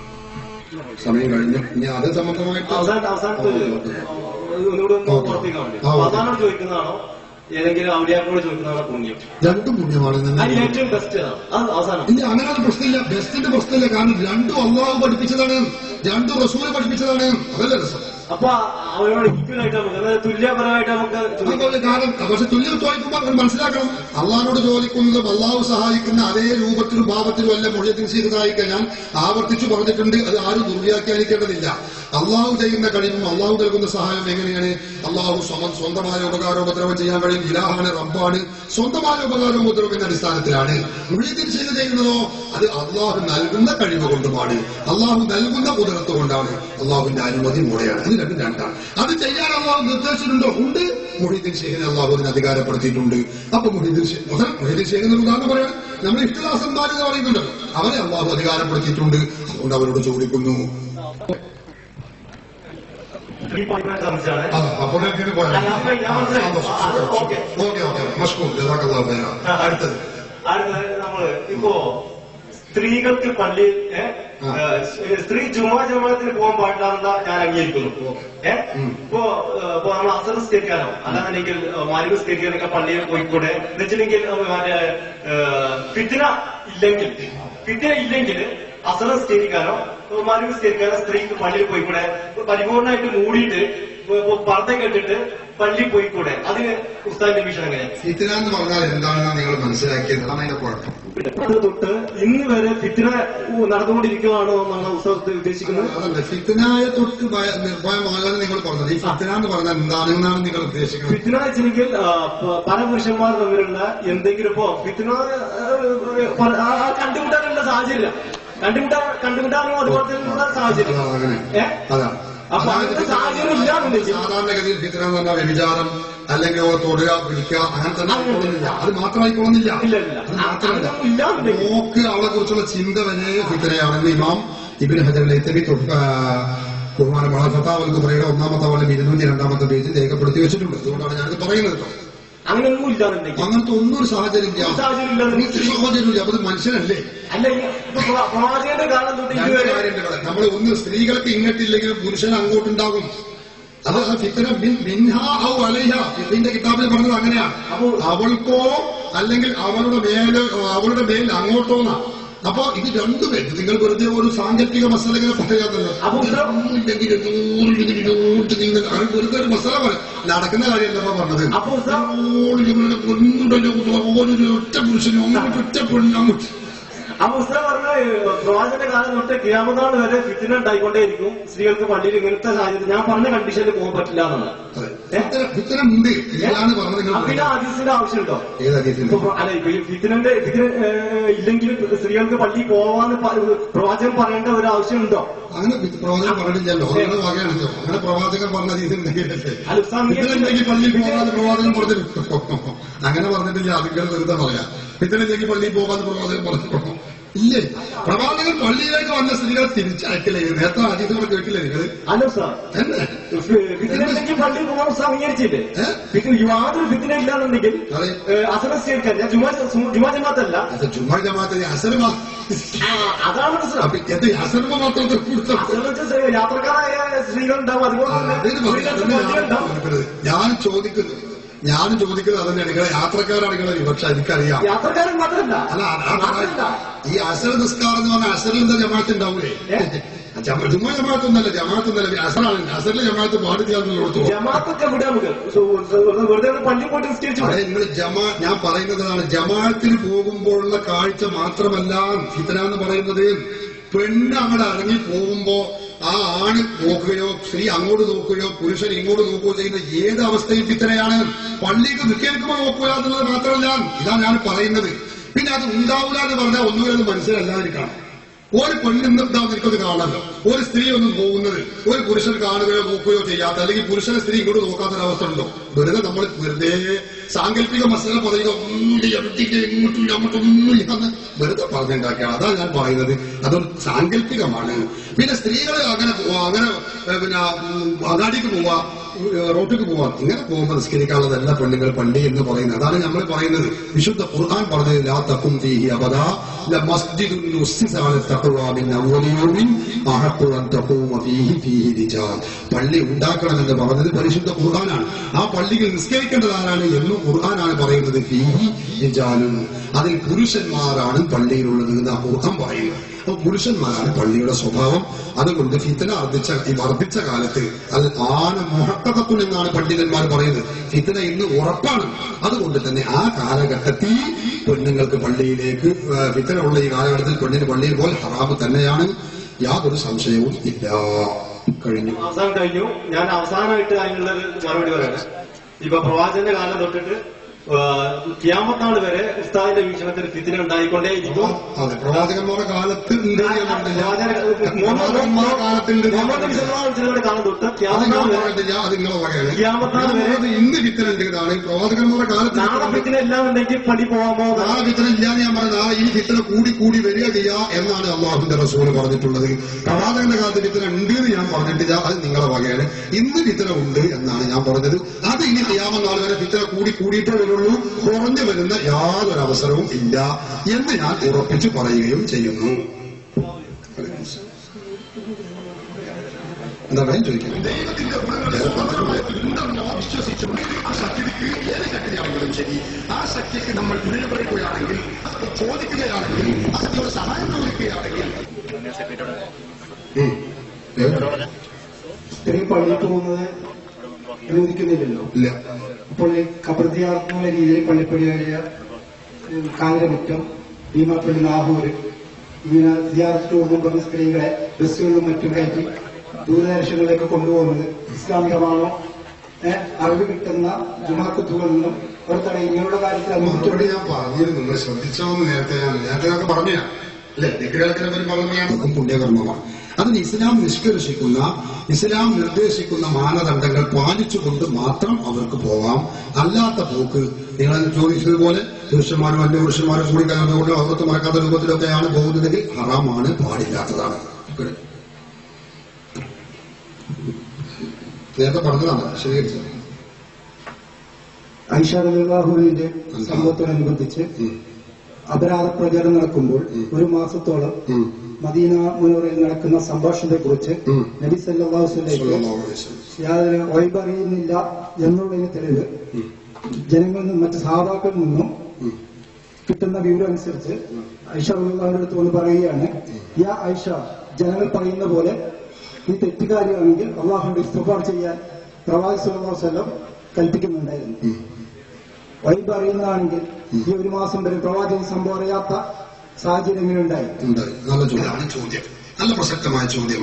സമയം കഴിഞ്ഞു ഇനി അത് സംബന്ധമായിട്ട് അവസാന അവസാനത്തെ ഒരു ഒന്നുകൂടെ ഒന്ന് ഓക്കേ. ഉറപ്പിക്കാൻ വേണ്ടി ആ, ഓക്കേ. അവസാനം ചോദിക്കുന്നതാണോ ഏതെങ്കിലും ഔലിയാക്കളോട് ചോദിക്കുന്നതാണോ പുണ്യം രണ്ടും പുണ്യമാണ് അതിൽ തന്നെ ഏറ്റവും ബെസ്റ്റ് ഏതാണ് അത് അവസാനം ഇല്ല അങ്ങനെ ഒരു പ്രശ്നമില്ല ബെസ്റ്റിന്റെ പ്രശ്നമില്ല കാരണം രണ്ടും അള്ളാഹു പഠിപ്പിച്ചതാണ് രണ്ടും റസൂല് പഠിപ്പിച്ചതാണ് അതല്ല രസം അപ്പൊ അവരോട് ഈക്വൽ ആയിട്ട് നമുക്ക് അതായത് തുല്യപരമായിട്ട് നമുക്ക് ചോദിക്കാം. അതുപോലെ കാരണം പക്ഷെ തുല്യം ചോദിക്കുമ്പോൾ നമ്മൾ മനസ്സിലാക്കണം അള്ളാഹിനോട് ചോദിക്കുന്നതും അള്ളാഹു സഹായിക്കുന്ന അതേ രൂപത്തിലും ഭാവത്തിലും അല്ല മൊഴിയത്തിൽ ചെയ്തതായി ഞാൻ ആവർത്തിച്ചു പറഞ്ഞിട്ടുണ്ട് അത് ആരും ദുർവ്യാഖ്യാനിക്കേണ്ടതില്ല അള്ളാഹു ചെയ്യുന്ന കഴിവും അള്ളാഹു നൽകുന്ന സഹായം എങ്ങനെയാണ് അള്ളാഹു സ്വന്തം സ്വന്തമായ ഉപകാരോപദ്രവം ചെയ്യാൻ കഴിയും ഇലാഹാണ് റബ്ബാണ് സ്വന്തമായ ഉപകാരോപദ്രവത്തിന്റെ അടിസ്ഥാനത്തിലാണ് മൊഴിയത്തിൽ ചെയ്ത് ചെയ്യുന്നതോ അത് അള്ളാഹു നൽകുന്ന കഴിവ് കൊണ്ടുമാണ് അള്ളാഹു നൽകുന്ന കുതിരത്ത് കൊണ്ടാണ് അള്ളാഹുവിന്റെ അനുമതി മൂടെയാണ് ഇത് രണ്ടും രണ്ടാണ് അത് ചെയ്യാൻ അള്ളാഹു നിർദ്ദേശിച്ചിട്ടുണ്ടോ ഉണ്ട് മൊഹീദ്ദീൻ ഷെയ്ഖിനെ അള്ളാഹു അതിന് അധികാരപ്പെടുത്തിയിട്ടുണ്ട് അപ്പൊ മൊഹീദ്ദീൻ ഷെയ്ഖ് മുതൽ മൊഹീദ്ദീൻ ഷെയ്ഖ് എന്നൊരു ഉദാഹരണം പറയാം നമ്മൾ ഇഷ്ടദാസന്മാർ എന്ന് പറയുന്നുണ്ടല്ലോ അവരെ അള്ളാഹു അധികാരപ്പെടുത്തിയിട്ടുണ്ട് അതുകൊണ്ട് അവരോട് ചോദിക്കുന്നു ഈ പോയിന്റിനെ സംബന്ധിച്ചാണ് ആ, അപ്പോഴേക്കിന് പോയാൽ അല്ല, അപ്പൊ ഞാൻ മനസ്സിലായി. ആ, അത് ഓക്കേ. ഓക്കെ ഓക്കെ മഷ്കൂർ ജസാക്കല്ലാഹു ഖൈറ. അടുത്തത് അടുത്തത് നമ്മള് ഇപ്പോ സ്ത്രീകൾക്ക് പള്ളിയിൽ ഏ, ആ. ഏ, സ്ത്രീ ജുമാ ജമാഅത്തിന് പോകാൻ പാടില്ലാന്ന് ഞാൻ അംഗീകരിക്കുന്നു ഏ ഉം. ഇപ്പോ ഏ, ഇപ്പോ നമ്മൾ അസർ സ്കരിക്കാനോ അല്ലാന്നുണ്ടെങ്കിൽ മാലിക സ്കരിക്കാനൊക്കെ പള്ളിയിൽ പോയിക്കൂടെ എന്ന് വെച്ചിട്ടുണ്ടെങ്കിൽ നമ്മ മറ്റേ ഫിത്തിന ഇല്ലെങ്കിൽ ഫിത്തിന ഇല്ലെങ്കിൽ അസർ സ്കരിക്കാനോ മാലിക സ്കരിക്കാനോ സ്ത്രീക്ക് പള്ളിയിൽ പോയിക്കൂടെ പരിപൂർണമായിട്ട് മൂടിയിട്ട് പർദ്ദ കെട്ടിട്ട് പള്ളിയിൽ പോയിക്കൂടെ അതിന് ഉസ്താദിന്റെ വീക്ഷണം എങ്ങനെ ഫിത്തിന എന്ന് പറഞ്ഞാൽ എന്താണെന്ന് നിങ്ങൾ മനസ്സിലാക്കിയത് അതാണ് അതിന്റെ കുഴപ്പം അത് തൊട്ട് ഇന്ന് വരെ ഫിത്തിന നടന്നുകൊണ്ടിരിക്കുകയാണോ എന്നാണ് ഉത്സവത്തിൽ ഉദ്ദേശിക്കുന്നത് അതല്ല ഫിത്തിനായ തൊട്ട് ഭയ- നിർഭയമാകാൻ നിങ്ങൾ പറഞ്ഞത് ഈ ഫിത്തിന എന്ന് പറഞ്ഞാൽ എന്താണെന്നാണ് നിങ്ങൾ ഉദ്ദേശിക്കുന്നത് ഫിത്തിന വെച്ചെങ്കിൽ ആ, പ- പല പുരുഷന്മാർ തമ്മിലുള്ള എന്തെങ്കിലും ഇപ്പോ ഫിത്തിന ആ, ആ, ആ കണ്ടുമുട്ടാനുള്ള സാഹചര്യം കണ്ടുമുട്ടാൻ കണ്ടുമുട്ടാനും അതുപോലെ തന്നെയുള്ള സാഹചര്യം അതാണ് അങ്ങനെ ഏ? അതാണ് അപ്പൊ അതായത് അങ്ങനത്തെ സാഹചര്യം ഇല്ലാന്നുണ്ടെങ്കിൽ സാധാരണഗതിയിൽ ഫിത്തിന എന്ന് പറഞ്ഞാൽ വ്യഭിചാരം അല്ലെങ്കിൽ ഓ തൊടുക പിടിക്കുക അങ്ങനെ തന്നെ ആയിക്കൊള്ളുന്നില്ല അത് മാത്രമായിക്കൊള്ളുന്നില്ല ഇല്ല, ഇല്ല. അത് മാത്രമല്ല അങ്ങനെയൊന്നും ഇല്ലാന്നുണ്ടെങ്കിൽ നോക്ക് അവളെ കുറിച്ചുള്ള ചിന്ത വരെ ഫിത്തനയാണെന്ന് ഇമാം ഇബിൻ ഹജർ ലൈത്തബി ബഹുമാനമാണ് ഫത്താവൽ കുബ്രയുടെ ഒന്നാമത്തെ വള്ളം ഇരുന്നൂറ്റി രണ്ടാമത്തെ പേജിൽ രേഖപ്പെടുത്തി വെച്ചിട്ടുണ്ട് അതുകൊണ്ടാണ് ഞാനിത് പറയുന്നത് കേട്ടോ അങ്ങനെയൊന്നും ഇല്ലാന്നുണ്ടെങ്കിൽ അങ്ങനത്തെ ഒന്നും ഒരു സാഹചര്യം ഇല്ല ഒരു സാഹചര്യം ഇല്ലാന്നുണ്ടെങ്കിൽ ഒരു സാഹചര്യം ഇല്ല അപ്പൊ ഇത് മനുഷ്യനല്ലേ അല്ല ഈ ഇപ്പൊ പ്രവാ- പ്രവാചകന്റെ കാലം തൊട്ട് രണ്ട് ഇതുവരെ കാര്യമുണ്ട് ഇവിടെ നമ്മൾ ഒന്ന് സ്ത്രീകൾക്ക് ഇങ്ങോട്ടില്ലെങ്കിലും പുരുഷൻ അങ്ങോട്ടുണ്ടാകും അത് ആ ഫിത്തന ബിൻ- മിൻഹാ ഔ അലൈഹ ഇതിന്റെ കിതാബിൽ പറഞ്ഞത് അങ്ങനെയാണ് അപ്പൊ അവൾക്കോ അല്ലെങ്കിൽ അവളുടെ മേല് അവളുടെ മേൽ അങ്ങോട്ടോ എന്നാ അപ്പൊ ഇത് രണ്ടും ഇത് നിങ്ങൾ വെറുതെ ഒരു സാങ്കല്പിക മസാല ഇങ്ങനെ പറയാത്തല്ലോ അപ്പൊ ഇത് ഒന്നുമില്ലെങ്കിൽ നൂറില്ലെങ്കിൽ നൂറ് നിങ്ങൾ അത് വെറുതെ ഒരു മസാല പറയാം നടക്കുന്ന കാര്യമല്ല ഇപ്പൊ പറഞ്ഞത് അപ്പൊ ഉസ്താ- ഓളിങ്ങനെ ഒന്നുണ്ടല്ലോ ഓരോ ഒറ്റ പുരുഷനും അങ്ങോട്ട് ഒറ്റ പെണ്ണും അങ്ങോട്ട് അപ്പൊ ഉസ്താദ് പറഞ്ഞ പ്രവാചകന്റെ കാലം തൊട്ട് കിയാമനാൾ വരെ ഫിത്തിന ഉണ്ടായിക്കൊണ്ടേയിരിക്കും സ്ത്രീകൾക്ക് പള്ളിയിൽ ഇങ്ങനത്തെ സാഹചര്യം ഞാൻ പറഞ്ഞ കണ്ടീഷനിൽ പോകാൻ പറ്റില്ല എന്നാണ് അതെ ഫിത്തന- ഫിത്തന ഉണ്ട് ഇല്ലാന്ന് പറഞ്ഞത് നിങ്ങൾ പിന്നെ പറയുന്നത്. ഹദീസിന്റെ ആവശ്യമുണ്ടോ ഏത് ഹദീസിന്റെ? ഇപ്പൊ അല്ല ഇപ്പൊ ഈ ഫിത്തിനന്റെ ഇതിന് ഇല്ലെങ്കിൽ സ്ത്രീകൾക്ക് പള്ളി പോവാന്ന് പ- പ്രവാചകൻ പറയേണ്ട ഒരു ആവശ്യമുണ്ടോ അങ്ങനെ ഫിത്ത് പ്രവാചകൻ പറഞ്ഞില്ലല്ലോ അങ്ങനെ വകയാണല്ലോ അങ്ങനെ പ്രവാചകൻ പറഞ്ഞ രീതിയിലുണ്ടെങ്കിലല്ലേ അല്ല, ഉസ്താദ് ഇങ്ങനെ- ഫിത്തനുണ്ടെങ്കിൽ പള്ളിയിൽ പോകാതെ പ്രവാചകൻ പറഞ്ഞിട്ടുണ്ടോ അങ്ങനെ പറഞ്ഞിട്ടില്ല അതിങ്ങൾ വെറുതെ പറയാം ഫിത്തനുണ്ടെങ്കിൽ പള്ളിയിൽ പോകാതെ പ്രവാചകൻ പറഞ്ഞിട്ടുണ്ടോ ഇല്ലേ പ്രവാചകൻ പള്ളിയിലേക്ക് വന്ന സ്ത്രീകളെ തിരിച്ചയക്കില്ലേ നേരത്തെ ആദ്യത്തെ കേട്ടില്ലേ നിങ്ങള് അല്ല സാർ തന്നെ ഫിത്തിനെങ്കിൽ പള്ളി പോകാൻ ഉസ്താദ് അംഗീകരിച്ചില്ലേ ഏ? ഫിത്തിന- യാതൊരു ഫിത്തിന ഇല്ലാന്നുണ്ടെങ്കിൽ അതെ. അസറസ്കരിക്കാൻ ഞാൻ ജുമാ ജുമാ ജമാത്തല്ല അത് ചുമ്മാ ജമാഅത്ത് അസർ മാ- ആ, അതാണ് പ്രശ്നം അപ്പൊ എന്ത് അസർ മാത്രം കൊടുത്തത് അസറസ് യാത്രക്കാരായ സ്ത്രീകളുണ്ടാവും അതുപോലെ തന്നെ അതിന് മതി, സ്ത്രീകൾക്ക് അതന്നെ ഞാൻ പള്ളിയുണ്ടാവും ചോദിക്കുന്നത്. ഞാൻ ചോദിക്കുന്നു ഞാൻ ചോദിക്കുന്നത് അതന്നെ നിങ്ങളെ യാത്രക്കാരാണ് നിങ്ങളെ വിവക്ഷ എനിക്കറിയാം യാത്രക്കാരൻ മാത്രമല്ല അല്ല ആ- ആ- മാത്രമല്ല ഈ അസർ നിസ്കാരം എന്ന് പറഞ്ഞാൽ അസറിൽ എന്താ ജമാഅത്ത് ഉണ്ടാവൂലേ ഏ? ജമ- ജുമാ ജമാഅത്ത് ഒന്നല്ല ജമാഅത്ത് ഒന്നല്ല അസറാണ് അസറിലെ ജമാഅത്ത് പാടില്ല എന്നുള്ളത് ജമാത്തൊക്കെ വിടാം നമുക്ക് സു- സു- വെറുതെ ഒന്ന് പള്ളി പോയിട്ട് നിസ്കരിച്ചു അതെ നിങ്ങൾ ജമാ ഞാൻ പറയുന്നതാണ് ജമാഅത്തിന് പോകുമ്പോഴുള്ള കാഴ്ച മാത്രമല്ല ഫിത്തന എന്ന് പറയുന്നത് പെണ്ണ് അങ്ങോട്ട് ഇറങ്ങി പോകുമ്പോ ആ ആണ് നോക്കുകയോ സ്ത്രീ അങ്ങോട്ട് നോക്കുകയോ പുരുഷൻ ഇങ്ങോട്ട് നോക്കുകയോ ചെയ്യുന്ന ഏത് അവസ്ഥയും ഫിത്തനയാണ് പള്ളിക്ക് നിൽക്കേൽക്കുമ്പോൾ നോക്കുക എന്നുള്ളത് മാത്രമല്ല ഇതാണ് ഞാൻ പറയുന്നത് പിന്നെ അത് ഉണ്ടാവില്ല എന്ന് പറഞ്ഞാൽ ഒന്നുകൂടെ അത് മനസ്സിലല്ലാതിരിക്കണം ഒരു പെണ്ണിന്ന് എന്താന്ന് എനിക്കൊന്ന് കാണാമല്ലോ ഒരു സ്ത്രീ ഒന്നും പോകുന്നത് ഒരു പുരുഷൻ കാണുകയോ നോക്കുകയോ ചെയ്യാത്ത അല്ലെങ്കിൽ പുരുഷനെ സ്ത്രീ ഇങ്ങോട്ട് നോക്കാത്ത ഒരവസ്ഥ ഉണ്ടോ വെറുതെ നമ്മൾ വെറുതെ സാങ്കല്പിക മസാല പറയുക ഒന്നും എവിടേക്ക് ഇങ്ങോട്ടും അങ്ങോട്ടൊന്നും ഇല്ലെന്ന് വെറുതെ പറഞ്ഞുണ്ടാക്കിയാണ് അതാണ് ഞാൻ പറയുന്നത് അതൊരു സാങ്കല്പികമാണ് പിന്നെ സ്ത്രീകൾ അങ്ങനെ പോവാ അങ്ങനെ ഏ, പിന്നെ ഉം, അങ്ങാടിക്ക് പോവാ ഏ, റോട്ടിക്ക് പോവാ ഇങ്ങനെ പോകുമ്പോൾ നിസ്കരിക്കാനുള്ളതല്ല പെണ്ണുങ്ങൾ പള്ളി എന്ന് പറയുന്നത് അതാണ് നമ്മൾ പറയുന്നത് വിശുദ്ധ ഖുർആൻ പറഞ്ഞത് ലാ തക്കും ഫീഹി അബദാ ലമസ്ജിദുൻ നുസ്സിസ അല തഖ്വ മിൻ അവ്വലി യൗമിൻ അഹഖു അൻ തഖൂമ ഫീഹി ഫീഹി റിജാൽ പള്ളി ഉണ്ടാക്കണമെന്ന് പറഞ്ഞത് പരിശുദ്ധ ഖുർആനാണ് ആ പള്ളിയിൽ നിസ്കരിക്കേണ്ടത് ആരാണ് എന്നും ഖുർആനാണ് പറയുന്നത് ഫീഹി റിജാലുൻ അതിൽ പുരുഷന്മാരാണ് പള്ളിയിലുള്ളത് എന്ന് ആ ഖുർആൻ പറയുന്നത് അപ്പൊ പുരുഷന്മാരാണ് പള്ളിയുടെ സ്വഭാവം അതുകൊണ്ട് ഫിത്തന വർദ്ധിച്ച ഈ വർദ്ധിച്ച കാലത്ത് അത് ആന മുഹക്കത്തുൻ എന്നാണ് പണ്ഡിതന്മാർ പറയുന്നത് ഫിത്തന ഇന്ന് ഉറപ്പാണ് അതുകൊണ്ട് തന്നെ ആ കാലഘട്ടത്തിൽ പെണ്ണുങ്ങൾക്ക് പള്ളിയിലേക്ക് ആ, ഫിത്തന ഉള്ള ഈ കാലഘട്ടത്തിൽ പെണ്ണിന് പള്ളിയിൽ പോൽ ഹറാമ് തന്നെയാണ് യാതൊരു സംശയവും ഇല്ല കഴിഞ്ഞു അവസാനം കഴിഞ്ഞു ഞാൻ അവസാനമായിട്ട് അതിനുള്ള ഒരു മറുപടി പറയാണ് ഇപ്പൊ പ്രവാചകന്റെ കാലം തൊട്ടിട്ട് ക്യാമത്താൾ വരെ ഉസ്താദിന്റെ വീക്ഷണത്തിൽ ഫിത്തിന ഉണ്ടായിക്കൊണ്ടേ ഇരിക്കും അതെ പ്രവാചകന്മാരുടെ കാലത്ത് ഉണ്ട് എന്നുണ്ടെങ്കിൽ പ്രവാചകന്മാരുടെ കാലത്തുണ്ട് എന്ന് മുഹമ്മദ് നബി സല്ലല്ലാഹു അലൈഹി വസല്ലമയുടെ കാലം തൊട്ട് അത് ക്യാമത്താൾ ഞാൻ വരെ പറഞ്ഞിട്ടില്ല അത് നിങ്ങളെ വകയാണ് ഖിയാമത്ത് നാൾ വരെ അത് ഇന്ന് ഫിത്തന ഉണ്ട് എന്നാണ് പ്രവാചകന്മാരുടെ കാലത്ത് നാളെ ഫിത്തിന എല്ലാം ഉണ്ടെങ്കിൽ പടി പോകാമോ നാളെ ഫിത്തന ഇല്ലാന്ന് ഞാൻ പറഞ്ഞത് നാളെ ഈ ഫിത്തന കൂടി കൂടി വരിക ചെയ്യാ എന്നാണ് അള്ളാഹുന്റെ റസൂല് പറഞ്ഞിട്ടുള്ളത് പ്രവാചകന്റെ കാലത്ത് ഫിത്തന ഉണ്ട് എന്ന് ഞാൻ പറഞ്ഞിട്ടില്ല അത് നിങ്ങളെ വകയാണ് ഇന്ന് ഫിത്തന ഉണ്ട് എന്നാണ് ഞാൻ പറഞ്ഞത് അത് ഇനി ചെയ്യാവുന്ന നാൾ വരെ ഫിത്തന കൂടി കൂടിയിട്ടേ വരുള്ളൂ കുറഞ്ഞു വരുന്ന യാതൊരു അവസരവും ഇല്ല എന്ന് ഞാൻ ഉറപ്പിച്ചു പറയുകയും ചെയ്യുന്നു എന്താ പറയാൻ ചോദിക്കുന്നത് ശരി ആ ശക്തിക്ക് നമ്മൾ പിന്തുടരുകയാണെങ്കിൽ അത് ചോദിക്കുകയാണെങ്കിൽ അതിനോട് സഹായം ചോദിക്കുകയാണെങ്കിൽ ഉം. ഏ? സ്ത്രീ പള്ളിക്ക് പോകുന്നത് അനുവദിക്കുന്നില്ലല്ലോ ഇല്ല അപ്പോൾ ഈ കബർദിയാർന്നുള്ള രീതിയിൽ പള്ളിപ്പടിയായ കാഞ്ഞിരമുറ്റം ഭീമാപ്പള്ളി നാഹൂര് ഇങ്ങനെ സിയാറത്ത് പോകുമ്പോൾ പറഞ്ഞ സ്ത്രീകളെ ബസ്സുകളിലും മറ്റും കയറ്റി ദൂരദേശങ്ങളിലേക്ക് കൊണ്ടുപോകുന്നത് ഇസ്ലാമികമാണോ ഏഹ് അറിവ് കിട്ടുന്ന ജുമാക്കുത്തുകളിൽ നിന്നും പുറത്തട ഇങ്ങനെയുള്ള കാര്യത്തിൽ മറുപടി അനുവദിച്ചുകൊണ്ട് ഞാൻ പറഞ്ഞിരുന്നു നിങ്ങൾ ശ്രദ്ധിച്ചോന്ന് നേരത്തെ ഞാൻ നേരത്തെ ഞങ്ങൾക്ക് പറഞ്ഞു ഞാൻ അല്ലെ ഡിഗ്രികളൊക്കെ പറ്റി പറഞ്ഞു ഞാൻ പുണ്യകർമ്മമാണ് അതിന് ഇസ്ലാം നിഷ്കർഷിക്കുന്ന ഇസ്ലാം നിർദ്ദേശിക്കുന്ന മാനദണ്ഡങ്ങൾ പാലിച്ചുകൊണ്ട് മാത്രം അവർക്ക് പോകാം അല്ലാത്ത പോക്ക് നിങ്ങൾ ചോദിച്ചതുപോലെ പുരുഷന്മാരും അന്യ പുരുഷന്മാരും കൂടി കലർന്നുകൊണ്ട് അവർക്ക് മറക്കാത്ത രൂപത്തിലൊക്കെയാണ് പോകുന്നതെങ്കിൽ ഹറാമാണ് പാടില്ലാത്തതാണ് നേരത്തെ പറഞ്ഞതാണ് ശരിയായിരിക്കും ഐഷാറുവിന്റെ സംഭവത്തോടനുബന്ധിച്ച് ഉം. അപരാധ പ്രചാരണം നടക്കുമ്പോൾ ഉം. ഒരു മാസത്തോളം ഉം. മദീന മുനോറയിൽ നടക്കുന്ന സംഭാഷണത്തെ കുറിച്ച് ഉം. നബി സല്ലാഹുലേക്ക് സ്വല്ലല്ലാഹു അലൈഹി വസല്ലം. യാതൊരു ഒഴിവറിയുന്നില്ല എന്നുള്ളതിന് തെളിവ് ഉം. ജനങ്ങളിൽ നിന്നും മറ്റ് സഹാബാക്കളിൽ നിന്നും ഉം. കിട്ടുന്ന വിവരം അനുസരിച്ച് ഐഷ റളിയല്ലാഹുവിന്റെ അടുത്ത് വന്ന് പറയുകയാണ് യാ ഐഷ ജനങ്ങൾ പറയുന്ന പോലെ നീ തെറ്റുകാരിയാണെങ്കിൽ അള്ളാഹുവിന്റെ ഇസ്തഫാർ ചെയ്യാൻ പ്രവാചി സല്ലല്ലാഹു അലൈഹി വസല്ലം കൽപ്പിക്കുന്നുണ്ടായിരുന്നു ഉം. വൈബ് അറിയുന്നതാണെങ്കിൽ ഈ ഒരു മാസം വരെ പ്രവാചകൻ സംഭവം അറിയാത്ത സാഹചര്യങ്ങളുണ്ടായി ഉണ്ട് നല്ല ചോദ്യമാണ് ചോദ്യം നല്ല പ്രസക്തമായ ചോദ്യമാണ്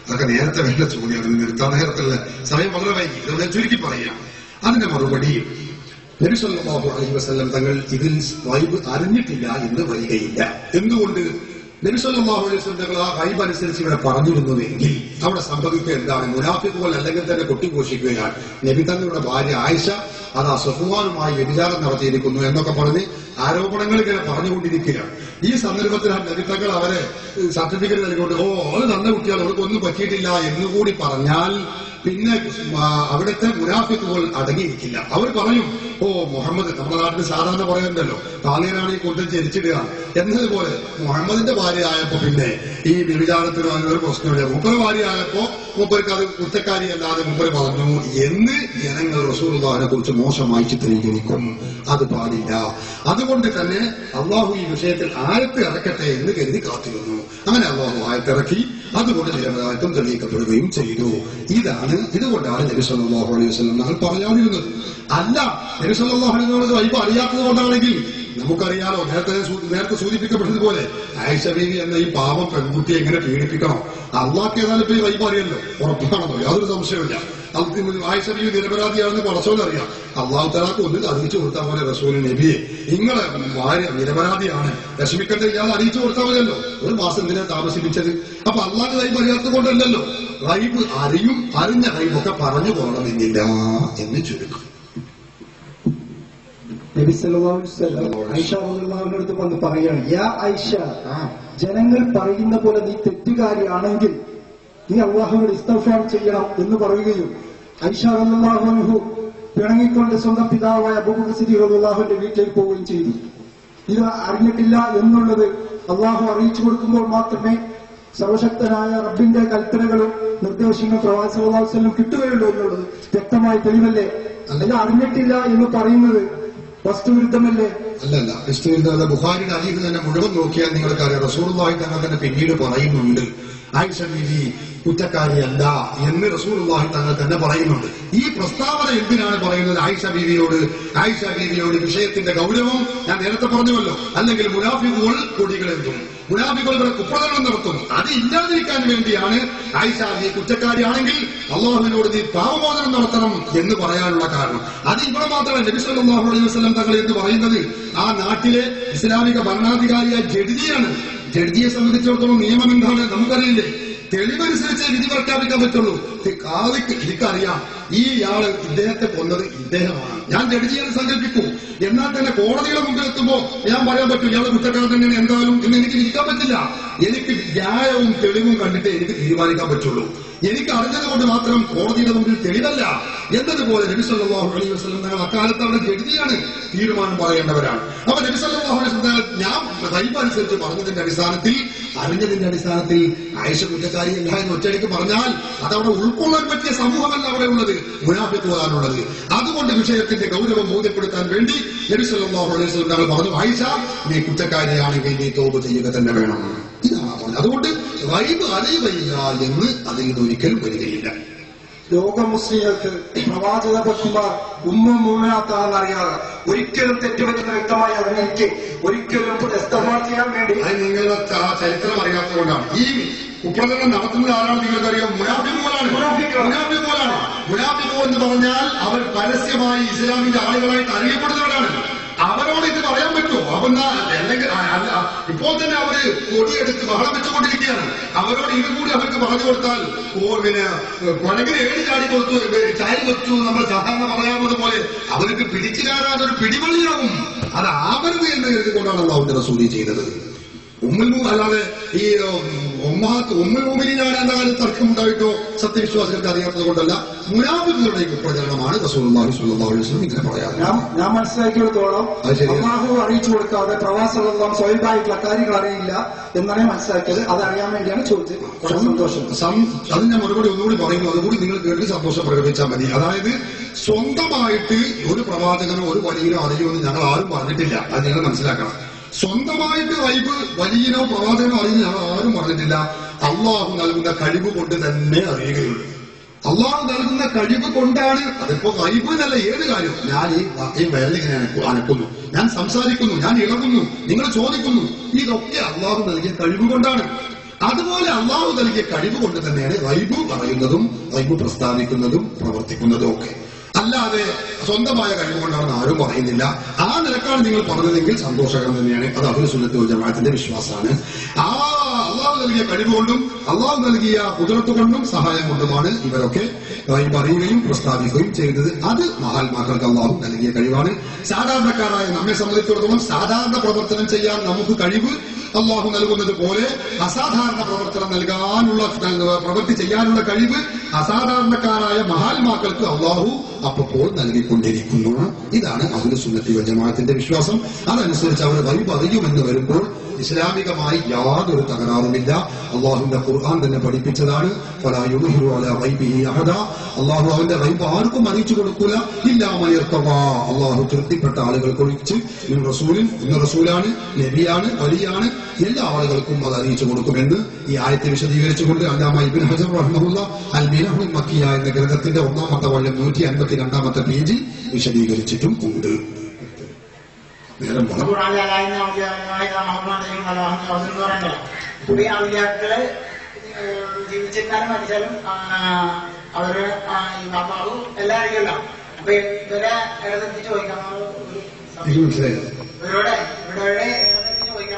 അതൊക്കെ നേരത്തെ വേണ്ട ചോദ്യമാണ് ഇത് നിർത്താൻ നേരത്തുള്ള സമയം വളരെ വൈകി ഇത് ഞാൻ ചുരുക്കി പറയാം അതിന്റെ മറുപടി നബി സല്ലല്ലാഹു അലൈഹി വസല്ലം തങ്ങൾ ഇതിൽ വൈബ് അറിഞ്ഞിട്ടില്ല എന്ന് വരികയില്ല എന്തുകൊണ്ട് നബി സല്ലല്ലാഹു അലൈഹി വസല്ലം തങ്ങൾ ആ വൈബ് അനുസരിച്ച് ഇവിടെ പറഞ്ഞിരുന്നുവെങ്കിൽ അവിടെ സംഭവിക്കുക എന്താണ് മുനാഫിക്കുകൾ അല്ലെങ്കിൽ തന്നെ കൊട്ടിഘോഷിക്കുകയാണ് നബി തങ്ങളുടെ ഭാര്യ ആയിഷ അത് ആ സഫുവാനുമായി വ്യഭിചാരം നടത്തിയിരിക്കുന്നു എന്നൊക്കെ പറഞ്ഞ് ആരോപണങ്ങൾ ഇങ്ങനെ പറഞ്ഞുകൊണ്ടിരിക്കുകയാണ് ഈ സന്ദർഭത്തിൽ ആ നബിത്തങ്ങൾ അവരെ സർട്ടിഫിക്കറ്റ് നൽകിക്കൊണ്ട് ഓ അത് നല്ല കുട്ടികൾ അവർക്കൊന്നും പറ്റിയിട്ടില്ല എന്നുകൂടി പറഞ്ഞാൽ പിന്നെ ആ, അവിടുത്തെ മുനാഫിക്കുകൾ അടങ്ങിയിരിക്കില്ല അവർ പറയും ഓ മുഹമ്മദ് നമ്മുടെ നാട്ടിൽ സാധാരണ പറയുന്നുണ്ടല്ലോ താലേനാണ് ഈ കൊണ്ടും ജനിച്ചിടുക എന്നതുപോലെ മുഹമ്മദിന്റെ ഭാര്യയായപ്പോ പിന്നെ ഈ വ്യഭിചാരത്തിന് അങ്ങനെ ഒരു പ്രശ്നമില്ല മൂപ്പര ഭാര്യയായപ്പോ മൂപ്പർക്ക് അത് കുറ്റക്കാരിയല്ലാതെ മൂപ്പര് പറഞ്ഞു എന്ന് ജനങ്ങൾ റസൂലുള്ളാഹിനെ കുറിച്ച് മോശമായി ചിത്രീകരിക്കും അത് പാടില്ല അതുകൊണ്ട് തന്നെ അള്ളാഹു ഈ വിഷയത്തിൽ ആയത്ത് ഇറക്കട്ടെ എന്ന് കരുതി കാത്തിരുന്നു അങ്ങനെ അള്ളാഹു ആയത്തിറക്കി അതുകൊണ്ട് നിരപരാധിത്വം തെളിയിക്കപ്പെടുകയും ചെയ്തു ഇതാണ് ഇതുകൊണ്ടാണ് നബി സല്ലല്ലാഹു അലൈഹി വസല്ലം ഞങ്ങൾ പറയാതിരുന്നത് അല്ല നബി സല്ലല്ലാഹു അലൈഹി വസല്ലം വൈബ് അറിയാത്തത് കൊണ്ടാണെങ്കിൽ നമുക്കറിയാലോ നേരത്തെ സൂ- നേരത്തെ സൂചിപ്പിക്കപ്പെട്ടതുപോലെ ആയിഷ ബീവി എന്ന ഈ പാവം പെൺകുട്ടിയെ എങ്ങനെ പീഡിപ്പിക്കണം അള്ളാഹ്ക്ക് ഏതായാലും ഇപ്പൊ ഈ വൈബ് അറിയല്ലോ ഉറപ്പാണെന്നോ യാതൊരു സംശയമില്ല അത് ആയിഷ ബീവി നിരപരാധിയാണെന്ന് പടച്ചോന്നറിയാം അള്ളാഹു തലാക്ക് ഒന്ന് അറിയിച്ചു കൊടുത്താൽ പോലെ റസൂൽ നബിയെ നിങ്ങളെ ഭാര്യ നിരപരാധിയാണ് വിഷമിക്കേണ്ട ഇയാൾ അറിയിച്ചു കൊടുത്താൽ മതിയല്ലോ ഒരു മാസം എന്തിനാ താമസിപ്പിച്ചത് അപ്പൊ അള്ളാഹ് റൈബ് അറിയാത്തത് കൊണ്ടല്ലല്ലോ റൈബ് അറിയും അറിഞ്ഞ റൈബൊക്കെ പറഞ്ഞു പോകണമെന്നില്ല എന്ന് ചുരുക്കം നബി സല്ലല്ലാഹു അലൈഹി വസല്ലം ഐഷ റളിയല്ലാഹുവിന്റെ അടുത്ത് വന്ന് പറയാണ് യാ ഐഷ ജനങ്ങൾ പറയുന്ന പോലെ നീ തെറ്റുകാരിയാണെങ്കിൽ നീ അള്ളാഹുവിനോട് ഇസ്തഫാർ ചെയ്യണം എന്ന് പറയുകയും ഐഷ റളിയല്ലാഹു അൻഹു പിണങ്ങിക്കൊണ്ട് സ്വന്തം പിതാവായ അബൂബക്കർ സിദ്ദീഖ് റളിയല്ലാഹുവിന്റെ വീട്ടിലേക്ക് പോവുകയും ചെയ്തു ഇത് അറിഞ്ഞിട്ടില്ല എന്നുള്ളത് അള്ളാഹു അറിയിച്ചു കൊടുക്കുമ്പോൾ മാത്രമേ സർവശക്തനായ റബ്ബിന്റെ കൽപ്പനകളും നിർദ്ദേശങ്ങളും പ്രവാസികളും കിട്ടുകയുള്ളൂ എന്നുള്ളത് വ്യക്തമായ തെളിവല്ലേ ഇത് അറിഞ്ഞിട്ടില്ല എന്ന് പറയുന്നത് വസ്തുവിരുദ്ധമല്ലേ അല്ലല്ല ക്രിസ്തുവിന്റെ ബുഹാരിയുടെ അലീഫ് തന്നെ മുഴുവൻ നോക്കിയാൽ നിങ്ങൾക്കറിയാം റസൂറുള്ളാഹി തങ്ങൾ തന്നെ പിന്നീട് പറയുന്നുണ്ട് ആയിഷ ബീവി കുറ്റക്കാരിയല്ല എന്ന് റസൂറുള്ളാഹി തങ്ങൾ തന്നെ പറയുന്നുണ്ട് ഈ പ്രസ്താവന എന്തിനാണ് പറയുന്നത് ആയിഷ ബീവിയോട് ആയിഷ ബീവിയോട് വിഷയത്തിന്റെ ഗൗരവം ഞാൻ നേരത്തെ പറഞ്ഞുവല്ലോ അല്ലെങ്കിൽ മുനാഫിക്കുകൾ കൊടികളെന്തും മുനാഫിക്കുകൾ ഇവിടെ കുപ്രകടനം നടത്തും അത് ഇല്ലാതിരിക്കാൻ വേണ്ടിയാണ് ആയിഷ നീ കുറ്റക്കാരിയാണെങ്കിൽ അള്ളാഹുവിനോട് നീ പാവമോചനം നടത്തണം എന്ന് പറയാനുള്ള കാരണം അത് ഇവിടെ മാത്രമല്ല നബി സല്ലല്ലാഹു അലൈഹി വസല്ലം തങ്ങൾ എന്ന് പറയുന്നത് ആ നാട്ടിലെ ഇസ്ലാമിക ഭരണാധികാരിയായ ജഡ്ജിയാണ് ജഡ്ജിയെ സംബന്ധിച്ചിടത്തോളം നിയമം എന്താണ് നമുക്കറിയില്ലേ തെളിവനുസരിച്ച് വിധി പ്രഖ്യാപിക്കാൻ പറ്റുള്ളൂ ഇത് കാതിക്ക് എനിക്കറിയാം ഈ ആള് ഇദ്ദേഹത്തെ കൊന്നത് ഇദ്ദേഹമാണ് ഞാൻ ജഡ്ജിയെ സങ്കല്പിക്കൂ എന്നാൽ തന്നെ കോടതിയുടെ മുമ്പിൽ എത്തുമ്പോ ഞാൻ പറയാൻ പറ്റും ഇയാളെ കുറ്റക്കാരൻ തന്നെയാണ് എന്തായാലും എന്ന് എനിക്ക് വിധിക്കാൻ പറ്റില്ല എനിക്ക് ന്യായവും തെളിവും കണ്ടിട്ടേ എനിക്ക് തീരുമാനിക്കാൻ പറ്റുള്ളൂ എനിക്ക് അറിഞ്ഞത് കൊണ്ട് മാത്രം കോടതിയുടെ മുമ്പിൽ തെളിവല്ല എന്നതുപോലെ നബി സല്ലല്ലാഹു അലൈഹി വസല്ലം തങ്ങൾ അക്കാലത്ത് അവിടെ ജഡ്ജിയാണ് തീരുമാനം പറയേണ്ടവരാണ് അപ്പൊ നബി സല്ലല്ലാഹു അലൈഹി വസല്ലം തങ്ങൾ ഞാൻ റൈബ് അനുസരിച്ച് പറഞ്ഞതിന്റെ അടിസ്ഥാനത്തിൽ അറിഞ്ഞതിന്റെ അടിസ്ഥാനത്തിൽ ആയിഷ കുറ്റക്കാരിയല്ല എന്ന് ഒറ്റയടിക്ക് പറഞ്ഞാൽ അതവിടെ ഉൾക്കൊള്ളാൻ പറ്റിയ സമൂഹമല്ല അവിടെ ഉള്ളത് മുനാഫിക്കുവാനുള്ളത് അതുകൊണ്ട് വിഷയത്തിന്റെ ഗൗരവം ബോധ്യപ്പെടുത്താൻ വേണ്ടി നബി സല്ലല്ലാഹു അലൈഹി വസല്ലം തങ്ങൾ പറഞ്ഞു ആയിഷ നീ കുറ്റക്കാരിയാണെങ്കിൽ നീ തോപ് ചെയ്യുക തന്നെ വേണം ഇതാണ് പറഞ്ഞത് അതുകൊണ്ട് റൈബ് അറിയുകയില്ല എന്ന് അതിൽ നിന്ന് ഒരിക്കലും വരികയില്ല ലോക മുസ്ലിങ്ങൾക്ക് പ്രവാചക ഭക്തന്മാർ ഉമ്മ മൂമിനാത്താണെന്ന് അറിയാതെ ഒരിക്കലും തെറ്റുപറ്റുന്ന വ്യക്തമായി അറിഞ്ഞിരിക്കെ ഒരിക്കലും ഇസ്തഫാർ ചെയ്യാൻ വേണ്ടി അത് നിങ്ങളുടെ ആ ചരിത്രം അറിയാത്തതുകൊണ്ടാണ് ഈ കുപ്രകടനം നടത്തുന്നത് ആരാണ് നിങ്ങൾക്കറിയാം മുനാഫിക്കുകളാണ് മുനാഫിക്കുകളാണ് മുനാഫിക്കു എന്ന് പറഞ്ഞാൽ അവർ പരസ്യമായി ഇസ്ലാമിന്റെ ആളുകളായിട്ട് അറിയപ്പെടുന്നവരാണ് അവരോട് ഇത് പറയാൻ പറ്റുമോ അപ്പെന്നാ അല്ലെങ്കിൽ ആ, അല്ല, ഇപ്പോൾ തന്നെ അവര് കൊടിയെടുത്ത് ബഹളം വെച്ചുകൊണ്ടിരിക്കുകയാണ് അവരോട് ഇത് കൂടി അവർക്ക് പറഞ്ഞു കൊടുത്താൽ ഓ പിന്നെ കൊലകിന് ഏഴ് ചാടി കൊടുത്തു ഏ, ചാടി വെച്ചു നമ്മൾ സാധാരണ പറയാവുന്നത് പോലെ അവർക്ക് പിടിച്ചു കയറാൻ ഒരു പിടിവള്ളിയാവും അത് ആവരുത് എന്ന് കരുതിക്കൊണ്ടാണ് അള്ളാഹുന്റെ റസൂലി ചെയ്തത് ഉമ്മുൽ മൂ അല്ലാതെ ഈ ഒമ്മാത്ത് ഉമ്മുൽ മൂമിനാണ് എന്ന കാലത്ത് തർക്കമുണ്ടായിട്ടോ സത്യവിശ്വാസികൾക്ക് അറിയാത്തത് കൊണ്ടല്ല മുനാഫിക്കുകളുടെ ഈ പ്രചരണമാണ് റസൂലുള്ളാഹി സ്വല്ലല്ലാഹു അലൈഹി വസല്ലം ഇങ്ങനെ പറയാറ് ഞാൻ ഞാൻ മനസ്സിലാക്കിയെടുത്തോളം അത് ശരിയാണ്. അള്ളാഹു അറിയിച്ചു കൊടുക്കാതെ പ്രവാസമുള്ള സ്വയമായിട്ടുള്ള കാര്യങ്ങൾ അറിയില്ല എന്നാണ് ഞാൻ മനസ്സിലാക്കിയത് അത് അറിയാൻ വേണ്ടിയാണ് ചോദിച്ചത് വളരെ സന്തോഷം സം- അതിന്റെ മറുപടി ഒന്നുകൂടി പറയുന്നു അതുകൂടി നിങ്ങൾ കേട്ട് സന്തോഷം പ്രകടിപ്പിച്ചാൽ മതി അതായത് സ്വന്തമായിട്ട് ഒരു പ്രവാചകനോ ഒരു വലിയനോ അറിയുമെന്ന് ഞങ്ങൾ ആരും പറഞ്ഞിട്ടില്ല അത് നിങ്ങൾ മനസ്സിലാക്കണം സ്വന്തമായിട്ട് വൈബ് വലിയനോ പ്രവാചകനോ അറിയുന്ന ഞങ്ങൾ ആരും പറഞ്ഞിട്ടില്ല അള്ളാഹു നൽകുന്ന കഴിവ് കൊണ്ട് തന്നെ അറിയുകയുള്ളൂ അള്ളാഹു നൽകുന്ന കഴിവ് കൊണ്ടാണ് അതിപ്പോ വൈബ് എന്നല്ല ഏത് കാര്യവും ഞാൻ ഈ ഈ വിരലിങ്ങനെ അനക്കു- അനക്കുന്നു ഞാൻ സംസാരിക്കുന്നു ഞാൻ ഇളകുന്നു നിങ്ങൾ ചോദിക്കുന്നു ഇതൊക്കെ അള്ളാഹു നൽകിയ കഴിവ് കൊണ്ടാണ് അതുപോലെ അള്ളാഹു നൽകിയ കഴിവ് കൊണ്ട് തന്നെയാണ് റൈബ് പറയുന്നതും റൈബ് പ്രസ്താവിക്കുന്നതും പ്രവർത്തിക്കുന്നതും ഒക്കെ അല്ലാതെ സ്വന്തമായ കഴിവ് കൊണ്ടാണെന്ന് ആരും പറയുന്നില്ല ആ നിലക്കാണ് നിങ്ങൾ പറഞ്ഞതെങ്കിൽ സന്തോഷകരം തന്നെയാണ് അത് അഹുൽ സുന്നത്ത് വൽ ജമാഅത്തിന്റെ വിശ്വാസമാണ് ആ അള്ളാഹു നൽകിയ കഴിവ് കൊണ്ടും അള്ളാഹു നൽകിയ കുതിരത്ത് കൊണ്ടും സഹായം കൊണ്ടുമാണ് ഇവരൊക്കെ റൈബ് അറിയുകയും പ്രസ്താവിക്കുകയും ചെയ്തത് അത് മഹാത്മാക്കൾക്ക് അള്ളാഹു നൽകിയ കഴിവാണ് സാധാരണക്കാരായ നമ്മെ സംബന്ധിച്ചിടത്തോളം സാധാരണ പ്രവർത്തനം ചെയ്യാൻ നമുക്ക് കഴിവ് അള്ളാഹു നൽകുന്നത് പോലെ അസാധാരണ പ്രവർത്തനം നൽകാനുള്ള പ്രവൃത്തി ചെയ്യാനുള്ള കഴിവ് അസാധാരണക്കാരായ മഹാത്മാക്കൾക്ക് അള്ളാഹു അപ്പോൾ നൽകിക്കൊണ്ടിരിക്കുന്നു ഇതാണ് അഹുൽ സുന്നത്തി ജമാഅത്തിന്റെ വിശ്വാസം അതനുസരിച്ച് അവർ വൈബ് അറിയുമെന്ന് വരുമ്പോൾ ഇസ്ലാമികമായി യാതൊരു തകരാറുമില്ല അള്ളാഹുവിന്റെ ഖുർആൻ തന്നെ പഠിപ്പിച്ചതാണ് ഫലാ യുദ്ഹിറു അലാ ഗൈബിഹി അഹദ. അള്ളാഹു അവന്റെ വൈബ് ആർക്കും അറിയിച്ചു കൊടുക്കൂല ഇല്ലാമയർത്തവാ അള്ളാഹു തൃപ്തിപ്പെട്ട ആളുകൾക്ക് ഒഴിച്ച് ഇന്ന് റസൂലിൻ ഇന്ന് റസൂലാണ് നബിയാണ് വലിയാണ് എല്ലാ ആളുകൾക്കും അത് അറിയിച്ചു കൊടുക്കുമെന്ന് ഈ ആയത്തെ വിശദീകരിച്ചുകൊണ്ട് അല്ലാമ ഇബിൻ ഹജർ റഹ്മുല്ല അൽ മിനഹുൽ മക്കിയ എന്ന ഗ്രന്ഥത്തിന്റെ ഒന്നാമത്തെ വള്ളം നൂറ്റി അൻപത്തി രണ്ടാമത്തെ പേജിൽ വിശദീകരിച്ചിട്ടും ഉണ്ട് നേരം വളരെ ഖുർആനിലെ അലായിന്ന ഔലിയായ റഹ്മാനെയും അല്ലാഹുവിന്റെ അവസരം എന്ന് പറയുന്നത് പുതിയ ഔലിയാക്കള് ജീവിച്ചിരുന്നാലും മരിച്ചാലും ആ, അവര് ആ, ഈ അള്ളാഹു എല്ലാം അറിയല്ലോ അപ്പൊ ഇവരെ ഇടതെത്തി ചോദിക്കാൻ ഒരു ഇത് മനസ്സിലായില്ല ഇവരോട് ഇവരോട് ഇടതെത്തി ചോദിക്കാൻ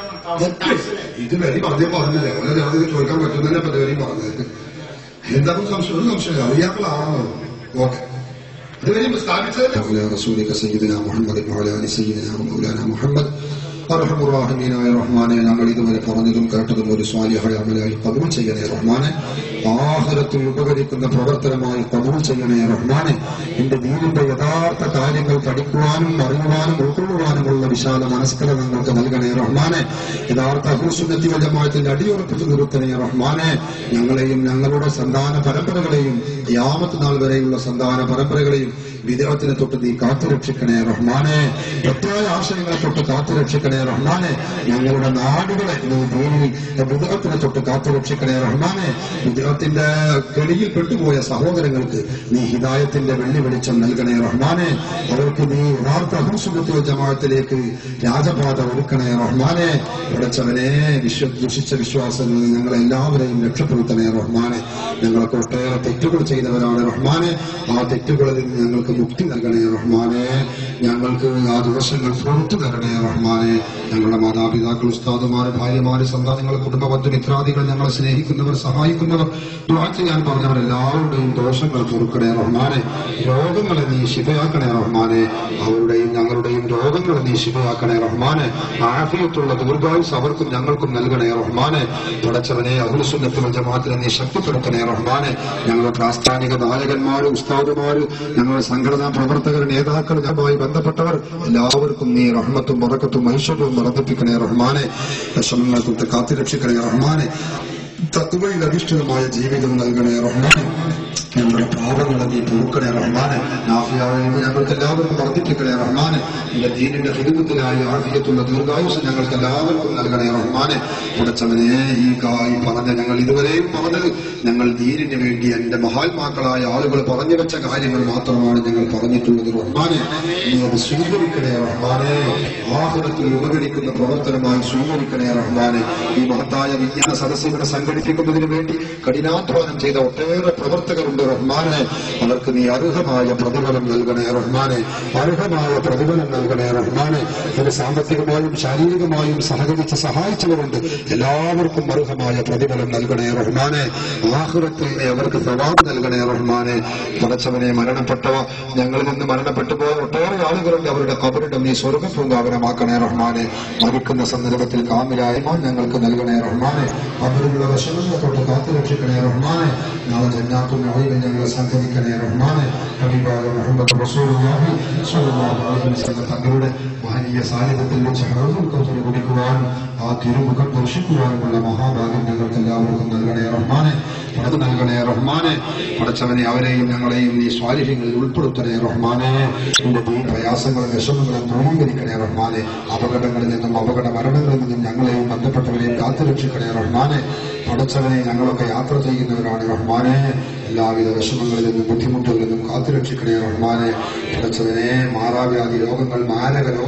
ഇത് വരി പറഞ്ഞേ പറഞ്ഞില്ലേ ഓരോ ജാതിക്ക് ചോദിക്കാൻ പറ്റുന്നതിനെ പറ്റി വരി പറഞ്ഞത് എന്താണ് സംശയം ഒരു സംശയം അറിയാക്കളാണോ ഓക്കെ അതുവരെയും സ്ഥാപിച്ചതല്ലേ على رسولك سيدنا محمد وعلى ال سيدنا ومولانا محمد അർഹമുറാഹിമീനായ റഹ്മാനെ ഞങ്ങൾ ഇതുവരെ പറഞ്ഞതും കേട്ടതും ഒരു സ്വാലിഹായ അമലായി കബൂൾ ചെയ്യണേ റഹ്മാനെ ആഹാരത്തിൽ ഉപകരിക്കുന്ന പ്രവർത്തനമായി കബൂൾ ചെയ്യണേ റഹ്മാനെ എന്റെ ദീനിന്റെ യഥാർത്ഥ കാര്യങ്ങൾ പഠിക്കുവാനും അറിയുവാനും ഉൾക്കൊള്ളുവാനുമുള്ള വിശാല മനസ്കര ഞങ്ങൾക്ക് നൽകണേ റഹ്മാനെ യഥാർത്ഥ അഹുസുന്നത്തി വജമായത്തിന്റെ അടിയുറപ്പിച്ച് നിർത്തണേ റഹ്മാനെ ഞങ്ങളെയും ഞങ്ങളുടെ സന്താന പരമ്പരകളെയും യാമത്ത് നാൾ വരെയുള്ള സന്താന പരമ്പരകളെയും വിദേഹത്തിനെ തൊട്ട് നീ കാത്തുരക്ഷിക്കണേ റഹ്മാനെ തെറ്റായ ആശയങ്ങളെ തൊട്ട് കാത്തുരക്ഷിക്കണേ റഹ്മാനെ ഞങ്ങളുടെ നാടുകളെ നീ ഭൂമി വിദേഹത്തിനെ തൊട്ട് കാത്തുരക്ഷിക്കണേ റഹ്മാനെ വിദേഹത്തിന്റെ കെണിയിൽ പെട്ടുപോയ സഹോദരങ്ങൾക്ക് നീ ഹിദായത്തിന്റെ വെള്ളി വെളിച്ചം നൽകണേ റഹ്മാനെ അവർക്ക് നീ യഥാർത്ഥ അഹുസുഖത്തിൽ ജമാഅത്തിലേക്ക് രാജപാത ഒരുക്കണേ റഹ്മാനെ പഠിച്ചവനെ വിശ്വ ദുഷിച്ച വിശ്വാസങ്ങളിൽ നിന്ന് ഞങ്ങളെ എല്ലാവരെയും രക്ഷപ്പെടുത്തണേ റഹ്മാനെ ഞങ്ങൾക്ക് ഒട്ടേറെ തെറ്റുകൾ ചെയ്തവരാണ് റഹ്മാനെ ആ തെറ്റുകളിൽ നിന്ന് ഞങ്ങൾക്ക് മുക്തി നൽകണേ റഹ്മാനെ ഞങ്ങൾക്ക് ആ ദിവസങ്ങൾ പുറത്തു തരണേ റഹ്മാനെ ഞങ്ങളുടെ മാതാപിതാക്കൾ ഉസ്താദുമാര് ഭാര്യമാര് സന്താനങ്ങൾ കുടുംബബന്ധു മിത്രാദികൾ ഞങ്ങളെ സ്നേഹിക്കുന്നവർ സഹായിക്കുന്നവർ ദുആ ചെയ്യാൻ പറഞ്ഞവർ എല്ലാവരുടെയും ദോഷങ്ങൾ പൊറുക്കണേ റഹ്മാനെ രോഗങ്ങളെ നീ ശിവയാക്കണേ റഹ്മാനെ അവരുടെയും ഞങ്ങളുടെയും രോഗങ്ങളെ നീ ശിവയാക്കണേ റഹ്മാനെ ആഫിയത്തുള്ള ദീർഘായുസ് അവർക്കും ഞങ്ങൾക്കും നൽകണേ റഹ്മാനെ തുടച്ചവനെ അഹുലസുന്നത്തുൽ ജമാഅത്തിനെ നീ ശക്തിപ്പെടുത്തണേ റഹ്മാനെ ഞങ്ങളുടെ പ്രാസ്ഥാനിക നായകന്മാര് ഉസ്താദുമാര് ഞങ്ങളുടെ സംഘടനാ പ്രവർത്തകർ നേതാക്കൾ ഞങ്ങളുമായി ബന്ധപ്പെട്ടവർ എല്ലാവർക്കും നീ റഹ്മത്തും ഉറക്കത്തും ഐശ്വര്യവും വർദ്ധിപ്പിക്കണേ റഹ്മാനെ വിഷമങ്ങൾ തൊട്ട് കാത്തുരക്ഷിക്കണേ റഹ്മാനെ തത്വയിൽ അധിഷ്ഠിതമായ ജീവിതം നൽകണേ റഹ്മാനെ ഞങ്ങളുടെ പാപങ്ങളെ നീ പൊറുക്കണേ റഹ്മാനെ നാഫിയായ ഞങ്ങൾക്ക് എല്ലാവർക്കും വർദ്ധിപ്പിക്കണേ റഹ്മാനെ നിന്റെ ദീനിന്റെ ഹിതത്തിലായ ആഫിയത്തുള്ള ദീർഘായുസ് ഞങ്ങൾക്ക് എല്ലാവർക്കും നൽകണേ റഹ്മാനെ ഉടച്ചവനെ ഈ കാ- ഈ പറഞ്ഞ ഞങ്ങൾ ഇതുവരെയും പറഞ്ഞത് ഞങ്ങൾ ദീനിന് വേണ്ടി എന്റെ മഹാത്മാക്കളായ ആളുകൾ പറഞ്ഞു വെച്ച കാര്യങ്ങൾ മാത്രമാണ് ഞങ്ങൾ പറഞ്ഞിട്ടുള്ളത് റഹ്മാനെ നീ അത് സ്വീകരിക്കണേ റഹ്മാനെ ആഹുരത്തിൽ ഉപകരിക്കുന്ന പ്രവർത്തനമായി സ്വീകരിക്കണേ റഹ്മാനെ ഈ മഹത്തായ വിജ്ഞാന സദസ്സ് ഇവിടെ സംഘടിപ്പിക്കുന്നതിന് വേണ്ടി കഠിനാധ്വാനം ചെയ്ത ഒട്ടേറെ പ്രവർത്തകരുണ്ട് റഹ്മാനെ അവർക്ക് നീ അർഹമായ പ്രതിഫലം നൽകണേ റഹ്മാനെ അർഹമായ പ്രതിഫലം നൽകണേ റഹ്മാനെ ഇതിന് സാമ്പത്തികമായും ശാരീരികമായും സഹകരിച്ച് സഹായിച്ചവരുണ്ട് എല്ലാവർക്കും അർഹമായ പ്രതിഫലം നൽകണേ റഹ്മാനെ ആഹുരത്തിൽ നീ അവർക്ക് സവാബ് നൽകണേ റഹ്മാനെ പടച്ചവനെ മരണപ്പെട്ടവ ഞങ്ങളിൽ നിന്ന് മരണപ്പെട്ടു പോയ ഒട്ടേറെ ആളുകളുണ്ട് അവരുടെ കബറിടം നീ സ്വർഗപൂങ്കാവനമാക്കണേ റഹ്മാനെ മരിക്കുന്ന സന്ദർഭത്തിൽ കാമിലായ ഈമാൻ ഞങ്ങൾക്ക് നൽകണേ റഹ്മാനെ അവരുടെ വിഷമങ്ങളെ തൊട്ട് കാത്തുരക്ഷിക്കണേ റഹ്മാനെ നാളെ ജന്നാത്തും നഹീമിൽ ഞങ്ങളെ സംഗമിക്കണേ റഹ്മാനെ ഹബീബായ മുഹമ്മദ് റസൂലുള്ളാഹി സ്വല്ലല്ലാഹു അലൈഹി വസല്ലം തങ്ങളുടെ മഹനീയ സാന്നിധ്യത്തിൽ വെച്ച് ഹറമുൽ കൗസർ കുടിക്കുവാനും ആ തിരുമുഖം ദർശിക്കുവാനുമുള്ള മഹാഭാഗ്യം ഞങ്ങൾക്ക് എല്ലാവർക്കും നൽകണേ റഹ്മാനെ അത് നൽകണേ റഹ്മാനെ പടച്ചവനെ അവരെയും ഞങ്ങളെയും നീ സ്വാലിഹ്യങ്ങളിൽ ഉൾപ്പെടുത്തണേ റഹ്മാനെ നിന്റെ ഈ പ്രയാസങ്ങളും വിഷമങ്ങളും ദൂരീകരിക്കണേ റഹ്മാനെ അപകടങ്ങളിൽ നിന്നും അപകട മരണങ്ങളിൽ നിന്നും ഞങ്ങളെയും ബന്ധപ്പെട്ടവരെയും കാത്തുരക്ഷിക്കണേ റഹ്മാനെ പടച്ചവനെ ഞങ്ങളൊക്കെ യാത്ര ചെയ്യുന്നവരാണ് റഹ്മാനെ എല്ലാവിധ വിഷമങ്ങളിൽ നിന്നും ബുദ്ധിമുട്ടുകളിൽ നിന്നും കാത്തുരക്ഷിക്കണേ റഹ്മാനെ പടച്ചവനെ മാറാവ്യാധി രോഗങ്ങൾ മാരക രോഗങ്ങൾ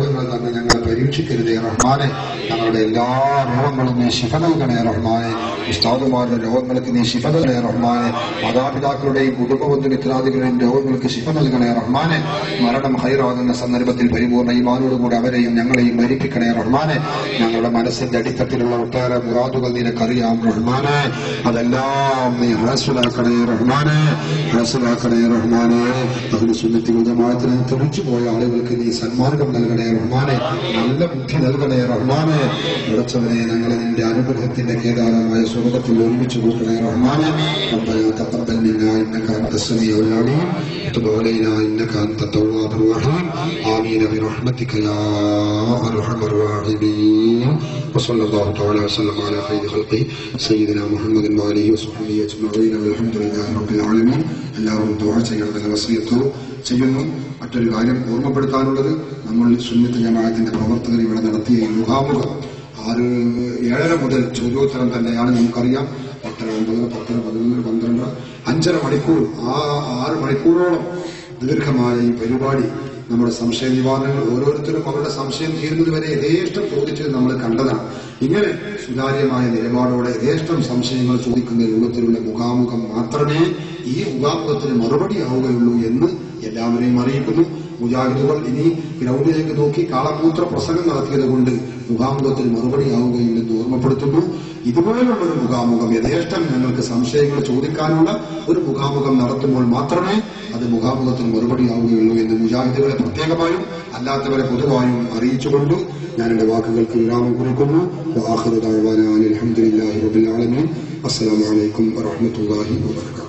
രോഗങ്ങൾ തന്നെ ഞങ്ങളെ പരീക്ഷിക്കരുതേ റഹ്മാനെ ഞങ്ങളുടെ എല്ലാ രോഗങ്ങളും നീ ശിഫ നൽകണേ റഹ്മാനെ ഉസ്താദുമാരുടെ രോഗങ്ങൾക്ക് നീ ശിഫ നൽകണേ റഹ്മാനെ മാതാപിതാക്കളുടെയും കുടുംബബന്ധു മിത്രാദികളുടെയും രോഗങ്ങൾക്ക് ശിഫ നൽകണേ റഹ്മാനെ മരണം ഹൈറാകുന്ന സന്ദർഭത്തിൽ പരിപൂർണ്ണ ഈമാനോടുകൂടി അവരെയും ഞങ്ങളെയും മരിപ്പിക്കണേ റഹ്മാനെ ഞങ്ങളുടെ മനസ്സിന്റെ അടിത്തട്ടിലുള്ള ഒട്ടേറെ മുറാദുകൾ നിനക്കറിയാം റഹ്മാനെ അതെല്ലാം നീ ഹാസുലാക്കണേ റഹ്മാനെ ഹാസുലാക്കണേ റഹ്മാനെ അതിന് സുന്നത്തി ജമാഅത്തിന് തെളിച്ചു പോയ ആളുകൾക്ക് നീ സന്മാർഗം നൽകണേ റഹ്മാനെ നല്ല ബുദ്ധി നൽകണേ റഹ്മാനെ വിളച്ചവനെ ഞങ്ങളെ നിന്റെ അനുഗ്രഹത്തിന്റെ കേദാരമായ സ്വർഗത്തിൽ ഒരുമിച്ച് കൂട്ടണേ റഹ്മാനെ ربنا تقبل منا انك انت السميع العليم وتب علينا انك انت التواب الرحيم امين برحمتك يا ارحم الراحمين وصلى الله تعالى وسلم على خير خلقه سيدنا محمد واله وصحبه اجمعين والحمد لله رب العالمين എല്ലാവരും ദുആ ചെയ്യണമെന്ന വസിയത്ത് ചെയ്യുന്നു മറ്റൊരു കാര്യം ഓർമ്മപ്പെടുത്താനുള്ളത് നമ്മൾ സുന്നത്ത് ജമാഅത്തിന്റെ പ്രവർത്തകർ ഇവിടെ നടത്തിയ ഈ മുഖാമുഖം ആറ് ഏഴര മുതൽ ചോദ്യോത്തരം തന്നെയാണ് നമുക്കറിയാം പത്തര ഒമ്പത് പത്തര പതിനൊന്ന് പന്ത്രണ്ട് അഞ്ചര മണിക്കൂർ ആ ആറ് മണിക്കൂറോളം ദീർഘമായ ഈ പരിപാടി നമ്മുടെ സംശയ നിവാരണങ്ങൾ ഓരോരുത്തരും അവരുടെ സംശയം തീരുന്നത് വരെ യഥേഷ്ടം ചോദിച്ചത് നമ്മൾ കണ്ടതാണ് ഇങ്ങനെ സുതാര്യമായ നിലപാടോടെ യഥേഷ്ടം സംശയങ്ങൾ ചോദിക്കുന്ന രൂപത്തിലുള്ള മുഖാമുഖം മാത്രമേ ഈ മുഖാമുഖത്തിന് മറുപടിയാവുകയുള്ളൂ എന്ന് എല്ലാവരെയും അറിയിക്കുന്നു മുജാഹിദുകൾ ഇനി ഗ്രൗണ്ടിലേക്ക് നോക്കി കാളമൂത്ര പ്രസംഗം നടത്തിയത് കൊണ്ട് മുഖാമുഖത്തിന് മറുപടിയാവുകയില്ലെന്ന് ഓർമ്മപ്പെടുത്തുന്നു ഇതുപോലുള്ള ഒരു മുഖാമുഖം യഥേഷ്ടം ഞങ്ങൾക്ക് സംശയങ്ങൾ ചോദിക്കാനുള്ള ഒരു മുഖാമുഖം നടത്തുമ്പോൾ മാത്രമേ അത് മുഖാമുഖത്തിന് മറുപടിയാവുകയുള്ളൂ എന്ന് മുജാഹിദുകളെ പ്രത്യേകമായും അല്ലാത്തവരെ പൊതുവായും അറിയിച്ചുകൊണ്ട് ഞാൻ എന്റെ വാക്കുകൾക്ക് വിരാമം കുറിക്കുന്നു അലഹമുല്ലാഹി റബിൻ അസ്സലാമലൈക്കും വറഹമത്തല്ലാഹി വാബർക്കാത്തു